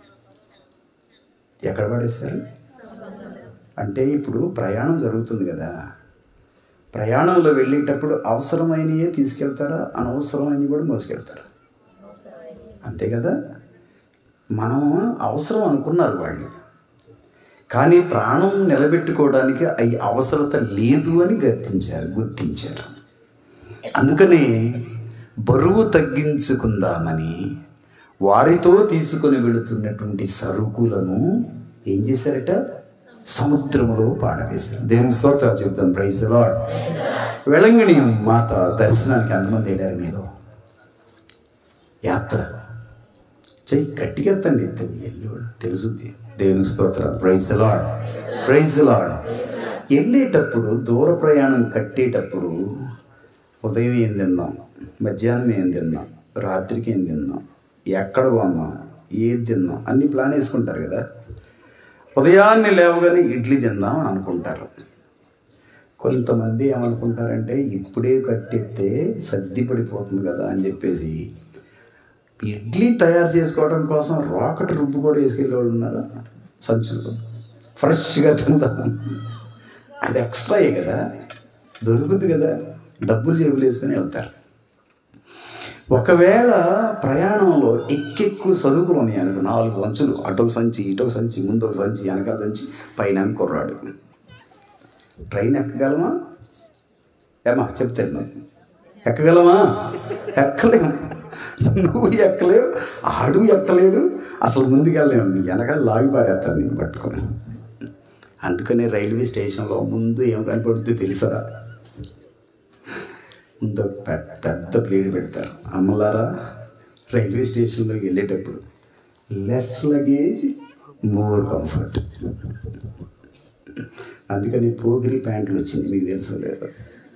ఎక్కడ పడేశారు అంటే ఇప్పుడు ప్రయాణం జరుగుతుంది కదా ప్రయాణంలో వెళ్ళేటప్పుడు అవసరమైనయే తీసుకెళ్తారా అనవసరమైనవి కూడా మోసుకెళ్తారా అంతే కదా మనం అవసరం అనుకున్నారు వాళ్ళు కానీ ప్రాణం నిలబెట్టుకోవడానికి అవి అవసరత లేదు అని గుర్తించారు గుర్తించారు అందుకనే బరువు తగ్గించుకుందామని వారితో తీసుకొని వెళుతున్నటువంటి సరుకులను ఏం చేశారట సముద్రంలో పాడవేశారు దేవుని స్తోత్రాలు చెప్తాం ప్రైజ్ లాడ్ వెలంగిణి మాత దర్శనానికి అంతమంది వెళ్ళారు మీరు యాత్ర చెయ్యి గట్టిగా ఎత్తండి ఎత్తండి ఎల్లు తెలుసుద్ది దేవుని స్తోత్రం ప్రైజ్ లాడ్ ప్రైజ్ లాడ్ వెళ్ళేటప్పుడు దూర ప్రయాణం కట్టేటప్పుడు ఉదయం ఏం తిందాం మధ్యాహ్నం ఏం తిందాం రాత్రికి ఏం తిందాం ఎక్కడ కొన్నాం ఏది తిందాం అన్ని ప్లాన్ వేసుకుంటారు కదా ఉదయాన్నే లేవగానే ఇడ్లీ తిందాం అని అనుకుంటారు కొంతమంది ఏమనుకుంటారంటే ఇప్పుడే కట్టెత్తే సర్ది పడిపోతుంది కదా అని చెప్పేసి ఇడ్లీ తయారు చేసుకోవడం కోసం రాకెట్ రుబ్బు కూడా వేసుకెళ్ళే వాళ్ళు ఉన్నారు సంచులు ఫ్రెష్గా తిందాం అది ఎక్స్ట్రాయే కదా దొరుకుతుంది కదా డబ్బులు జేబులు వేసుకొని వెళ్తారు ఒకవేళ ప్రయాణంలో ఎక్కెక్కు సరుకులు ఉన్నాయి అనుకో నాలుగు సంచులు అటొక సంచి ఇటొక సంచి ముందొక సంచి వెనకాల సంచి పైన కుర్రాడు ట్రైన్ ఎక్కగలమా ఏమా చెప్తాను నువ్వు ఎక్కగలమా ఎక్కలేము నువ్వు ఎక్కలేవు ఆడు ఎక్కలేడు అసలు ముందుకెళ్ళలేము నీ వెనకాల లాగి పారేస్తాను నేను పట్టుకొని అందుకనే రైల్వే స్టేషన్లో ముందు ఏం కనపడుతుందో తెలుసా ముందు ఒక పెద్ద పెద్ద ప్లేట్ పెడతారు అమ్మలారా రైల్వే స్టేషన్లోకి వెళ్ళేటప్పుడు లెస్ లగేజ్ మోర్ కంఫర్ట్ అందుకని పోగిరి ప్యాంట్లు వచ్చింది మీకు తెలుసు లేదా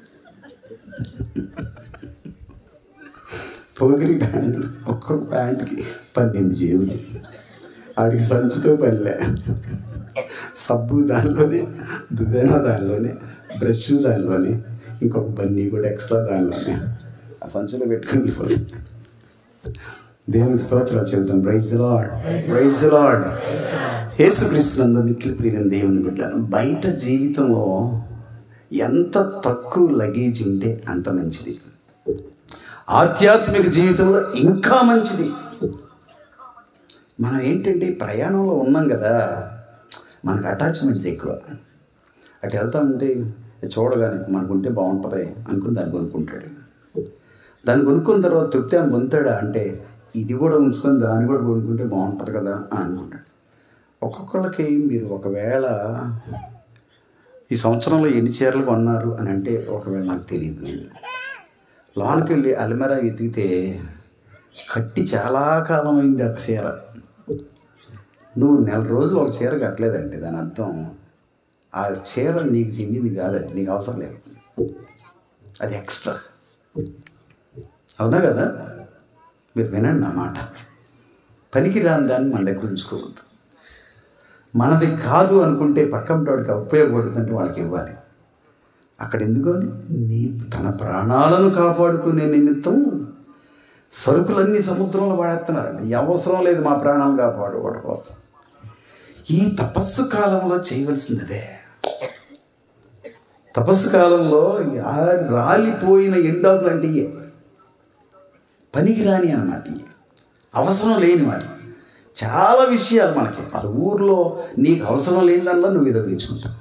పోగిరి ప్యాంట్లు ఒక్కొక్క ప్యాంట్కి పన్నెండు జేబులు ఆడికి సంచితో పనిలే సబ్బు దానిలోనే దువ్వెన దానిలోనే బ్రష్ దానిలోనే ఇంకొక బన్నీ కూడా ఎక్స్ట్రా దానిలోనే ఆ సంచిలో పెట్టుకుని వెళ్ళిపోతుంది దేవుని స్తోత్రాలు చెబుతాం ప్రైజ్ లార్డ్ ప్రైజ్ లార్డ్ యేసుక్రీస్తునందు మిక్కిలి ప్రియం దేవుని బిడ్డాను బయట జీవితంలో ఎంత తక్కువ లగేజ్ ఉంటే అంత మంచిది ఆధ్యాత్మిక జీవితంలో ఇంకా మంచిది మనం ఏంటంటే ప్రయాణంలో ఉన్నాం కదా మనకు అటాచ్మెంట్స్ ఎక్కువ అటు వెళ్తా ఉంటే చూడగానే మనకుంటే బాగుంటుంది అనుకుని దాన్ని కొనుక్కుంటాడు దాన్ని కొనుక్కున్న తర్వాత తృప్తి అని పొందుతాడా అంటే ఇది కూడా ఉంచుకొని దాన్ని కూడా కొనుక్కుంటే బాగుంటుంది కదా అని అనుకుంటాడు ఒక్కొక్కళ్ళకి మీరు ఒకవేళ ఈ సంవత్సరంలో ఎన్ని చీరలు కొన్నారు అని అంటే ఒకవేళ నాకు తెలియదు లోనికి వెళ్ళి అల్మెరా వెతికితే కట్టి చాలా కాలం అయింది ఆ చీర నువ్వు నెల రోజులు ఒక చీర కట్టలేదండి దాని అర్థం ఆ చీర నీకు చెందింది కాదు అది నీకు అవసరం లేదు అది ఎక్స్ట్రా అవునా కదా మీరు వినండి నా మాట పనికి రాని దాన్ని మన దగ్గర ఉంచుకోవద్దు మనది కాదు అనుకుంటే పక్కంటోడికి ఉపయోగపడుతుందంటే వాళ్ళకి ఇవ్వాలి అక్కడ ఎందుకని నీ తన ప్రాణాలను కాపాడుకునే నిమిత్తం సరుకులన్నీ సముద్రంలో పడేస్తున్నారండి ఈ అవసరం లేదు మా ప్రాణాలను కాపాడుకోవడం కోసం ఈ తపస్సు కాలంలో చేయవలసింది అదే తపస్సు కాలంలో ఆ రాలిపోయిన ఎండాకులు అంటే ఇయే పనికి రాని అన్నమాట ఇవి అవసరం లేని వాటి చాలా విషయాలు మనకి వాళ్ళ ఊర్లో నీకు అవసరం లేని దానిలో నువ్వు ఏదో తెచ్చుకుంటావు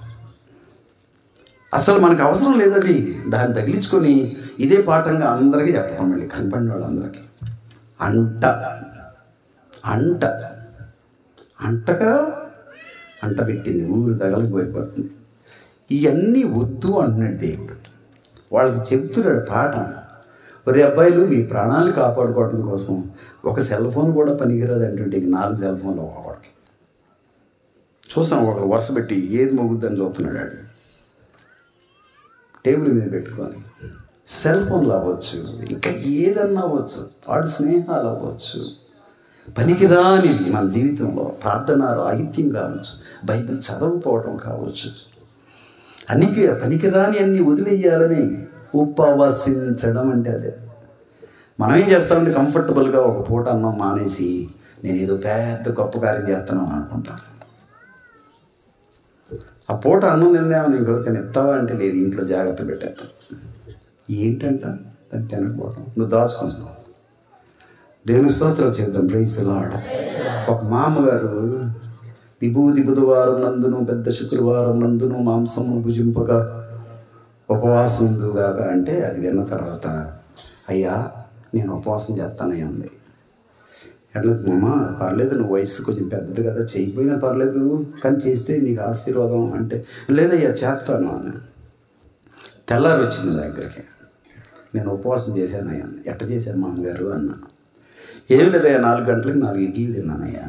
అసలు మనకు అవసరం లేదది దాన్ని తగిలించుకొని ఇదే పాఠంగా అందరికీ చెప్పడం మళ్ళీ కనపడిన వాళ్ళందరికీ అంట అంట అంటగా అంట పెట్టింది ఊరు తగలకు పోయిపోతుంది ఇవన్నీ వద్దు అంటున్నాడు దేవుడు వాళ్ళకి చెప్తున్నాడు పాఠం ఒరే అబ్బాయిలు మీ ప్రాణాలు కాపాడుకోవడం కోసం ఒక సెల్ ఫోన్ కూడా పనికిరాదు అంటుంటే ఇంక నాలుగు సెల్ ఫోన్లు ఒకడికి చూసాం ఒకరు వరుస పెట్టి ఏది మొగుద్దని చూస్తున్నాడు ఆడు టేబుల్ మీద పెట్టుకొని సెల్ ఫోన్లు అవ్వచ్చు ఇంకా ఏదన్నా అవ్వచ్చు వాడు స్నేహాలు అవ్వచ్చు పనికిరాని మన జీవితంలో ప్రార్థన రాహిత్యం కావచ్చు బైబిల్ చదవకపోవడం కావచ్చు అన్నికి పనికిరాని అన్ని వదిలేయాలని ఉపవసించడం అంటే అదే మనం ఏం చేస్తామంటే కంఫర్టబుల్గా ఒక పూట అన్నం మానేసి నేను ఏదో పెద్ద గొప్ప కార్యం చేస్తున్నాను అనుకుంటాను ఆ పూట అన్నం తిందామని ఇంకొకరిని ఎత్తావా అంటే లేదు ఇంట్లో జాగ్రత్త పెట్టేస్తాను ఏంటంట దాన్ని తినకపోవడం నువ్వు దాచుకుంటున్నావు దేవుని స్తోత్రాలు చెప్తాం ప్రైస్ లాడ్ ఒక మామగారు విభూది బుధవారం నందును పెద్ద శుక్రవారం నందును మాంసము భుజింపగా ఉపవాసం ఉందుగాక అంటే అది విన్న తర్వాత అయ్యా నేను ఉపవాసం చేస్తానయ్యా ఉంది ఎట్లా అమ్మ పర్లేదు నువ్వు వయసు కొంచెం పెద్దది కదా చేయకపోయినా పర్లేదు కానీ చేస్తే నీకు ఆశీర్వాదం అంటే లేదయ్యా చేస్తాను అని తెల్లారి వచ్చింది నా దగ్గరికి నేను ఉపవాసం చేశానయ్యా అంది. ఎట్ట చేశాను మామగారు అన్నా ఏమి లేదయ్యా నాలుగు గంటలకు నాలుగు ఇడ్లీలు తిన్నానయ్యా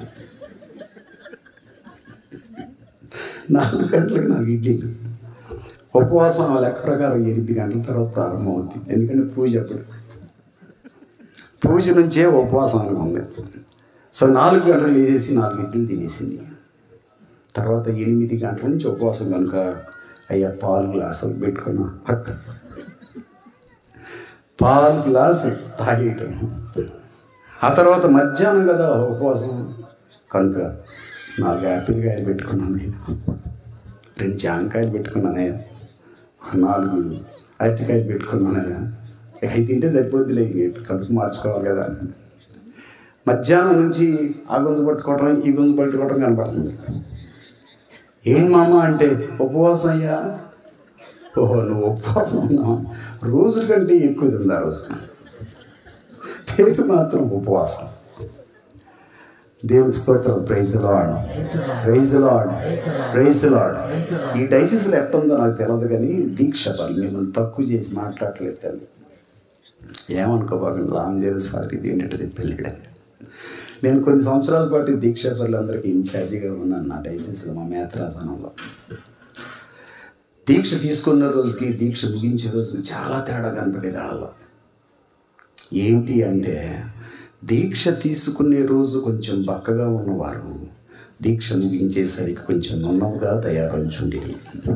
నాలుగు గంటలకు నాలుగు ఇడ్లీలు ఉపవాసం ఆ లెక్క ప్రకారం ఎనిమిది గంటల తర్వాత ప్రారంభం అవుతుంది ఎందుకంటే పూజ అప్పుడు పూజ నుంచే ఉపవాసం అనుకుంది సో నాలుగు గంటలు వేసేసి నాలుగు ఇడ్లీలు తినేసింది తర్వాత ఎనిమిది గంటల నుంచి ఉపవాసం కనుక అయ్యా పాలు గ్లాసులు పెట్టుకున్నా పక్క పాలు గ్లాసు తాగేయటం ఆ తర్వాత మధ్యాహ్నం కదా ఉపవాసం కనుక నాలుగు యాపిల్ కాయలు పెట్టుకున్నాను నేను రెండు జామకాయలు పెట్టుకున్నానయ్యా ఒక నాలుగు అరటికాయలు పెట్టుకున్నానయ్యా ఇక అవి తింటే సరిపోద్దిలే ఇంక కడుపు మార్చుకోవాలి కదా మధ్యాహ్నం నుంచి ఆ గొంతు పట్టుకోవడం ఈ గొంతు పట్టుకోవడం కనపడుతుంది ఏం మామ అంటే ఉపవాసం అయ్యా ఓహో నువ్వు ఉపవాసం ఉన్నావు రోజు కంటే ఎక్కువ తింది ఆ రోజు పేరు మాత్రం ఉపవాసం దేవుని స్తోత్రం praise lord praise lord praise lord ఈ డైసిస్లో ఎట్టుందో నాకు తెలియదు కానీ దీక్ష పని మిమ్మల్ని తక్కువ చేసి మాట్లాడలేదు తెలియదు ఏమనుకోబాకండి రామ్ జేరస్ ఫాదర్ ఇది ఏంటంటే చెప్పి వెళ్ళాడు నేను కొన్ని సంవత్సరాల పాటు దీక్షా పనులందరికీ ఇన్ఛార్జిగా ఉన్నాను నా డైసిస్లో మా మేత్రాసనంలో దీక్ష తీసుకున్న రోజుకి దీక్ష ముగించే రోజుకి చాలా తేడా కనపడేది వాళ్ళలో ఏంటి అంటే దీక్ష తీసుకునే రోజు కొంచెం బక్కగా ఉన్నవారు దీక్ష ముగించేసరికి కొంచెం నున్నవుగా తయారవుతుండేది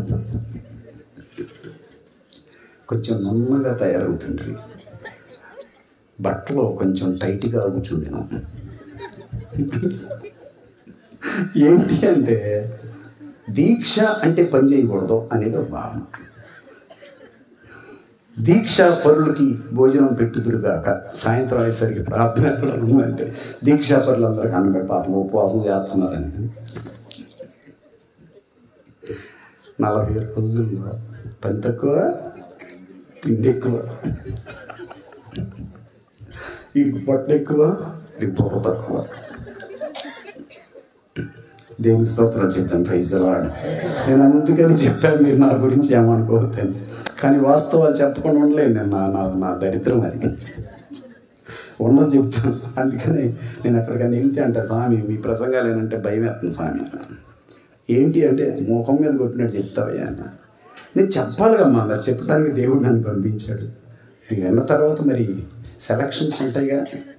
కొంచెం నున్నగా తయారవుతుండ్రి బట్టలు కొంచెం టైట్గా కూర్చుండేను ఏంటి అంటే దీక్ష అంటే పని చేయకూడదు అనేది ఒక భావన దీక్ష పరులకి భోజనం పెట్టుదురుగాక సాయంత్రం అయ్యేసరికి ప్రార్థన ఎక్కడ ఉందంటే దీక్షా పరులందరికీ అన్నమాట పాపం ఉపవాసం చేస్తున్నారని నలభై రోజుల్లో పని తక్కువ తిండి ఎక్కువ వీడికి పొట్ట ఎక్కువ వీడికి బుర్ర తక్కువ దేవుని స్తోత్రం చెప్తాను ప్రైజ్ లాడ్ నేను అందుకని చెప్పాను మీరు నా గురించి ఏమనుకోవద్దని కానీ వాస్తవాలు చెప్పకుండా ఉండలేను నేను నా నా నా దరిద్రం అది ఉన్నది చెప్తాను అందుకని నేను ఎక్కడికైనా వెళ్తే అంటే స్వామి మీ ప్రసంగాలు ఏంటంటే భయం వేస్తుంది స్వామి ఏంటి అంటే ముఖం మీద కొట్టినట్టు చెప్తావయ్యా అన్న నేను చెప్పాలిగమ్మా మరి చెప్పడానికి దేవుడు నన్ను పంపించాడు ఇది విన్న తర్వాత మరి సెలక్షన్స్ ఉంటాయిగా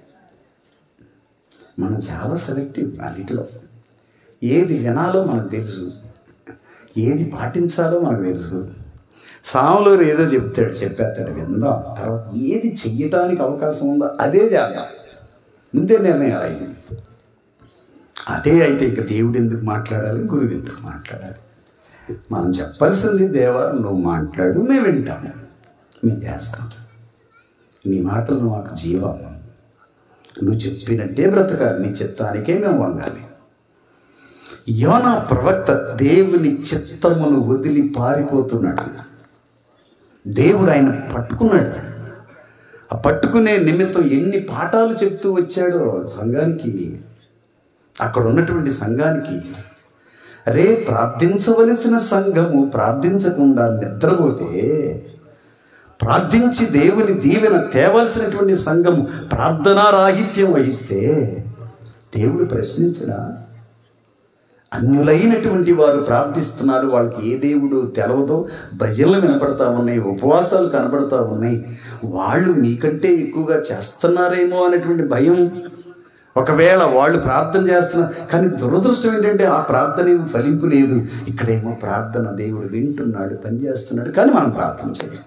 మనం చాలా సెలెక్టివ్ అన్నిటిలో ఏది వినాలో మనకు తెలుసు ఏది పాటించాలో మనకు తెలుసు సాములూరు ఏదో చెప్తాడు చెప్పేస్తాడు విందాం తర్వాత ఏది చెయ్యటానికి అవకాశం ఉందో అదే చేద్దాం ముందే నిర్ణయాలు అయ్యి అదే అయితే ఇక దేవుడు ఎందుకు మాట్లాడాలి గురువు ఎందుకు మాట్లాడాలి మనం చెప్పాల్సింది దేవా నువ్వు మాట్లాడు మేము వింటాము మేము చేస్తాం నీ మాటలు మాకు జీవం నువ్వు చెప్పినట్టే బ్రతకాలి నీ చిత్తానికే మేము వంగాలి యోనా ప్రవక్త దేవుని చిత్తమును వదిలి పారిపోతున్నాడు దేవుడు ఆయన పట్టుకున్నాడు ఆ పట్టుకునే నిమిత్తం ఎన్ని పాఠాలు చెప్తూ వచ్చాడో సంఘానికి అక్కడ ఉన్నటువంటి సంఘానికి అరే ప్రార్థించవలసిన సంఘము ప్రార్థించకుండా నిద్రపోతే ప్రార్థించి దేవుని దీవెన తేవలసినటువంటి సంఘము ప్రార్థనా రాహిత్యం వహిస్తే దేవుడు ప్రశ్నించడా అన్యులైనటువంటి వారు ప్రార్థిస్తున్నారు వాళ్ళకి ఏ దేవుడు తెలవదో భజనలు వినపడతా ఉన్నాయి ఉపవాసాలు కనపడతా ఉన్నాయి వాళ్ళు మీకంటే ఎక్కువగా చేస్తున్నారేమో అనేటువంటి భయం ఒకవేళ వాళ్ళు ప్రార్థన చేస్తున్నారు కానీ దురదృష్టం ఏంటంటే ఆ ప్రార్థన ఏమి ఫలింపు లేదు ఇక్కడేమో ప్రార్థన దేవుడు వింటున్నాడు పనిచేస్తున్నాడు కానీ మనం ప్రార్థన చేయాలి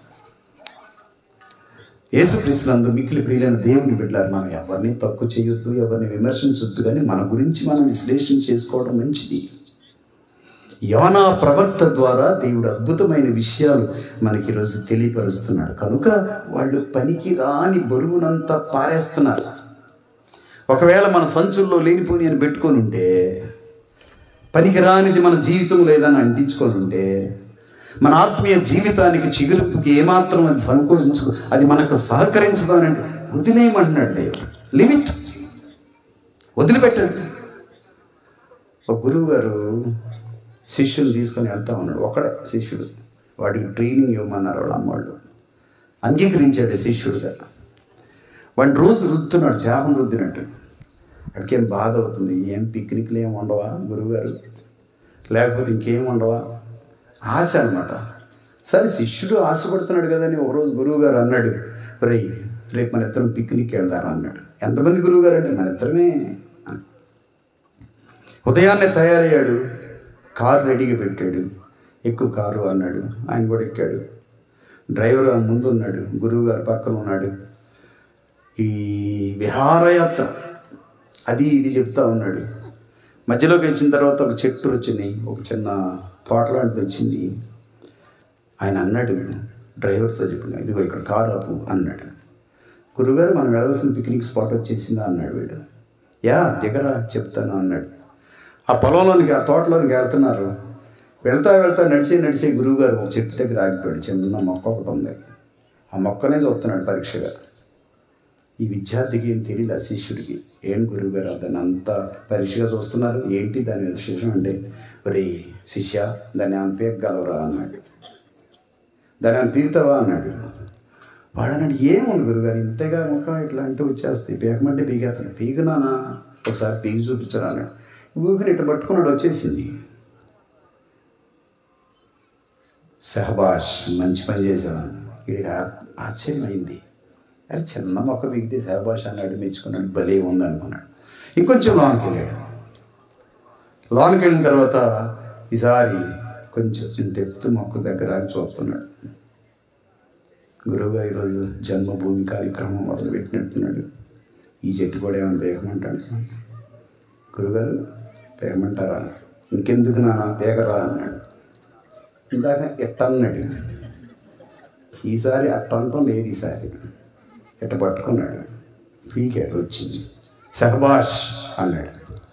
యేసుక్రీస్తునందు మిక్కిలి ప్రియులైన దేవుని బిడ్డారు మనం ఎవరిని తక్కువ చేయొద్దు ఎవరిని విమర్శించొద్దు కానీ మన గురించి మనం విశ్లేషణ చేసుకోవడం మంచిది యోనా ప్రవక్త ద్వారా దేవుడు అద్భుతమైన విషయాలు మనకి ఈరోజు తెలియపరుస్తున్నాడు కనుక వాళ్ళు పనికి రాని బరువునంతా పారేస్తున్నారు ఒకవేళ మన సంచుల్లో లేనిపోని అని పెట్టుకొని ఉంటే పనికి రానిది మన జీవితం లేదని అంటించుకొని ఉంటే మన ఆత్మీయ జీవితానికి చిగురుపుకి ఏమాత్రం అది సంకోచించదు అది మనకు సహకరించదానంటే వదిలేయమంటున్నాడు దేవుడు లిమిట్ వదిలిపెట్టండి ఒక గురువు గారు శిష్యుని తీసుకొని వెళ్తా ఉన్నాడు ఒకడే శిష్యుడు వాడికి ట్రైనింగ్ ఇవ్వమన్నారు వాళ్ళ అమ్మవాళ్ళు అంగీకరించాడు శిష్యుడుగా వాడిని రోజు రుద్దుతున్నాడు చేపను రుద్దినట్టు అడికేం బాధ అవుతుంది ఏం పిక్నిక్లు ఏం ఉండవా గురువుగారు లేకపోతే ఇంకేం ఉండవా ఆశ అనమాట సరే శిష్యుడు ఆశపడుతున్నాడు కదని ఒకరోజు గురువు గారు అన్నాడు రేయ్ రేపు మన ఇద్దరం పిక్నిక్ వెళ్దారా అన్నాడు ఎంతమంది గురువు గారు అంటే మన ఇద్దరమే అని. ఉదయాన్నే తయారయ్యాడు కారు రెడీగా పెట్టాడు ఎక్కువ కారు అన్నాడు ఆయన కూడా ఎక్కాడు డ్రైవర్ ఆయన ముందు ఉన్నాడు గురువు గారు పక్కన ఉన్నాడు ఈ విహారయాత్ర అది ఇది చెప్తా ఉన్నాడు మధ్యలోకి వచ్చిన తర్వాత ఒక చెట్టు వచ్చినాయి ఒక చిన్న తోట లాంటిది వచ్చింది ఆయన అన్నాడు డ్రైవర్తో చెప్పిన ఇదిగో ఇక్కడ కారు ఆపు అన్నాడు గురుగారు మనం వెళ్ళాల్సిన పిక్నిక్ స్పాట్ వచ్చేసిందా అన్నాడు వీడు యా దిగరా చెప్తాను అన్నాడు ఆ పొలంలోనికి ఆ తోటలోనికి వెళ్తున్నారు వెళ్తా వెళ్తా నడిచే నడిచే గురువుగారు ఒక చెట్టు దగ్గర ఆగిపోయాడు చిన్న మొక్క ఒకటి ఉంది ఆ మొక్కనే చూస్తున్నాడు పరీక్షగా ఈ విద్యార్థికి ఏం తెలియదు ఆ శిష్యుడికి ఏం గురువుగారు దాన్ని అంతా పరీక్షగా చూస్తున్నారు ఏంటి దాని విశేషం అంటే ఒరే శిష్య దాన్ని ఏమైనా పీకగలవరా అన్నాడు దాన్ని ఏమైనా పీకుతావా అన్నాడు వాడు అన్నాడు ఏముంది గురుగారు ఇంతగా ముఖం ఇట్లా అంటే వచ్చేస్తాయి పీకమంటే పీకేస్తాను పీకునానా ఒకసారి పీకి చూపించరా అన్నాడు ఊపిరి ఇట్లా పట్టుకున్నాడు వచ్చేసింది సహబాష్ మంచి పని చేశాను వీడికి ఆ- ఆశ్చర్యమైంది అరే చిన్న మొక్క బిగితే సహబాష్ అన్నాడు మెచ్చుకున్నాడు భలే ఉంది అనుకున్నాడు ఇంకొంచెం లోనికి వెళ్ళాడు లోనికి వెళ్ళిన తర్వాత ఈసారి కొంచెం ఇంత ఎత్తు మొక్క దగ్గర ఆగి చూస్తున్నాడు గురువుగారు ఈరోజు జన్మభూమి కార్యక్రమం మొదలు పెట్టినట్టున్నాడు ఈ చెట్టు కూడా ఏమైనా పేకమంటాడు గురుగారు పేకమంటారా ఇంకెందుకు నాన్న పేకరా అన్నాడు ఇందాక ఎట్ట అన్నాడు ఈసారి అట్ట అనటం లేదు ఈసారి ఎట్ట పట్టుకున్నాడు పీకాడు వచ్చింది సహబాష్ అన్నాడు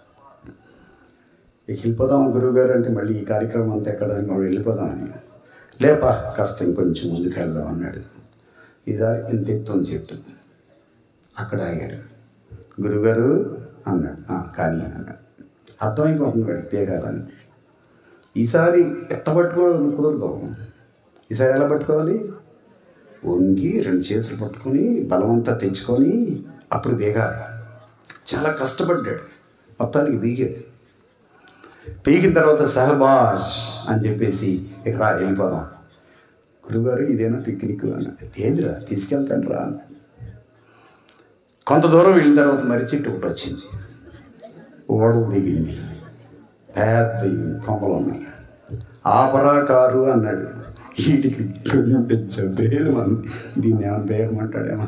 ఇక వెళ్ళిపోదాం గురువుగారు అంటే మళ్ళీ ఈ కార్యక్రమం అంతా ఎక్కడ మనం వెళ్ళిపోదామని లేపా కాస్త ఇంకొంచెం ముందుకు వెళ్దాం అన్నాడు ఈసారి ఇంత ఎత్తుంది చెట్టు అక్కడ ఆగాడు గురువుగారు అన్నాడు "ఆ, కానీ అన్నాడు అర్థమైపోతుంది వాడికి పేగాలని ఈసారి ఎట్ట పట్టుకోవడం కుదరదు ఈసారి ఎలా పట్టుకోవాలి వంగి రెండు చేతులు పట్టుకొని బలమంతా తెచ్చుకొని అప్పుడు బీగాలి చాలా కష్టపడ్డాడు మొత్తానికి బీగాడు పీకిన తర్వాత సహబాష్ అని చెప్పేసి ఇక రా వెళ్ళిపోదాం గురుగారు ఇదేనా పిక్నిక్ అన్నాడు ఏందిరా తీసుకెళ్తాను రా అన్నాడు. కొంత దూరం వెళ్ళిన తర్వాత మర్రి చెట్టు ఒకటి వచ్చింది ఓడలు దిగింది పెద్ద కొమ్మలు ఉన్నాయి ఆపరా కారు అన్నాడు వీటికి బేలు అని దీన్ని ఏమైనా బేయమంటాడేమో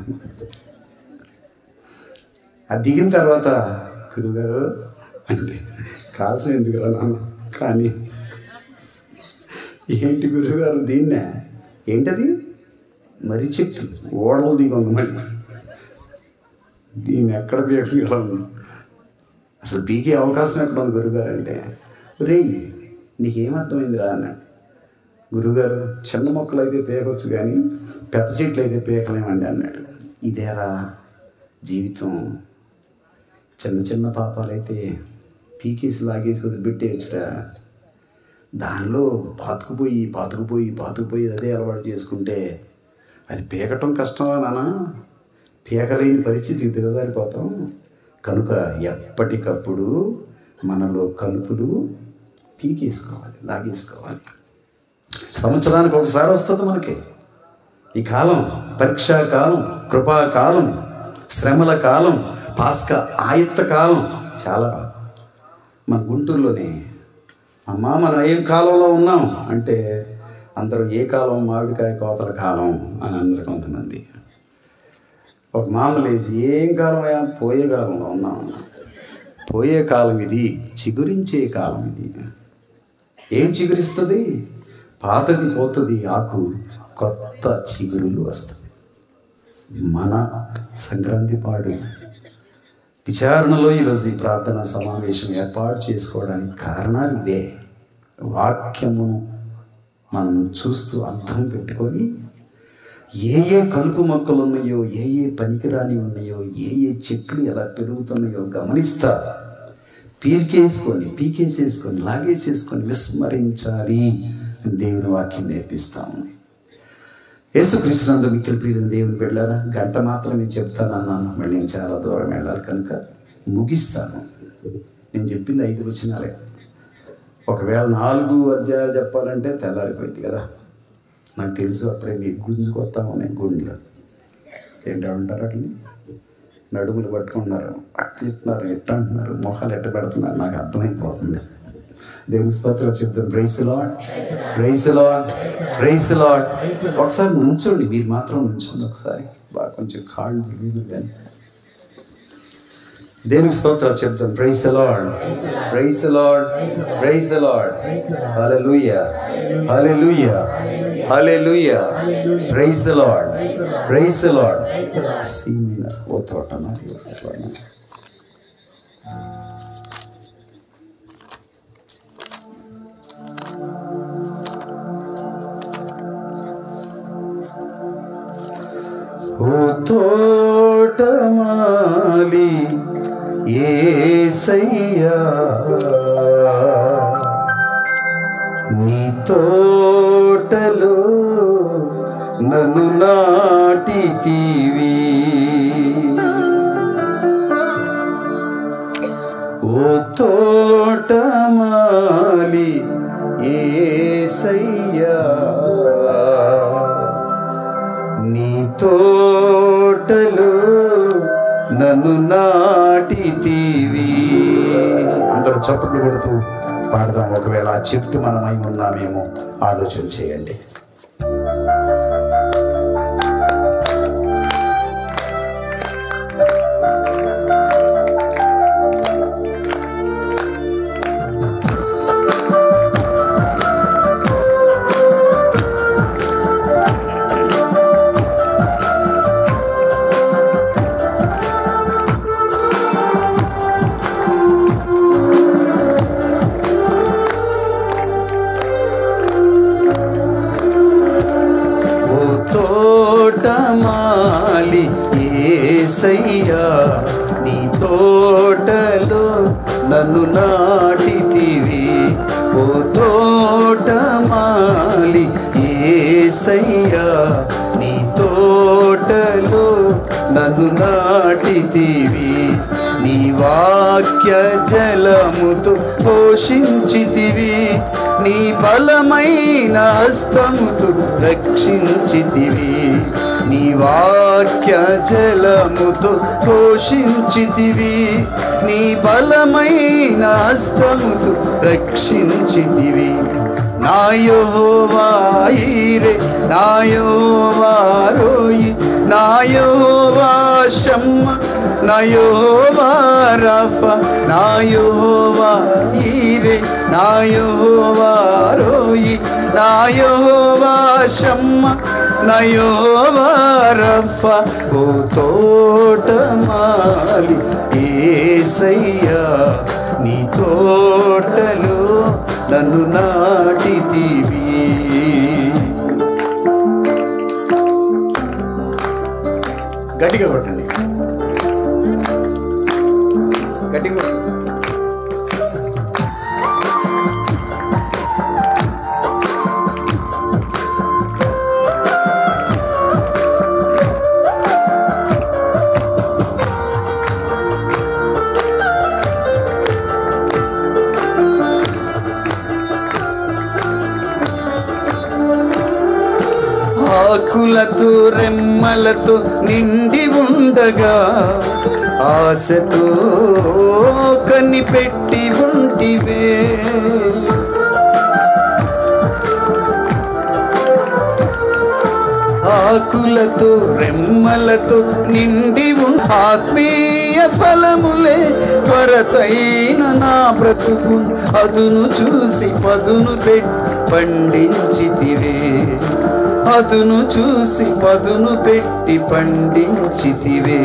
అది దిగిన తర్వాత గురుగారు అంటే కాల్సిన ఎందుకు కదా నాన్న కానీ ఏంటి గురుగారు దీన్నే ఏంటది మరి చెట్టు ఓడలు దిగి ఉంది మళ్ళీ దీన్ని ఎక్కడ పీకగలను అసలు పీకే అవకాశం ఎక్కడ ఉంది గురుగారు అంటే రే నీకేమర్థమైందిరా అన్నాడు గురుగారు చిన్న మొక్కలు అయితే పీకొచ్చు కానీ పెద్ద చెట్లు అయితే పీకలేమండి అన్నాడు ఇదేరా జీవితం చిన్న చిన్న పాపాలైతే పీకేసి లాగేసి వదిలిపెట్టేయచ్చురా దానిలో పాతుకుపోయి పాతుకుపోయి పాతుకుపోయి అదే అలవాటు చేసుకుంటే అది పీకటం కష్టమా నాన్న పీకలేని పరిస్థితికి దిగజారిపోతాం కనుక ఎప్పటికప్పుడు మనలో కలుపులు పీకేసుకోవాలి లాగేసుకోవాలి సంవత్సరానికి ఒకసారి వస్తుంది మనకి ఈ కాలం పరీక్షా కాలం కృపా కాలం శ్రమల కాలం పాస్క ఆయత్త కాలం చాలా మన గుంటూరులోనే అమ్మా మనం ఏం కాలంలో ఉన్నాం అంటే అందరూ ఏ కాలం మామిడికాయ కోతల కాలం అని అందరు కొంతమంది ఒక మామూలు ఏజ్ ఏం కాలం అయ్యా పోయే కాలంలో ఉన్నాం పోయే కాలం ఇది చిగురించే కాలం ఇది ఏం చిగురిస్తుంది పాతది పోతుంది ఆకు కొత్త చిగురులు వస్తుంది మన సంక్రాంతి పాడు విచారణలో ఈరోజు ఈ ప్రార్థనా సమావేశం ఏర్పాటు చేసుకోవడానికి కారణాలు ఇవే వాక్యమును మనం చూస్తూ అర్థం పెట్టుకొని ఏ ఏ కలుపు మొక్కలు ఉన్నాయో ఏ ఏ పనికిరాని ఉన్నాయో ఏ ఏ చెట్లు ఎలా పెరుగుతున్నాయో గమనిస్తా పీకేసుకొని పీకేసేసుకొని లాగేసేసుకొని విస్మరించాలి అని దేవుని వాక్యం నేర్పిస్తా ఉంది యేసుకృష్ణందు మిక్కిలి ప్రియులను దేవుని వెళ్ళారా గంట మాత్రమే చెప్తానన్నాను మళ్ళీ నేను చాలా దూరం వెళ్ళాలి కనుక ముగిస్తాను నేను చెప్పింది ఐదు వచనాలే ఒకవేళ నాలుగు అధ్యాయాలు చెప్పాలంటే తెల్లారిపోయింది కదా నాకు తెలుసు అప్పుడే మీకు గుంజుకొస్తా ఉన్నాయి గుండెలు ఏంటో అంటారు అట్లని నడుములు పట్టుకుంటున్నారు అట్ట తింటున్నారు ఎట్ట అంటున్నారు మొహాలు ఎట్ట పెడుతున్నారు నాకు అర్థమైపోతుంది దేవుని స్తోత్రం చెప్తాను praise lord praise lord praise lord ఒకసారి నుంచోండి మీరు మాత్రం నుంచోండి ఒకసారి బాగా కొంచెం కాళ్ళు వీలు కానీ దేవునికి స్తోత్రాలు చెప్తాను praise lord praise lord praise lord హల్లెలూయా హల్లెలూయా హల్లెలూయా praise lord praise lord C minor ఓ తోట నాది ఓ తోట నాది. ఓ తోటమాలి ఏసయ్యా నీ తోటలో నన్ను నాటితివి ఓ తోటమాలి ఏసయ్యా నీ తోటలో నన్ను నాటితివి అందరూ చప్పట్లు కొడుతూ పాడదాం ఒకవేళ ఆ చెట్టు మనమై ఉన్నామేమో ఆలోచన చేయండి ఓ తోటమాలి ఏసయ్యా నీ తోటలో నన్ను నాటితివి ఓ తోటమాలి ఏసయ్యా నీ తోటలో నన్ను నాటితివి నీ వాక్య జలముతో పోషించితివి నీ బలమైన హస్తముతో రక్షించితివి నీ వాక్య జలముతో పోషించితివి నీ బలమైన హస్తముతో రక్షించితివి నాయోవాయిరే నాయోవారోయి నాయోవా షమ్మ నాయోవా రఫ నాయోవా ఈరే నాయోవా రోయి నాయోవా షమ్మ నయోవా రఫ ఓ తోటమాలి ఏసయ్యా నీ తోటలో నన్ను నాటితివి గట్టిగా కొట్టండి గట్టిగా కొట్టండి ఆకులతో రెమ్మలతో నిండి ఉండగా ఆశతో కనిపెట్టి ఉంటివే ఆకులతో రెమ్మలతో నిండి ఉం- ఆత్మీయ ఫలములే కొరతైన నా బ్రతుకు అదును చూసి పదును పెట్టి పండించితివే అదును చూసి పదును పెట్టి పండించితివే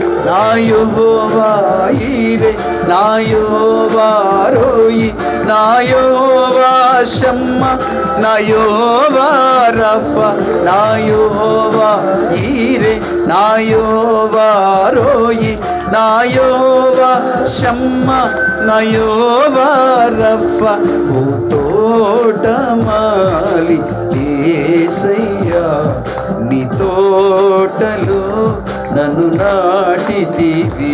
నాయోవాయిరే నాయోవారోయి నాయోవా షమ్మ నాయోవా రఫ నాయోవా ఈరే నాయోవా రోయి నాయోవా షమ్మ నయోవా రఫ ఓ తోటమాలి ఏసయ్యా నీ తోటలో నన్ను నాటితివి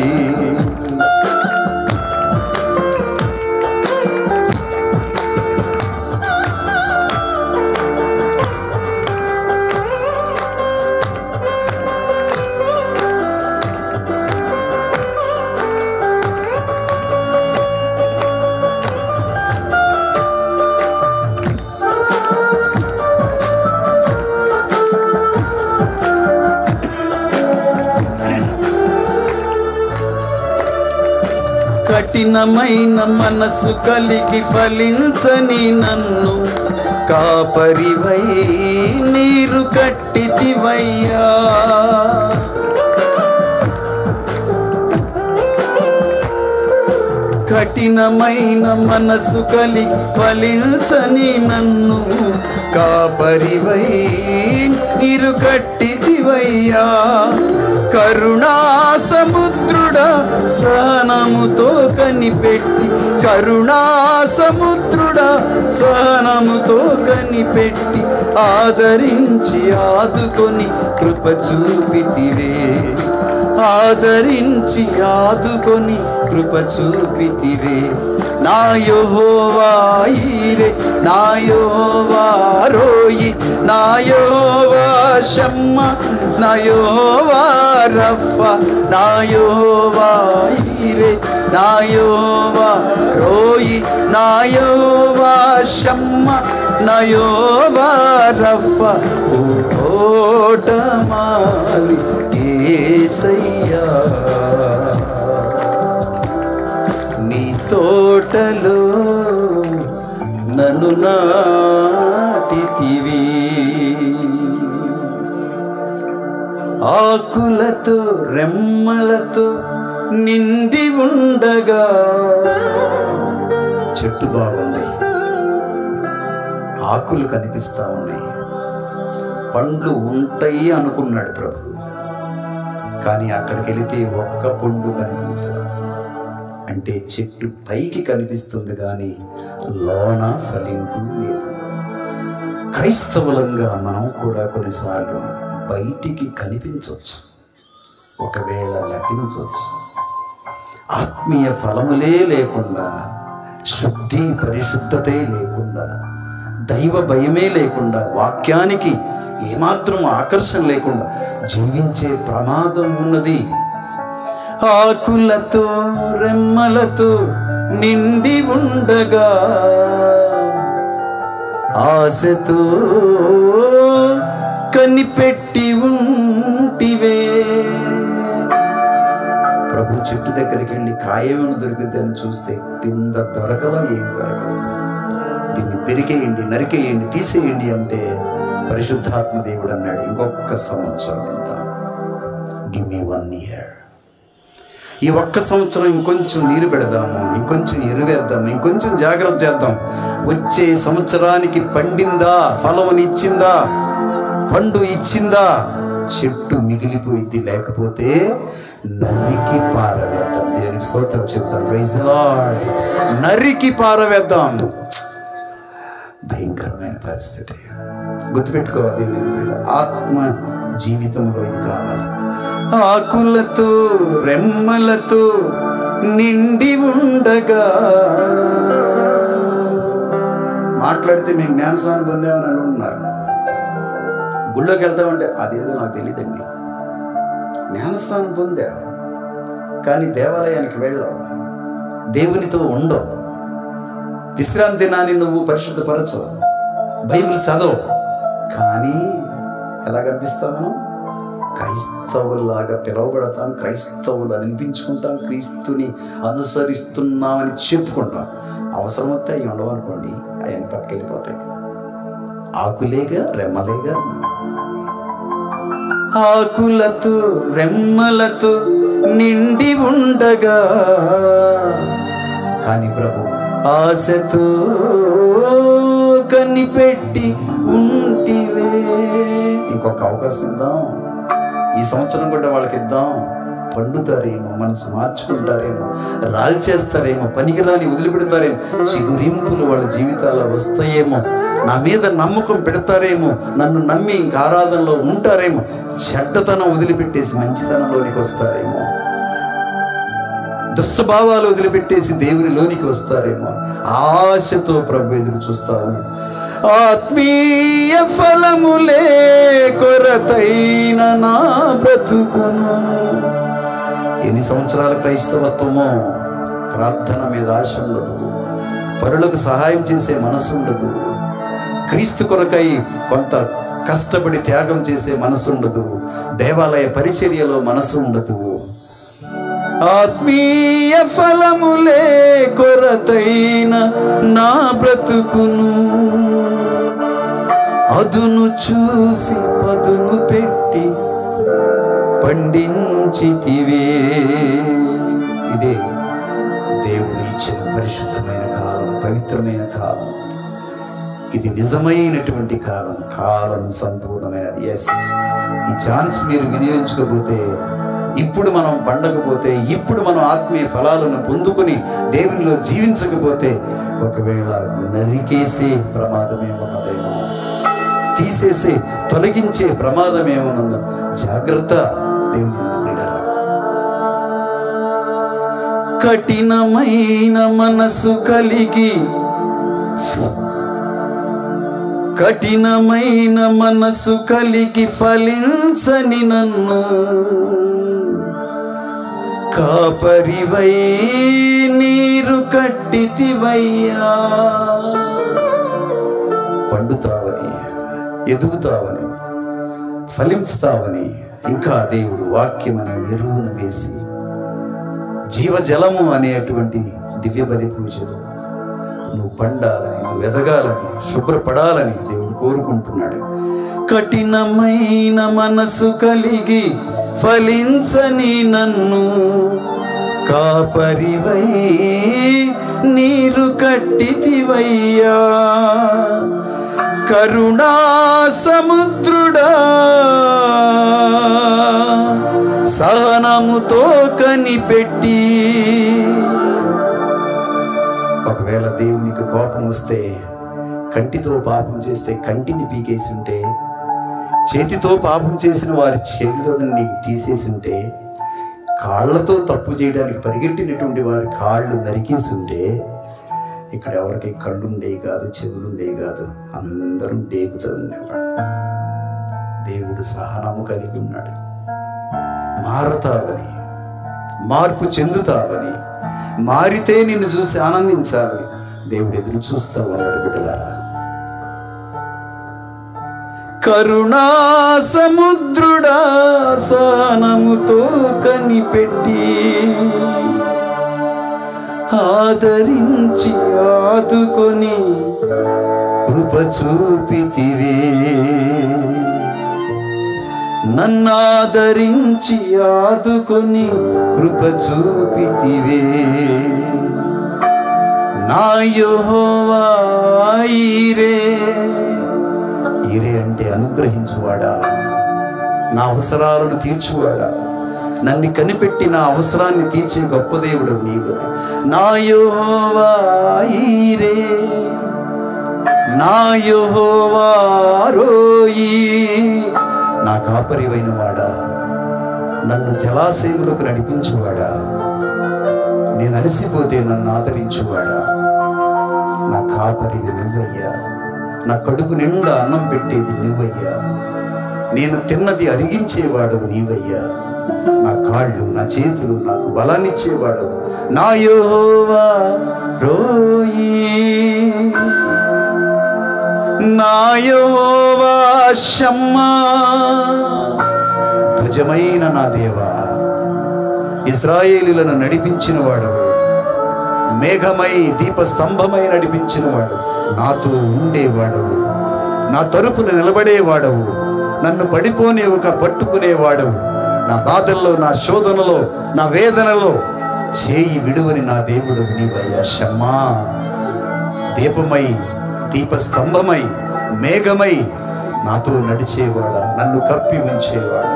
కఠినమైన మనసు కలిగి ఫలించని నన్ను కాపరివై నీరు కట్టితివయ్యా కఠినమైన మనసు కలి ఫలించని నన్ను కాపరివై నీరు కట్టిదివయ్యా కరుణా సముద్రుడా సహనముతో కనిపెట్టి కరుణా సముద్రుడా సహనముతో కనిపెట్టి ఆదరించి ఆదుకొని కృప చూపితివే ఆదరించి ఆదుకొని కృప చూపితివే నా యోవాయిరే నా యోవారోయి నా యోవా షమ్మ నా యోవా రఫ నా యోవాయిరే నా యోవా రోయి నా యోవా షమ్మ నా యోవా రఫ ఓటమాలి ఏసయ్యా నీ తోటలో నన్ను నాటితివి ఆకులతో రెమ్మలతో నిండి ఉండగా చెట్టు బాగుంది ఆకులు కనిపిస్తా ఉన్నాయి పండ్లు ఉంటాయి అనుకున్నాడు ప్రభు కానీ అక్కడికి వెళితే ఒక్క పండు కనిపించదు అంటే చెట్టు పైకి కనిపిస్తుంది కానీ లోన ఫలింపు లేదు క్రైస్తవులంగా మనం కూడా కొన్నిసార్లు బయటికి కనిపించవచ్చు ఒకవేళ నటించవచ్చు ఆత్మీయ ఫలములే లేకుండా శుద్ధి పరిశుద్ధతే లేకుండా దైవ భయమే లేకుండా వాక్యానికి ఏమాత్రం ఆకర్షణ లేకుండా జీవించే ప్రమాదం ఉన్నది ఆకులతో రెమ్మలతో నిండి ఉండగా ఆశతో కనిపెట్టి ఉంటివే ప్రభు చెట్టు దగ్గరికి వెళ్ళి కాయమని దొరికిందని చూస్తే పింద దొరకదా ఏం దొరకదు దీన్ని పెరికేయండి నరికేయండి తీసేయండి అంటే పరిశుద్ధాత్మ దేవుడు అన్నాడు ఇంకొక సంవత్సరం అంతా గివ్ మీ వన్ ఇయర్ ఈ ఒక్క సంవత్సరం ఇంకొంచెం నీరు పెడదాము ఇంకొంచెం ఎరువేద్దాము ఇంకొంచెం జాగ్రత్త చేద్దాం వచ్చే సంవత్సరానికి పండిందా ఫలముని ఇచ్చిందా పండు ఇచ్చిందా చెట్టు మిగిలిపోయింది లేకపోతే నరికి పారవేద్దాం దేవునికి స్తోత్రం చెప్తాం ప్రైజ్ లార్డ్ నరికి పారవేద్దాం భయంకరమైన పరిస్థితి గుర్తుపెట్టుకోవాలి దేవుని బిడ్డ. ఆత్మ జీవితంలో ఇది కావాలి ఆకులతో రెమ్మలతో నిండి ఉండగా మాట్లాడితే మేము జ్ఞానస్నానం పొందామని అని ఉన్నారు గుళ్ళోకి వెళ్తామంటే అదేదో నాకు తెలియదండి జ్ఞానస్నానం పొందా కానీ దేవాలయానికి వెళ్ళావు దేవునితో ఉండవు విశ్రాంతి దినాన్ని నువ్వు పరిశుద్ధపరచవు బైబిల్ చదవు కానీ ఎలా కనిపిస్తావు మనం క్రైస్తవులాగా పిలువబడతాం క్రైస్తవులు అనిపించుకుంటాం క్రీస్తుని అనుసరిస్తున్నామని చెప్పుకుంటాం అవసరం వస్తే అవి ఉండవు అనుకోండి అవన్నీ పక్కకి వెళ్ళిపోతాయి ఆకులేగా రెమ్మలేగా ఆకులతో రెమ్మలతో నిండి ఉండగా కానీ ప్రభు ఆశతో కనిపెట్టి ఉంటివే ఇంకొక అవకాశం ఇద్దాం ఈ సంవత్సరం కూడా వాళ్ళకి ఇద్దాం పండుతారేమో మనసు మార్చుకుంటారేమో రాల్చేస్తారేమో పనికిరాని వదిలిపెడతారేమో చిగురింపులు వాళ్ళ జీవితాల్లో వస్తాయేమో నా మీద నమ్మకం పెడతారేమో నన్ను నమ్మి ఇంక ఆరాధనలో ఉంటారేమో చెడ్డతనం వదిలిపెట్టేసి మంచితనంలోనికి వస్తారేమో దుష్టభావాలు వదిలిపెట్టేసి దేవునిలోనికి వస్తారేమో ఆశతో ప్రభు ఎదురు చూస్తాను ఆత్మీయ ఫలములే కొరతైన నా బ్రతుకును ఎన్ని సంవత్సరాల క్రైస్తవత్వమో ప్రార్థన మీద ఆశ ఉండదు పరులకు సహాయం చేసే మనసు ఉండదు క్రీస్తు కొరకై కొంత కష్టపడి త్యాగం చేసే మనసు ఉండదు దేవాలయ పరిచర్యలో మనసు ఉండదు ఆత్మీయ ఫలములే కొరతైన నా బ్రతుకును అదును చూసి పదును పెట్టి పండించితివే ఇదే దేవుడు ఇచ్చిన పరిశుద్ధమైన కాలం పవిత్రమైన కాలం ఇది నిజమైనటువంటి కాలం కాలం సంపూర్ణమైనది ఎస్ ఈ ఛాన్స్ మీరు వినియోగించకపోతే ఇప్పుడు మనం పండకపోతే ఇప్పుడు మనం ఆత్మీయ ఫలాలను పొందుకొని దేవునిలో జీవించకపోతే ఒకవేళ నరికేసే ప్రమాదమే ఉన్నదేమో తీసేసే తొలగించే ప్రమాదం ఏమనుందో జాగ్రత్త దేవుని బిడ్డలారా. కఠినమైన మనసు కలిగి కఠినమైన మనసు కలిగి ఫలించని నన్ను కాపరివై నీరు కట్టితివయ్యా పండుతావని ఎదుగుతావని ఫలించుతావని ఇంకా దేవుడు వాక్యం అనే ఎరువును వేసి జీవజలము అనేటువంటి దివ్య బలి పూజలు నువ్వు పండాలని నువ్వు ఎదగాలని శుభ్రపడాలని దేవుడు కోరుకుంటున్నాడు కఠినమైన మనసు కలిగి ఫలించని నన్ను కాపరివై నీరు కట్టితివయ్యా కరుణా సముద్రుడా సహనముతో కనిపెట్టి ఒకవేళ దేవునికి కోపం వస్తే కంటితో పాపం చేస్తే కంటిని పీకేసి ఉంటే చేతితో పాపం చేసిన వారి చేతిలో నీకు తీసేసి ఉంటే కాళ్ళతో తప్పు చేయడానికి పరిగెట్టినటువంటి వారి కాళ్ళు నరికేసి ఉంటే ఇక్కడ ఎవరికి కళ్ళుండేవి కాదు చెవులుండేవి కాదు అందరూ డేగుతూ ఉండేవాడు దేవుడు సహనము కలిగి ఉన్నాడు మారతావని మార్పు చెందుతావని మారితే నిన్ను చూసి ఆనందించాలి దేవుడు ఎదురు చూస్తావు అన్నాడు బిడ్డలారా కరుణా సముద్రుడా సహనముతో కనిపెట్టి ఆదరించి ఆదుకొని కృప చూపితివే నన్నాదరించి ఆదుకొని కృప చూపితివే నా యెహోవా ఈరే ఈరే అంటే అనుగ్రహించువాడా నా అవసరాలను తీర్చువాడా నన్ను కనిపెట్టి నా అవసరాన్ని తీర్చే గొప్ప దేవుడు నీవు నా యెహోవా ఈరే నా యెహోవా రోయి నా కాపరివైన వాడా నన్ను జలాశయములకు నడిపించువాడా నేను అలసిపోతే నన్ను ఆదరించువాడా నా కాపరివి నువ్వయ్యా నా కడుపు నిండా అన్నం పెట్టేది నువ్వయ్యా నేను తిన్నది అరిగించేవాడు నీవయ్యా నా కాళ్ళు నా చేతులు నాకు బలాన్నిచ్చేవాడు నా యోవా రోయి నా యోవా షమ్మా ధ్వజమైన నా దేవా ఇస్రాయేలీలను నడిపించిన వాడు మేఘమై దీపస్తంభమై నడిపించిన వాడు నాతో ఉండేవాడు నా తరపున నిలబడేవాడవు నన్ను పడిపోనివ్వక పట్టుకునేవాడవు నా బాధల్లో నా శోధనలో నా వేదనలో చేయి విడువని నా దేవుడు నీవయ్యా షమ్మా దీపమై దీపస్తంభమై మేఘమై నాతో నడిచేవాడా నన్ను కప్పి ఉంచేవాడా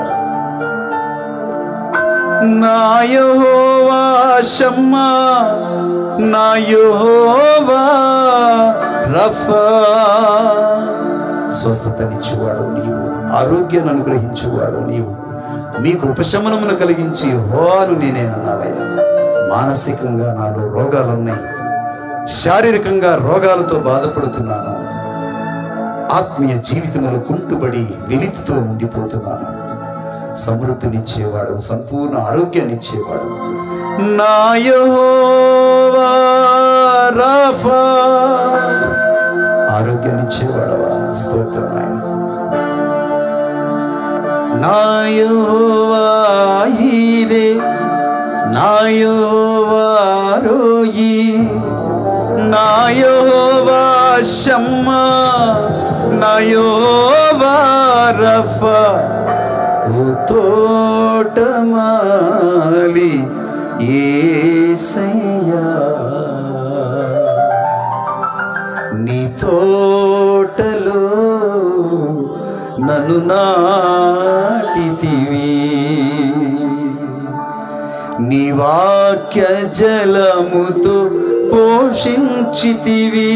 నా యెహోవా షమ్మా నా యెహోవా రఫా స్వస్థతనిచ్చేవాడు నీవు ఆరోగ్యాన్ని అనుగ్రహించేవాడు నీవు మీకు ఉపశమనమును కలిగించి హోను నేనేనన్నావయ్యా మానసికంగా నాలో రోగాలున్నాయి శారీరకంగా రోగాలతో బాధపడుతున్నాను ఆత్మీయ జీవితంలో కుంటుబడి వెలితితో ఉండిపోతున్నాను సమృద్ధినిచ్చేవాడు సంపూర్ణ ఆరోగ్యాన్ని ఇచ్చేవాడు నా యెహోవా రాఫా ఆరోగ్యాన్ని ఇచ్చేవాడవా స్తోత్రం ఆయన నా యెహోవా హీరే నా యెహోవా రోయి నా యెహోవా షమ్మా నా యెహోవా రఫా ఓ తోటమాలి ఏసయ్యా నీ తోటలో నన్ను నాటితివి నీ వాక్య జలముతో పోషించితివి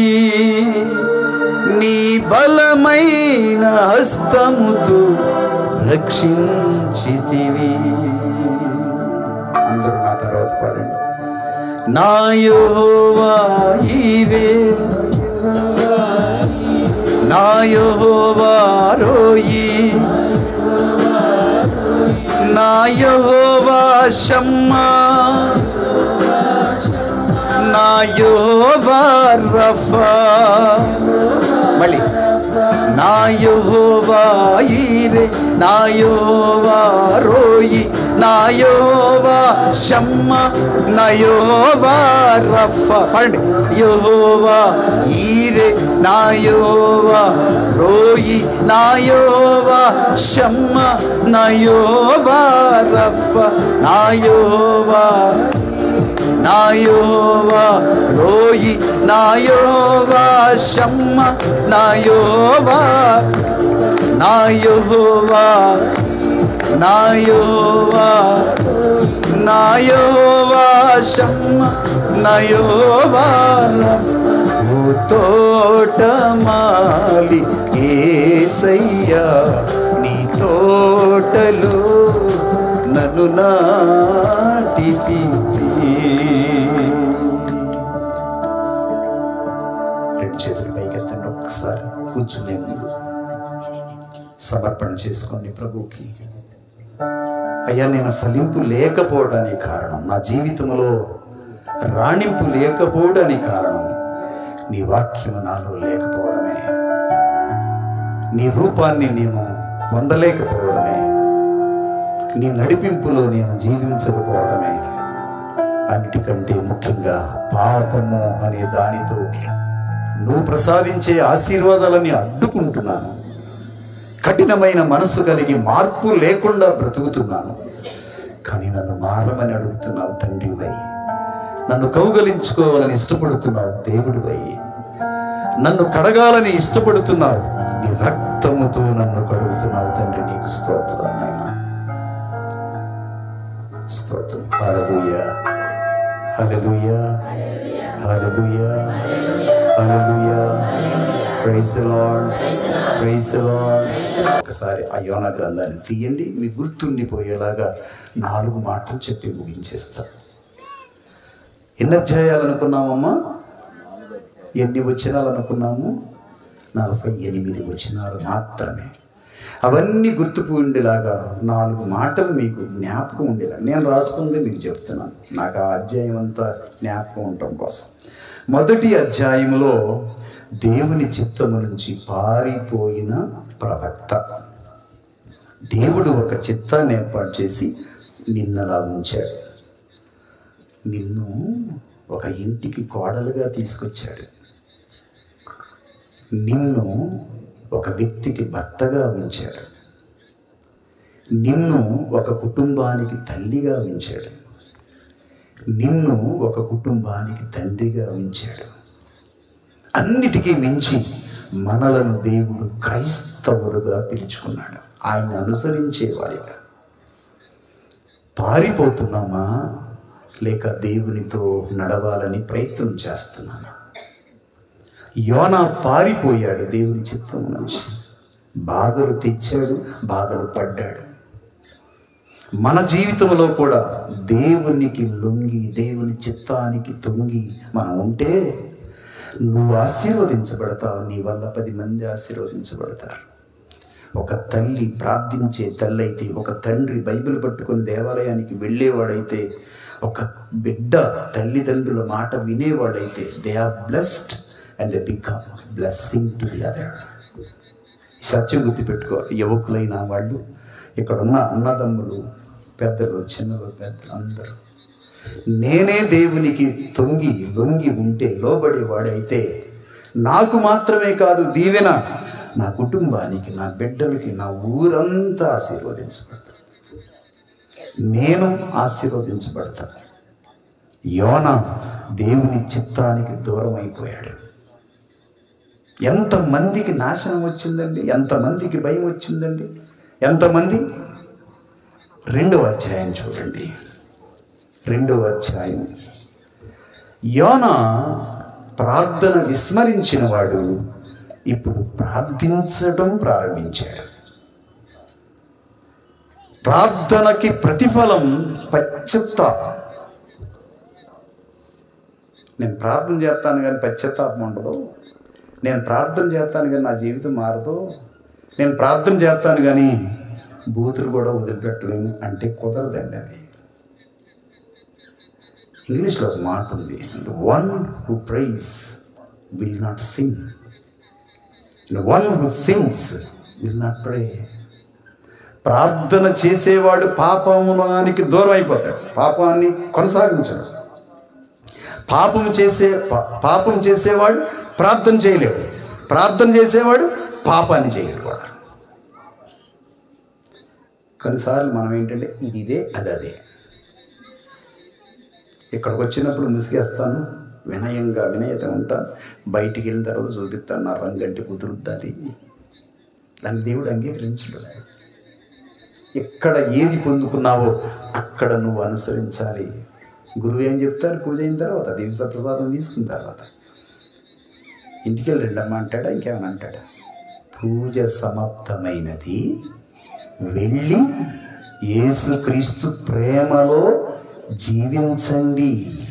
నీ బలమైన హస్తముతో రక్షించితివి అందరూ నా తర్వాత పాడండి నా యెహోవా ఈరే నా యెహోవా రోయి నా యెహోవా షమ్మా నా యెహోవా రఫా మళ్ళీ నా యెహోవా ఈరే నా యెహోవా రోయి నా యెహోవా షమ్మ నా యెహోవా రఫా పడండి యెహోవా ఈరే నా యెహోవా రోయి నా యెహోవా షమ్మ నా యెహోవా రఫా నా యెహోవా నా యెహోవా రోయి నా యెహోవా షమ్మ నా యెహోవా నా యెహోవా నా యెహోవా నా యెహోవా షమ్మ నా యెహోవా ఓ తోటమాలి ఏసయ్యా నీ తోటలో నన్ను నాటితివి రెండు చేతులు పైకెత్తండి ఒక్కసారి కూర్చునే ముందు సమర్పణ చేసుకోండి ప్రభువుకి అయ్యా నేను ఫలింపు లేకపోవడానికి కారణం నా జీవితంలో రాణింపు లేకపోవడానికి కారణం నీ వాక్యము నాలో లేకపోవడమే నీ రూపాన్ని నేను పొందలేకపోవడమే నీ నడిపింపులో నేను జీవించకపోవడమే అన్నిటికంటే ముఖ్యంగా పాపము అనే దానితో నువ్వు ప్రసాదించే ఆశీర్వాదాలని అడ్డుకుంటున్నాను కఠినమైన మనసు కలిగి మార్పు లేకుండా బ్రతుకుతున్నాను కానీ నన్ను మారమని అడుగుతున్నావు తండ్రివై నన్ను కౌగలించుకోవాలని ఇష్టపడుతున్నావు దేవుడివై నన్ను కడగాలని ఇష్టపడుతున్నావు నీ రక్తముతో నన్ను కడుగుతున్నావు తండ్రి నీకు స్తోత్రం నాయన స్తోత్రం హల్లెలూయా హల్లెలూయా హల్లెలూయా హల్లెలూయా praise the lord praise the lord ఒకసారి ఆ యోనా గ్రంథాన్ని తీయండి మీ గుర్తుండిపోయేలాగా నాలుగు మాటలు చెప్పి ముగించేస్తా ఎన్ని అధ్యాయాలు అనుకున్నామమ్మా ఎన్ని వచనాలు అనుకున్నాము నలభై ఎనిమిది వచనాలు మాత్రమే అవన్నీ గుర్తుకు ఉండేలాగా నాలుగు మాటలు మీకు జ్ఞాపకం ఉండేలా నేను రాసుకుంది మీకు చెప్తున్నాను నాకు ఆ అధ్యాయం అంతా జ్ఞాపకం ఉండటం కోసం మొదటి అధ్యాయంలో దేవుని చిత్తము నుంచి పారిపోయిన ప్రవక్త దేవుడు ఒక చిత్తాన్ని ఏర్పాటు చేసి నిన్నలా ఉంచాడు నిన్ను ఒక ఇంటికి కోడలుగా తీసుకొచ్చాడు నిన్ను ఒక వ్యక్తికి భర్తగా ఉంచాడు నిన్ను ఒక కుటుంబానికి తల్లిగా ఉంచాడు నిన్ను ఒక కుటుంబానికి తండ్రిగా ఉంచాడు అన్నిటికీ మించి మనలను దేవుడు క్రైస్తవులుగా పిలుచుకున్నాడు ఆయన అనుసరించే వారిగా పారిపోతున్నామా లేక దేవునితో నడవాలని ప్రయత్నం చేస్తున్నామా యోనా పారిపోయాడు దేవుని చిత్తం నుంచి బాధలు తెచ్చాడు బాధలు పడ్డాడు మన జీవితంలో కూడా దేవునికి లొంగి దేవుని చిత్తానికి తొంగి మనం ఉంటే నువ్వు ఆశీర్వదించబడతావు నీ వల్ల పది మంది ఆశీర్వదించబడతారు ఒక తల్లి ప్రార్థించే తల్లి అయితే ఒక తండ్రి బైబిల్ పట్టుకొని దేవాలయానికి వెళ్ళేవాడైతే ఒక బిడ్డ తల్లిదండ్రుల మాట వినేవాడైతే they are blessed and they become blessing to the other సత్యం గుర్తుపెట్టుకో యువకులైన వాళ్ళు ఇక్కడ ఉన్న అన్నదమ్ములు పెద్దలు చిన్నలు పెద్దలు అందరూ నేనే దేవునికి తొంగి లొంగి ఉంటే లోబడేవాడైతే నాకు మాత్రమే కాదు దీవెన నా కుటుంబానికి నా బిడ్డలకి నా ఊరంతా ఆశీర్వదించబడతాను నేను ఆశీర్వదించబడతాను యోన దేవుని చిత్తానికి దూరం అయిపోయాడు ఎంతమందికి నాశనం వచ్చిందండి ఎంతమందికి భయం వచ్చిందండి ఎంతమంది రెండవ అధ్యాయం చూడండి రెండవ అధ్యాయం యోన ప్రార్థన విస్మరించిన వాడు ఇప్పుడు ప్రార్థించడం ప్రారంభించాడు ప్రార్థనకి ప్రతిఫలం పశ్చత్తాపం నేను ప్రార్థన చేస్తాను కానీ పశ్చాత్తాపం ఉండదు నేను ప్రార్థన చేస్తాను కానీ నా జీవితం మారదు నేను ప్రార్థన చేస్తాను కానీ బూతులు కూడా వదిలిపెట్టలేను అంటే కుదరదండి అది ఇంగ్లీష్లో ఒక మాట ఉంది one who praise will not sing one who sings will not pray ప్రార్థన చేసేవాడు పాపమునానికి దూరం అయిపోతాడు పాపాన్ని కొనసాగించాడు పాపం చేసే పా- పాపం చేసేవాడు ప్రార్థన చేయలేడు ప్రార్థన చేసేవాడు పాపాన్ని చేయలేడు కూడా కొన్నిసార్లు మనం ఏంటంటే ఇది ఇదే అది అదే ఇక్కడికి వచ్చినప్పుడు ముసిగేస్తాను వినయంగా వినయత ఉంటాను బయటికి వెళ్ళిన తర్వాత చూపిస్తాను నా రంగంటి కుదురుద్దాది దాన్ని దేవుడు అంగీకరించడు ఎక్కడ ఏది పొందుకున్నావో అక్కడ నువ్వు అనుసరించాలి గురువు ఏం చెప్తారు పూజ అయిన తర్వాత దివ్య ప్రసాదం తీసుకున్న తర్వాత ఇంటికి వెళ్ళి రెండమ్మ అంటాడా ఇంకేమైనా అంటాడా పూజ సమాప్తమైనది వెళ్ళి యేసుక్రీస్తు ప్రేమలో జీవించండి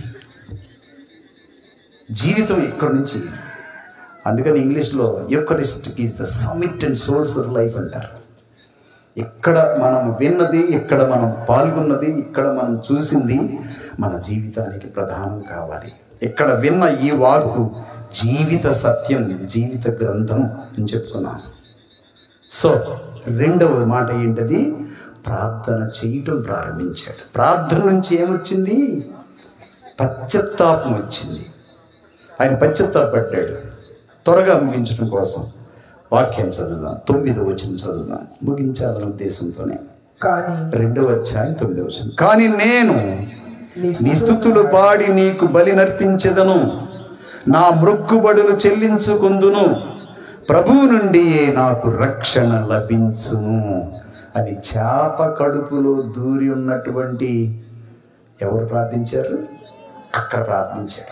జీవితం ఇక్కడి నుంచి అందుకని ఇంగ్లీష్లో eucharistic is the summit and source of life అంటారు ఇక్కడ మనం విన్నది ఇక్కడ మనం పాల్గొన్నది ఇక్కడ మనం చూసింది మన జీవితానికి ప్రధానం కావాలి ఇక్కడ విన్న ఈ వాక్కు జీవిత సత్యం జీవిత గ్రంథం అని చెప్తున్నాను సో రెండవ మాట ఏంటది ప్రార్థన చేయటం ప్రారంభించాడు ప్రార్థన నుంచి ఏమొచ్చింది పశ్చత్తాపం వచ్చింది ఆయన పశ్చత్తాపడ్డాడు త్వరగా ముగించడం కోసం వాక్యం చదువుదాం తొమ్మిది వచ్చిన చదువుదాం ముగించాలనే ఉద్దేశంతోనే కానీ రెండవ అధ్యాయం తొమ్మిదవ వచ్చిన కానీ నేను నీ నీ స్థుతులు పాడి నీకు బలి నర్పించెదను నా మృక్కుబడులు చెల్లించుకుందును ప్రభువు నుండి నాకు రక్షణ లభించును అని చేప కడుపులో దూరి ఉన్నటువంటి ఎవరు ప్రార్థించారు అక్కడ ప్రార్థించాడు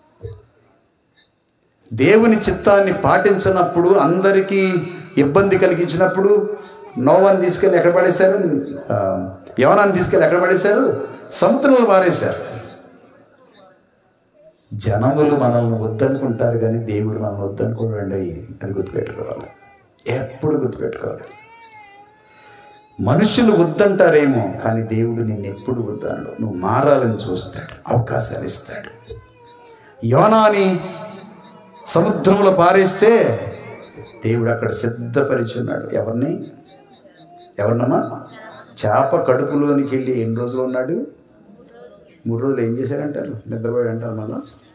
దేవుని చిత్తాన్ని పాటించినప్పుడు అందరికీ ఇబ్బంది కలిగించినప్పుడు నోవాన్ని తీసుకెళ్ళి ఎక్కడ పడేశారు ఆ, యవనాన్ని తీసుకెళ్ళి ఎక్కడ పడేశారు సముద్రంలో పారేశారు జనములు మనల్ని వద్దనుకుంటారు కానీ దేవుడు మనల్ని వద్దనుకోడండి అది గుర్తుపెట్టుకోవాలి ఎప్పుడు గుర్తుపెట్టుకోవాలి మనుషులు వద్దంటారేమో కానీ దేవుడు నిన్ను ఎప్పుడు వద్దనడు నువ్వు మారాలని చూస్తాడు అవకాశాలు ఇస్తాడు యోనాని సముద్రంలో పారేస్తే దేవుడు అక్కడ సిద్ధపరిచి ఉన్నాడు ఎవరిని ఎవరినమ్మా చేప కడుపులోనికి వెళ్ళి ఎన్ని రోజులు ఉన్నాడు మూడు రోజులు ఏం చేశాడంటారు నిద్రపోయాడు అంటారు మళ్ళా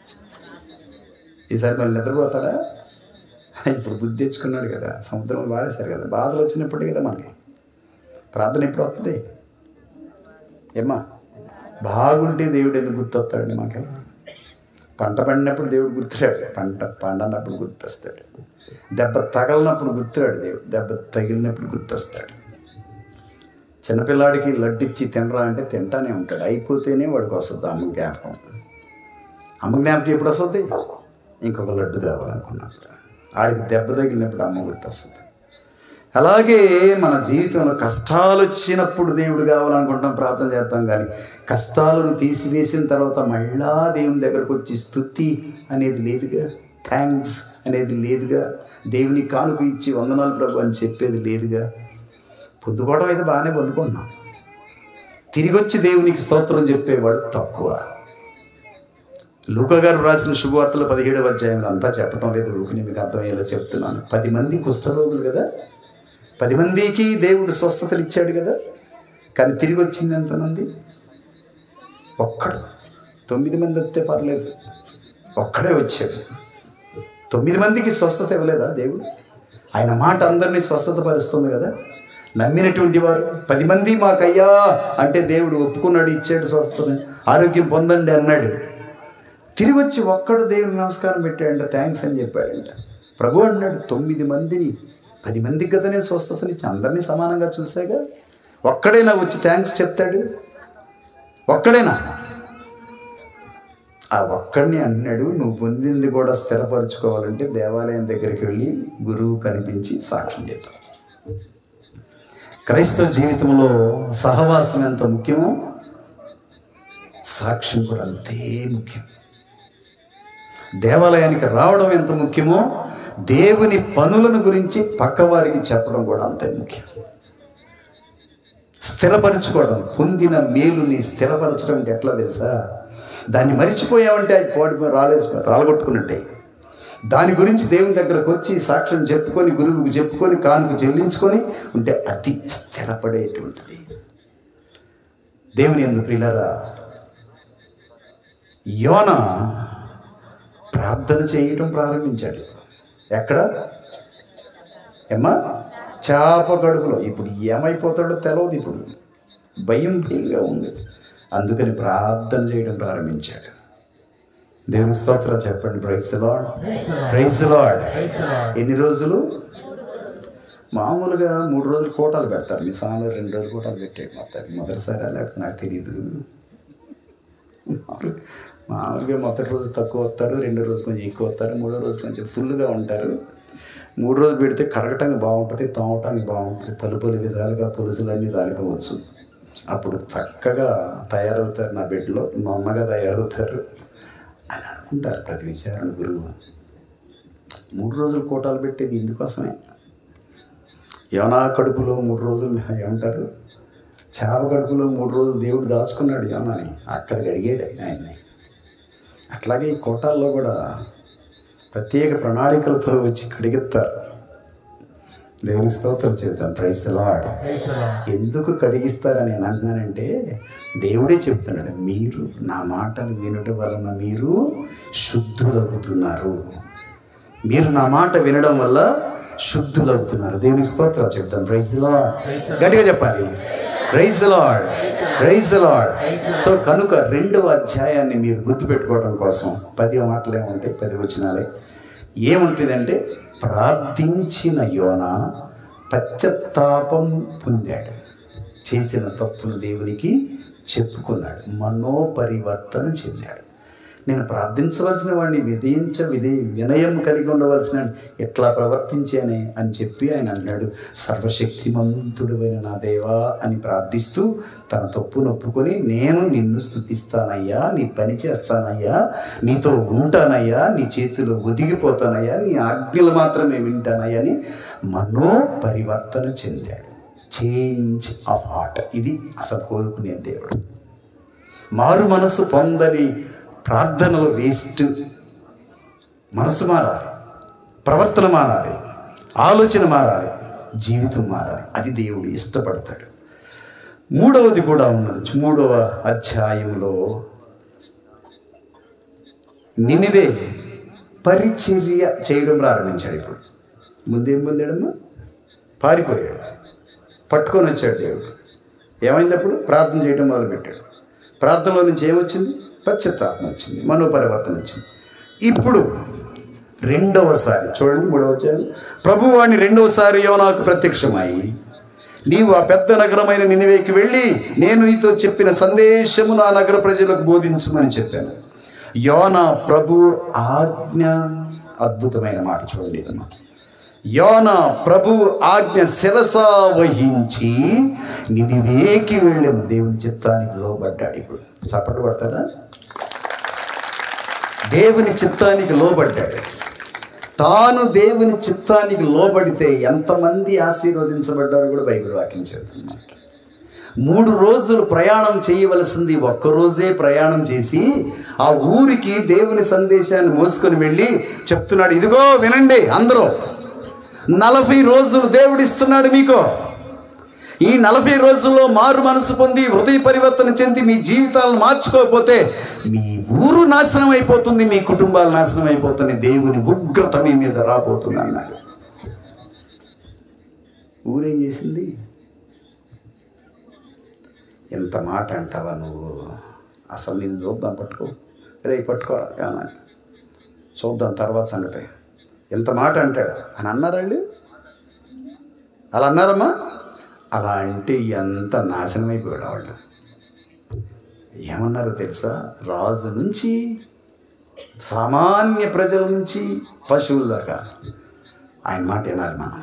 ఈసారి మళ్ళీ నిద్రపోతాడా ఇప్పుడు బుద్ధి తెచ్చుకున్నాడు కదా సముద్రంలో పారేశారు కదా బాధలు వచ్చినప్పటికీ కదా మనకి ప్రార్థన ఎప్పుడు వస్తుంది ఏమ్మా బాగుంటే దేవుడు ఎందుకు గుర్తొస్తాడండి మనకి పంట పండినప్పుడు దేవుడు గుర్తురాడు పంట పండనప్పుడు గుర్తొస్తాడు దెబ్బ తగలినప్పుడు గుర్తురాడు దేవుడు దెబ్బ తగిలినప్పుడు గుర్తొస్తాడు చిన్నపిల్లాడికి లడ్డు ఇచ్చి తినరా అంటే తింటానే ఉంటాడు అయిపోతేనే వాడికి వస్తుంది అమ్మ జ్ఞాపకం అమ్మ జ్ఞాపకం ఎప్పుడు వస్తుంది ఇంకొక లడ్డు కావాలనుకున్నప్పుడు ఆడికి దెబ్బ తగిలినప్పుడు అమ్మ గుర్తొస్తుంది అలాగే మన జీవితంలో కష్టాలు వచ్చినప్పుడు దేవుడు కావాలనుకుంటాం ప్రార్థన చేస్తాం కానీ కష్టాలను తీసివేసిన తర్వాత మళ్ళా దేవుని దగ్గరకు వచ్చి స్థుతి అనేది లేదుగా థ్యాంక్స్ అనేది లేదుగా దేవుని కానుక ఇచ్చి వందనాలు ప్రభు అని చెప్పేది లేదుగా పొందుకోవడం అయితే బాగానే పొందుకున్నాం తిరిగి వచ్చి దేవునికి స్తోత్రం చెప్పేవాడు తక్కువ లూకా గారు రాసిన శుభవార్తలు పదిహేడవ అధ్యాయంలో అంతా చెప్పడం లేదు లూకని మీకు అర్థమయ్యేలా చెప్తున్నాను పది మంది కుష్ఠరోగులు కదా పది మందికి దేవుడు స్వస్థతలు ఇచ్చాడు కదా కానీ తిరిగి వచ్చింది ఎంతమంది ఒక్కడు తొమ్మిది మంది వస్తే పర్లేదు ఒక్కడే వచ్చాడు తొమ్మిది మందికి స్వస్థత ఇవ్వలేదా దేవుడు ఆయన మాట అందరినీ స్వస్థత పరుస్తుంది కదా నమ్మినటువంటి వారు పది మంది మాకయ్యా అంటే దేవుడు ఒప్పుకున్నాడు ఇచ్చాడు స్వస్థతని ఆరోగ్యం పొందండి అన్నాడు తిరిగి వచ్చి ఒక్కడు దేవుని నమస్కారం పెట్టాడంట థ్యాంక్స్ అని చెప్పాడంట ప్రభు అన్నాడు తొమ్మిది మందిని పది మందికి కదా నేను స్వస్థతనిచ్చి అందరినీ సమానంగా చూసాగా ఒక్కడైనా వచ్చి థ్యాంక్స్ చెప్తాడు ఒక్కడైనా ఆ ఒక్కడిని అన్నాడు నువ్వు పొందింది కూడా స్థిరపరచుకోవాలంటే దేవాలయం దగ్గరికి వెళ్ళి గురువు కనిపించి సాక్ష్యం చెప్పాలి క్రైస్తవ జీవితంలో సహవాసం ఎంత ముఖ్యమో సాక్ష్యం కూడా అంతే ముఖ్యం దేవాలయానికి రావడం ఎంత ముఖ్యమో దేవుని పనులను గురించి పక్కవారికి చెప్పడం కూడా అంతే ముఖ్యం స్థిరపరచుకోవడం పొందిన మేలుని స్థిరపరచడం అంటే ఎట్లా తెలుసా దాన్ని మరిచిపోయామంటే అది పోటీ రాలేసు రాలగొట్టుకున్నట్టే దాని గురించి దేవుని దగ్గరకు వచ్చి సాక్ష్యం చెప్పుకొని గురువుకు చెప్పుకొని కానుక చెల్లించుకొని ఉంటే అతి స్థిరపడేటువంటిది దేవుని ఎందుకు ప్రియులారా యోన ప్రార్థన చేయటం ప్రారంభించాడు ఎక్కడ ఏమ్మా చేప గడుపులో ఇప్పుడు ఏమైపోతాడో తెలియదు ఇప్పుడు భయం భయంగా ఉంది అందుకని ప్రార్థన చేయడం ప్రారంభించాడు దేవుని స్తోత్రం చెప్పండి ప్రైస్ లాడ్ ప్రైస్ లాడ్ ఎన్ని రోజులు మామూలుగా మూడు రోజులు కోటాలు పెడతారు మీ సాయంలో రెండు రోజులు కోటాలు పెట్టాడు మొత్తం మొదటిసారి లేకపోతే నాకు తెలియదు మామూలు- మామూలుగా మొదటి రోజు తక్కువ వస్తారు రెండో రోజు కొంచెం ఎక్కువ వస్తారు మూడో రోజు కొంచెం ఫుల్గా ఉంటారు మూడు రోజులు పెడితే కడగటానికి బాగుంటుంది తోమటానికి బాగుంటుంది పలు పలు విధాలుగా పులుసులు అన్నీ రాలిపోవచ్చు అప్పుడు చక్కగా తయారవుతారు నా బిడ్డలో నమ్మగా తయారవుతారు అని అనుకుంటారు ప్రతి విచారణ గురువు మూడు రోజులు కోటాలు పెట్టేది ఇందుకోసమే యోనా కడుపులో మూడు రోజులు ఏమంటారు చేప కడుపులో మూడు రోజులు దేవుడు దాచుకున్నాడు యోనాని అక్కడికి అడిగాడు ఆయన ఆయన్ని అట్లాగే ఈ కోటాల్లో కూడా ప్రత్యేక ప్రణాళికలతో వచ్చి కడిగిస్తారు దేవుని స్తోత్రం చేద్దాం ప్రైస్ లాడ్ ఎందుకు కడిగిస్తారని నేను అంటున్నానంటే దేవుడే చెప్తున్నాడు మీరు నా మాటలు వినడం వలన మీరు శుద్ధులవుతున్నారు మీరు నా మాట వినడం వల్ల శుద్ధులవుతున్నారు దేవునికి స్తోత్రం చెప్తాం ప్రైజ్ లాడ్ గట్టిగా చెప్పాలి praise lord praise lord so కనుక రెండవ అధ్యాయాన్ని మీరు గుర్తుపెట్టుకోవడం కోసం పది మాటలు ఏముంటాయి పది వచనాలే ఏముంటుందంటే ప్రార్థించిన యోన పశ్చత్తాపం పొందాడు చేసిన తప్పును దేవునికి చెప్పుకున్నాడు మనోపరివర్తన చెందాడు నేను ప్రార్థించవలసిన వాడిని విధించ విధి వినయం కలిగి ఉండవలసిన ఎట్లా ప్రవర్తించానే అని చెప్పి ఆయన అన్నాడు సర్వశక్తిమంతుడువైన నా దేవా అని ప్రార్థిస్తూ తన తప్పు నొప్పుకొని నేను నిన్ను స్థుతిస్తానయ్యా నీ పని చేస్తానయ్యా నీతో ఉంటానయ్యా నీ చేతిలో ఒదిగిపోతానయ్యా నీ ఆజ్ఞలు మాత్రమే వింటానయ్యా అని మనో పరివర్తన చెందాడు చేంజ్ ఆఫ్ హార్ట్ ఇది అసలు కోరుకునే దేవుడు మారు మనసు పొందని ప్రార్థనలు వేస్ట్ మనసు మారాలి ప్రవర్తన మారాలి ఆలోచన మారాలి జీవితం మారాలి అది దేవుడు ఇష్టపడతాడు మూడవది కూడా ఉన్నది మూడవ అధ్యాయంలో నినివే పరిచర్య చేయడం ప్రారంభించాడు ఇప్పుడు ముందేం పొందాడమ్మా పారిపోయాడు పట్టుకొని వచ్చాడు దేవుడు ఏమైంది అప్పుడు ప్రార్థన చేయడం మొదలుపెట్టాడు ప్రార్థనలో నుంచి ఏమొచ్చింది పశ్చాత్తాపం వచ్చింది మనోపరివర్తన వచ్చింది ఇప్పుడు రెండవసారి చూడండి మూడవ వచ్చారు ప్రభువాణి రెండవసారి యోనాకు ప్రత్యక్షమై నీవు ఆ పెద్ద నగరమైన నినివేకి వెళ్ళి నేను నీతో చెప్పిన సందేశము నా నగర ప్రజలకు బోధించమని చెప్పాను యోనా ప్రభు ఆజ్ఞ అద్భుతమైన మాట చూడండి అమ్మా యోన ప్రభు ఆజ్ఞ శిరస వహించి నినివేకి వెళ్ళాము దేవుని చిత్తానికి లోబడ్డాడు ఇప్పుడు చప్పట్లు పడతారా దేవుని చిత్తానికి లోబడ్డాడు తాను దేవుని చిత్తానికి లోబడితే ఎంతమంది ఆశీర్వదించబడ్డారో కూడా బైబిల్ వాక్యం చెబుతుంది మనకి మూడు రోజులు ప్రయాణం చేయవలసింది ఒక్కరోజే ప్రయాణం చేసి ఆ ఊరికి దేవుని సందేశాన్ని మోసుకొని వెళ్ళి చెప్తున్నాడు ఇదిగో వినండి అందరూ నలభై రోజులు దేవుడిస్తున్నాడు మీకు ఈ నలభై రోజుల్లో మారు మనసు పొంది హృదయ పరివర్తన చెంది మీ జీవితాలను మార్చుకోకపోతే మీ ఊరు నాశనం అయిపోతుంది మీ కుటుంబాలు నాశనం అయిపోతుంది దేవుని ఉగ్రత మీ మీద రాబోతుంది అన్నాడు ఊరేం చేసింది ఎంత మాట అంటావా నువ్వు అసలు నేను చూద్దాం పట్టుకో రే పట్టుకోరా ఏమన్నా చూద్దాం తర్వాత సంగతి ఎంత మాట అంటాడు అని అన్నారండి అలా అన్నారమ్మా అలా అంటే ఎంత నాశనం అయిపోయాడు వాళ్ళు ఏమన్నారో తెలుసా రాజు నుంచి సామాన్య ప్రజల నుంచి పశువుల దాకా ఆయన మాట వినాలి మనం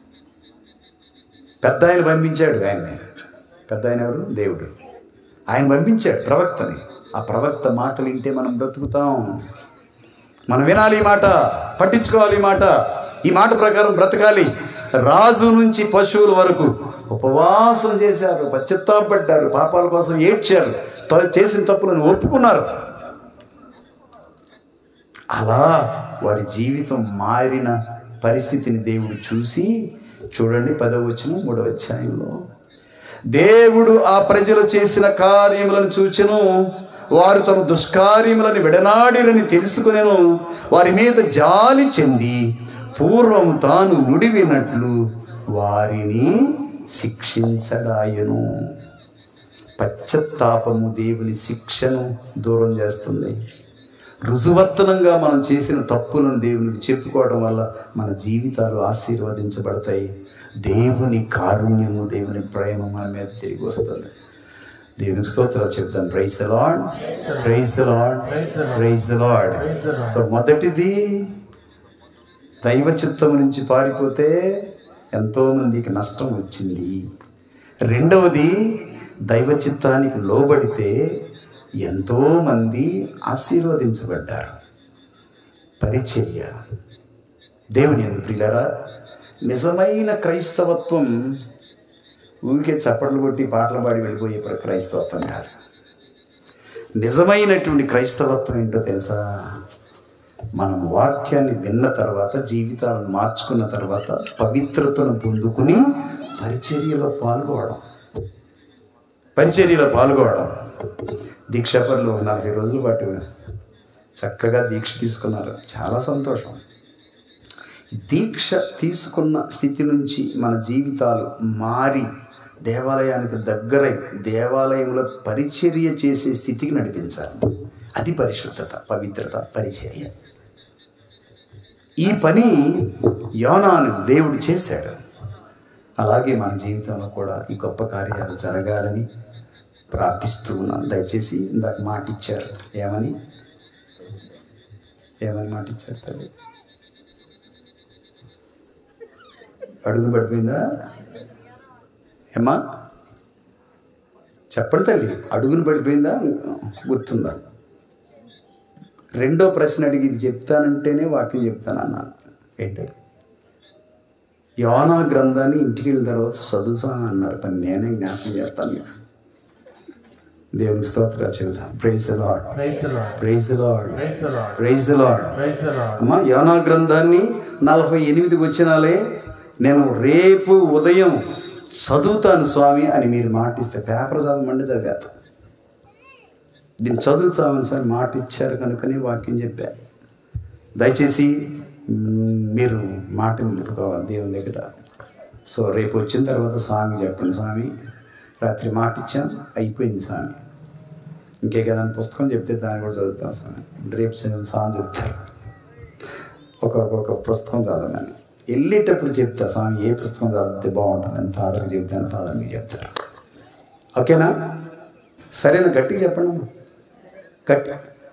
పెద్ద ఆయన పంపించాడు ఆయన్ని పెద్ద ఆయన ఎవరు దేవుడు ఆయన పంపించాడు ప్రవక్తని ఆ ప్రవక్త మాటలు వింటే మనం బ్రతుకుతాం మనం వినాలి ఈ మాట పట్టించుకోవాలి ఈ మాట ఈ మాట ప్రకారం బ్రతకాలి రాజు నుంచి పశువుల వరకు ఉపవాసం చేశారు పశ్చాత్తాపడ్డారు పాపాల కోసం ఏడ్చారు త- చేసిన తప్పులను ఒప్పుకున్నారు అలా వారి జీవితం మారిన పరిస్థితిని దేవుడు చూసి చూడండి పదవ వచ్చిన మూడవ అధ్యాయంలో దేవుడు ఆ ప్రజలు చేసిన కార్యములను చూచెను వారు తమ దుష్కార్యములను విడనాడిరని తెలుసుకునేను వారి మీద జాలి చెంది పూర్వం తాను నుడివినట్లు వారిని శిక్షించడాయను పశ్చత్తాపము దేవుని శిక్షను దూరం చేస్తుంది రుజువర్తనంగా మనం చేసిన తప్పులను దేవునికి చెప్పుకోవడం వల్ల మన జీవితాలు ఆశీర్వదించబడతాయి దేవుని కారుణ్యము దేవుని ప్రేమ మన మీద తిరిగి వస్తుంది దేవునికి స్తోత్రాలు చెప్తాను praise the lord praise the lord praise the lord so మొదటిది దైవ చిత్తం నుంచి పారిపోతే ఎంతో మందికి నష్టం వచ్చింది రెండవది దైవ చిత్తానికి లోబడితే ఎంతో మంది ఆశీర్వదించబడ్డారు పరిచర్య దేవుని ఎందుకు ప్రియులారా నిజమైన క్రైస్తవత్వం ఊరికే చప్పట్లు కొట్టి పాటలు పాడి వెళ్ళిపోయే ప్ర- క్రైస్తవత్వం కాదు నిజమైనటువంటి క్రైస్తవత్వం ఏంటో తెలుసా మనం వాక్యాన్ని విన్న తర్వాత జీవితాలను మార్చుకున్న తర్వాత పవిత్రతను పొందుకుని పరిచర్యలో పాల్గొవడం పరిచర్యలో పాల్గొవడం దీక్షపరులు నలభై రోజుల పాటు చక్కగా దీక్ష తీసుకున్నారు చాలా సంతోషం దీక్ష తీసుకున్న స్థితి నుంచి మన జీవితాలు మారి దేవాలయానికి దగ్గరై దేవాలయంలో పరిచర్య చేసే స్థితికి నడిపించాలి అది పరిశుద్ధత పవిత్రత పరిచర్య ఈ పని యోనాను దేవుడు చేశాడు అలాగే మన జీవితంలో కూడా ఈ గొప్ప కార్యాలు జరగాలని ప్రార్థిస్తూ ఉన్నాను దయచేసి ఇందాక మాట ఇచ్చారు ఏమని ఏమని మాట ఇచ్చారు తల్లి అడుగును పడిపోయిందా ఏమ్మా చెప్పండి తల్లి అడుగును పడిపోయిందా గుర్తుందా రెండో ప్రశ్న అడిగి ఇది చెప్తానంటేనే వాక్యం చెప్తాను అన్నాను ఏంటి యోనా గ్రంథాన్ని ఇంటికి వెళ్ళిన తర్వాత చదువుతాను అన్నారు పని నేనే జ్ఞాపకం చేస్తాను మీకు దేవుని స్తోత్రాలు చెబుతాం praise the lord praise the lord praise the lord అమ్మా యోనా గ్రంథాన్ని నలభై ఎనిమిది వచ్చినాలే నేను రేపు ఉదయం చదువుతాను స్వామి అని మీరు మాటిస్తే పేపర్ చదవమండి చదివేస్తాను దీన్ని చదువుతామని సార్ మాట ఇచ్చారు కనుకనే వాక్యం చెప్పారు దయచేసి మ్, మీరు మాట నిలుపుకోవాలి దేవుని దగ్గర సో రేపు వచ్చిన తర్వాత స్వామి చెప్పండి స్వామి రాత్రి మాట ఇచ్చాం అయిపోయింది స్వామి ఇంకే కదా పుస్తకం చెప్తే దాన్ని కూడా చదువుతాం స్వామి ఇప్పుడు రేపు చదివిన స్వామి చెప్తారు ఒక ఒక పుస్తకం చదవమని వెళ్ళేటప్పుడు చెప్తా స్వామి ఏ పుస్తకం చదివితే బాగుంటుందని ఫాదర్కి చెప్తాను ఫాదర్ మీకు చెప్తారు ఓకేనా సరేనా గట్టిగా చెప్పండి అమ్మా గట్టి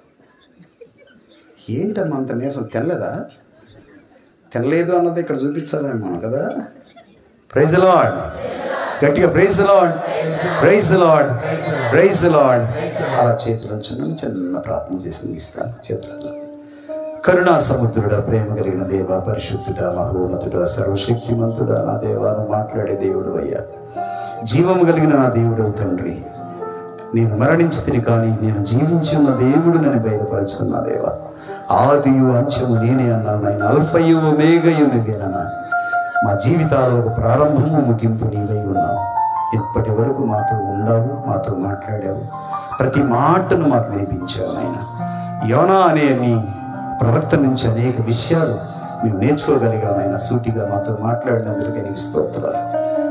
ఏంటమ్మా అంత నీరసం తినలేదా తినలేదు అన్నది ఇక్కడ చూపించాలేమో కదా ప్రైజ్ లార్డ్ గట్టిగా praise lord praise lord praise lord అలా చేతులు ఉంచున్నాను చిన్న ప్రార్థన చేసి ముగిస్తాను చేతులు కరుణా సముద్రుడ ప్రేమ కలిగిన దేవ పరిశుద్ధుడ మహోన్నతుడ సర్వశక్తిమంతుడ నా దేవాను మాట్లాడే దేవుడు అయ్యా జీవము కలిగిన నా దేవుడు తండ్రి నేను మరణించితిని కానీ నేను జీవించి ఉన్న దేవుడు నన్ను బయలుపరుచుకున్నా దేవా ఆదియు అంచము నేనే అన్నాను ఆయన అల్ఫయు మేఘయు నువ్వేనన్నా మా జీవితాల్లో ఒక ప్రారంభము ముగింపు నీవై ఉన్నావు ఇప్పటి వరకు మాతో ఉండావు మాతో మాట్లాడావు ప్రతి మాటను మాకు వినిపించావు నాయన యోనా అనే నీ ప్రవర్తన నుంచి అనేక విషయాలు మేము నేర్చుకోగలిగాం ఆయన సూటిగా మాతో మాట్లాడినందుకు నీకు స్తోత్రాలు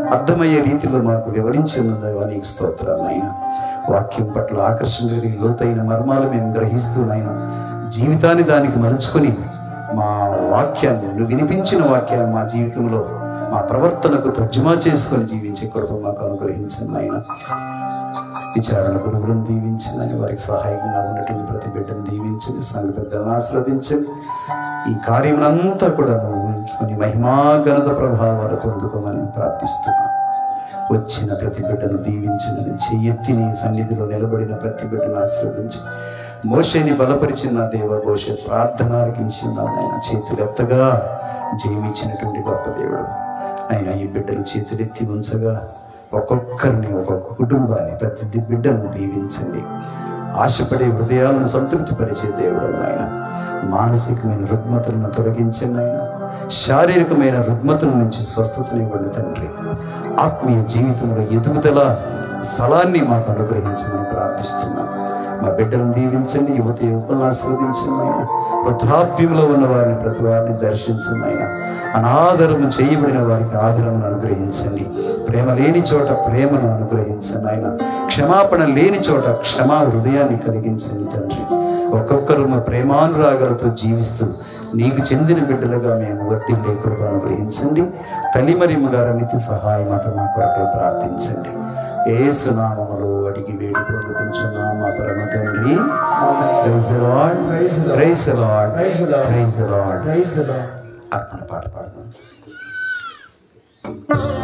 అర్థమయ్యే రీతిలో మాకు వివరించినందుకు నీకు స్తోత్రాలు నాయన వాక్యం పట్ల ఆకర్షణ కలిగి లోతైన మర్మాలు మేము గ్రహిస్తూ నాయన జీవితాన్ని దానికి మలుచుకొని మా వాక్యాన్ని నువ్వు వినిపించిన వాక్యాన్ని మా జీవితంలో మా ప్రవర్తనకు తర్జుమా చేసుకొని జీవించే కృప మాకు అనుగ్రహించండి ఆయన విచారణ గురువులను దీవించండి వారికి సహాయంగా ఉన్నటువంటి ప్రతి బిడ్డను దీవించండి సంఘ పెద్దలను ఆస్వాదించండి ఈ కార్యములంతా కూడా నువ్వు ఉంచుకొని మహిమా ఘనత ప్రభావాలు పొందుకోమని ప్రార్థిస్తున్నాను వచ్చిన ప్రతి బిడ్డను దీవించండి చెయ్యెత్తి నీ సన్నిధిలో నిలబడిన ప్రతి బిడ్డను ఆశీర్వదించి మోషేని బలపరిచిన నా దేవ మోషే ప్రార్థన ఆలకించిన ఆయన చేతులెత్తగా జయమిచ్చినటువంటి గొప్ప దేవుడు ఆయన ఈ బిడ్డలు చేతులెత్తి ఉంచగా ఒక్కొక్కరిని ఒక్కొక్క కుటుంబాన్ని ప్రతి బిడ్డను దీవించండి ఆశపడే హృదయాలను సంతృప్తిపరిచే దేవుడు ఆయన మానసికమైన రుగ్మతలను తొలగించండి ఆయన శారీరకమైన రుగ్మతల నుంచి స్వస్థతనివ్వండి తండ్రి ఆత్మీయ జీవితంలో ఎదుగుదల ఫలాన్ని మాకు అనుగ్రహించమని ప్రార్థిస్తున్నాం మా బిడ్డలను దీవించండి యువతి యువకులను ఆస్వాదించండి ఆయన వృద్ధాప్యంలో ఉన్న వారిని ప్రతి వారిని దర్శించండి ఆయన అనాదరము చేయబడిన వారికి ఆదరమును అనుగ్రహించండి ప్రేమ లేని చోట ప్రేమను అనుగ్రహించండి ఆయన క్షమాపణ లేని చోట క్షమా హృదయాన్ని కలిగించండి తండ్రి ఒక్కొక్కరు మా ప్రేమానురాగాలతో జీవిస్తూ నీకు చెందిన బిడ్డలుగా మేము వర్తిల్లే కృప అనుగ్రహించండి తల్లి మరియమ్మ గారి నిత్య సహాయం అతను మా కొరకై ప్రార్థించండి ఏసునామములో అడిగి వేడి పొందుకుంటున్నాం మా పరమ తండ్రి Praise the Lord. Praise the Lord. Praise the Lord. అర్పణ పాట పాడదాం